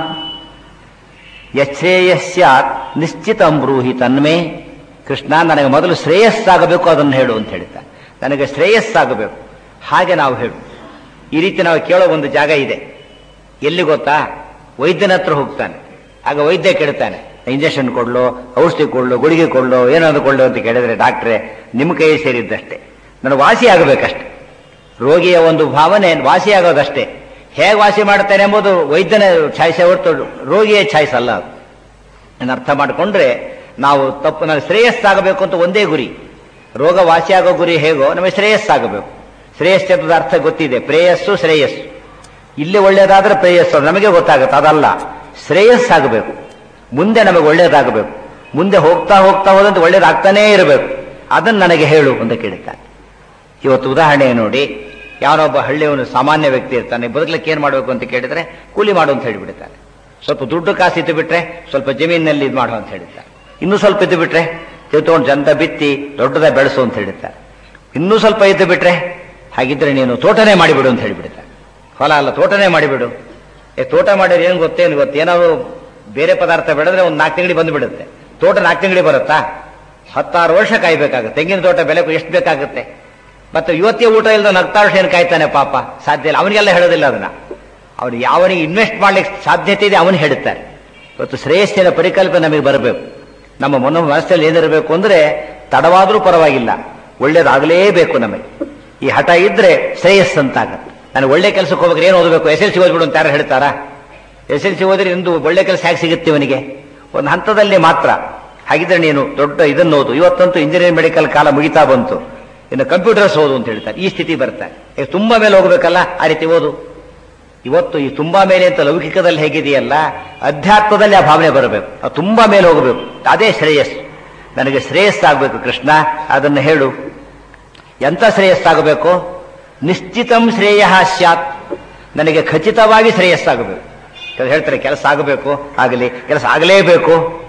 ಯಚ್ರೇಯ ಸ್ಯಾತ್ ನಿಶ್ಚಿತಂ ಬ್ರೂಹಿ ತನ್ಮೇ ಕೃಷ್ಣ ನನಗೆ ಮೊದಲು ಶ್ರೇಯಸ್ಸಾಗಬೇಕು ಅದನ್ನು ಹೇಳು ಅಂತ ಹೇಳ್ತಾನೆ ನನಗೆ ಶ್ರೇಯಸ್ಸಾಗಬೇಕು ಹಾಗೆ ನಾವು ಹೇಳು ಈ ರೀತಿ ನಾವು ಕೇಳೋ ಒಂದು ಜಾಗ ಇದೆ ಎಲ್ಲಿ ಗೊತ್ತಾ ವೈದ್ಯನ ಹತ್ರ ಹೋಗ್ತಾನೆ ಆಗ ವೈದ್ಯ ಕೇಳ್ತಾನೆ ಇಂಜೆಕ್ಷನ್ ಕೊಡ್ಲು ಔಷಧಿ ಕೊಡ್ಲು ಗುಳಿಗೆ ಕೊಡ್ಲು ಏನಾದ್ರು ಕೊಡ್ಲು ಅಂತ ಕೇಳಿದ್ರೆ ಡಾಕ್ಟ್ರೆ ನಿಮ್ಮ ಕೈ ಸೇರಿದ್ದಷ್ಟೇ ನನಗೆ ವಾಸಿ ಆಗಬೇಕಷ್ಟೆ ರೋಗಿಯ ಒಂದು ಭಾವನೆ ವಾಸಿ ಆಗೋದಷ್ಟೇ ಹೇಗೆ ವಾಸಿ ಮಾಡ್ತಾನೆ ಎಂಬುದು ವೈದ್ಯನ ಛಾಯಿಸೆ ಹೊರತು ರೋಗಿಯ ಛಾಯಿಸ್ ಅಲ್ಲ ಅದು ಅದನ್ನ ಅರ್ಥ ಮಾಡಿಕೊಂಡ್ರೆ ನಾವು ತಪ್ಪು ನನಗೆ ಶ್ರೇಯಸ್ಸಾಗಬೇಕು ಅಂತ ಒಂದೇ ಗುರಿ ರೋಗ ವಾಸಿಯಾಗೋ ಗುರಿ ಹೇಗೋ ನಮಗೆ ಶ್ರೇಯಸ್ಸಾಗಬೇಕು ಶ್ರೇಯಸ್ ಶಬ್ದದ ಅರ್ಥ ಗೊತ್ತಿದೆ ಪ್ರೇಯಸ್ಸು ಶ್ರೇಯಸ್ಸು ಇಲ್ಲಿ ಒಳ್ಳೇದಾದ್ರೆ ಪ್ರೇಯಸ್ಸು ನಮಗೆ ಗೊತ್ತಾಗುತ್ತೆ ಅದಲ್ಲ ಶ್ರೇಯಸ್ಸಾಗಬೇಕು ಮುಂದೆ ನಮಗೆ ಒಳ್ಳೇದಾಗಬೇಕು ಮುಂದೆ ಹೋಗ್ತಾ ಹೋಗ್ತಾ ಹೋದಂತೆ ಒಳ್ಳೇದಾಗ್ತಾನೇ ಇರಬೇಕು ಅದನ್ನು ನನಗೆ ಹೇಳು ಅಂತ ಕೇಳುತ್ತಾರೆ ಇವತ್ತು ಉದಾಹರಣೆ ನೋಡಿ ಯಾವನೊಬ್ಬ ಹಳ್ಳಿಯವನು ಸಾಮಾನ್ಯ ವ್ಯಕ್ತಿ ಇರ್ತಾನೆ ಬದುಕಲಿಕ್ಕೆ ಏನ್ ಮಾಡಬೇಕು ಅಂತ ಕೇಳಿದ್ರೆ ಕೂಲಿ ಮಾಡು ಅಂತ ಹೇಳಿಬಿಡ್ತಾರೆ ಸ್ವಲ್ಪ ದುಡ್ಡು ಕಾಸು ಇದ್ದು ಬಿಟ್ರೆ ಸ್ವಲ್ಪ ಜಮೀನಿನಲ್ಲಿ ಇದು ಮಾಡು ಅಂತ ಹೇಳಿರ್ತಾರೆ ಇನ್ನೂ ಸ್ವಲ್ಪ ಇದ್ದು ಬಿಟ್ರೆ ತಿಳ್ಕೊಂಡು ಜಂತ ಬಿತ್ತಿ ದೊಡ್ಡದ ಬೆಳೆಸು ಅಂತ ಹೇಳಿರ್ತಾರೆ ಇನ್ನೂ ಸ್ವಲ್ಪ ಇದ್ದು ಬಿಟ್ರೆ ಹಾಗಿದ್ರೆ ನೀನು ತೋಟನೇ ಮಾಡಿಬಿಡು ಅಂತ ಹೇಳಿಬಿಡ್ತಾರೆ ಹೊಲ ಅಲ್ಲ ತೋಟನೇ ಮಾಡಿಬಿಡು ಏ ತೋಟ ಮಾಡಿದ್ರೆ ಏನು ಗೊತ್ತೇನು ಗೊತ್ತು ಏನಾದ್ರು ಬೇರೆ ಪದಾರ್ಥ ಬೆಳೆದ್ರೆ ಒಂದು ನಾಲ್ಕು ತಿಂಗಳಿಗೆ ಬಂದುಬಿಡುತ್ತೆ ತೋಟ ನಾಲ್ಕು ತಿಂಗಳಿಗೆ ಬರುತ್ತಾ ಹತ್ತಾರು ವರ್ಷ ಕಾಯ್ಬೇಕಾಗುತ್ತೆ ತೆಂಗಿನ ತೋಟ ಬೆಲೆ ಎಷ್ಟು ಬೇಕಾಗುತ್ತೆ ಮತ್ತೆ ಇವತ್ತೇ ಊಟ ಇಲ್ಲದ ನಗ್ತಾಳು ಏನು ಕಾಯ್ತಾನೆ ಪಾಪ ಸಾಧ್ಯ ಇಲ್ಲ ಅವನಿಗೆಲ್ಲ ಹೇಳೋದಿಲ್ಲ ಅದನ್ನ ಅವನು ಯಾವನಿಗೆ ಇನ್ವೆಸ್ಟ್ ಮಾಡ್ಲಿಕ್ಕೆ ಸಾಧ್ಯತೆ ಇದೆ ಅವನು ಹೇಳುತ್ತಾರೆ ಇವತ್ತು ಶ್ರೇಯಸ್ಸಿನ ಪರಿಕಲ್ಪನೆ ನಮಗೆ ಬರಬೇಕು ನಮ್ಮ ಮನೋ ಮನಸ್ಸಲ್ಲಿ ಏನಿರಬೇಕು ಅಂದ್ರೆ ತಡವಾದರೂ ಪರವಾಗಿಲ್ಲ ಒಳ್ಳೇದಾಗಲೇಬೇಕು ನಮಗೆ ಈ ಹಠ ಇದ್ರೆ ಶ್ರೇಯಸ್ ಅಂತಾಗತ್ತೆ ನಾನು ಒಳ್ಳೆ ಕೆಲಸಕ್ಕೆ ಹೋಗ್ಬೇಕು ಏನು ಓದಬೇಕು ಎಸ್ ಎಲ್ ಸಿ ಓದ್ಬಿಡು ಅಂತ ಯಾರು ಹೇಳ್ತಾರಾ ಎಸ್ ಎಲ್ ಸಿ ಓದಿದ್ರೆ ಇಂದು ಒಳ್ಳೆ ಕೆಲಸ ಹೇಗೆ ಸಿಗುತ್ತೆ ಇವನಿಗೆ ಒಂದು ಹಂತದಲ್ಲಿ ಮಾತ್ರ ಹಾಗಿದ್ರೆ ನೀನು ದೊಡ್ಡ ಇದನ್ನು ಓದು ಇವತ್ತಂತೂ ಇಂಜಿನಿಯರಿಂಗ್ ಮೆಡಿಕಲ್ ಕಾಲ ಮುಗಿತಾ ಬಂತು ಇನ್ನು ಕಂಪ್ಯೂಟರ್ಸ್ ಓದು ಅಂತ ಹೇಳ್ತಾರೆ ಈ ಸ್ಥಿತಿ ಬರ್ತಾರೆ ಈಗ ತುಂಬಾ ಮೇಲೆ ಹೋಗ್ಬೇಕಲ್ಲ ಆ ರೀತಿ ಓದು ಇವತ್ತು ಈ ತುಂಬಾ ಮೇಲೆ ಅಂತ ಲೌಕಿಕದಲ್ಲಿ ಹೇಗಿದೆಯಲ್ಲ ಅಧ್ಯಾತ್ಮದಲ್ಲಿ ಆ ಭಾವನೆ ಬರಬೇಕು ಅದು ತುಂಬಾ ಮೇಲೆ ಹೋಗಬೇಕು ಅದೇ ಶ್ರೇಯಸ್ಸು ನನಗೆ ಶ್ರೇಯಸ್ಸಾಗಬೇಕು ಕೃಷ್ಣ ಅದನ್ನು ಹೇಳು ಎಂತ ಶ್ರೇಯಸ್ಸಾಗಬೇಕು ನಿಶ್ಚಿತಂ ಶ್ರೇಯ ಸ್ಯಾತ್ ನನಗೆ ಖಚಿತವಾಗಿ ಶ್ರೇಯಸ್ಸಾಗಬೇಕು ಕೆಲವು ಹೇಳ್ತಾರೆ ಕೆಲಸ ಆಗಬೇಕು ಆಗಲಿ ಕೆಲಸ ಆಗಲೇಬೇಕು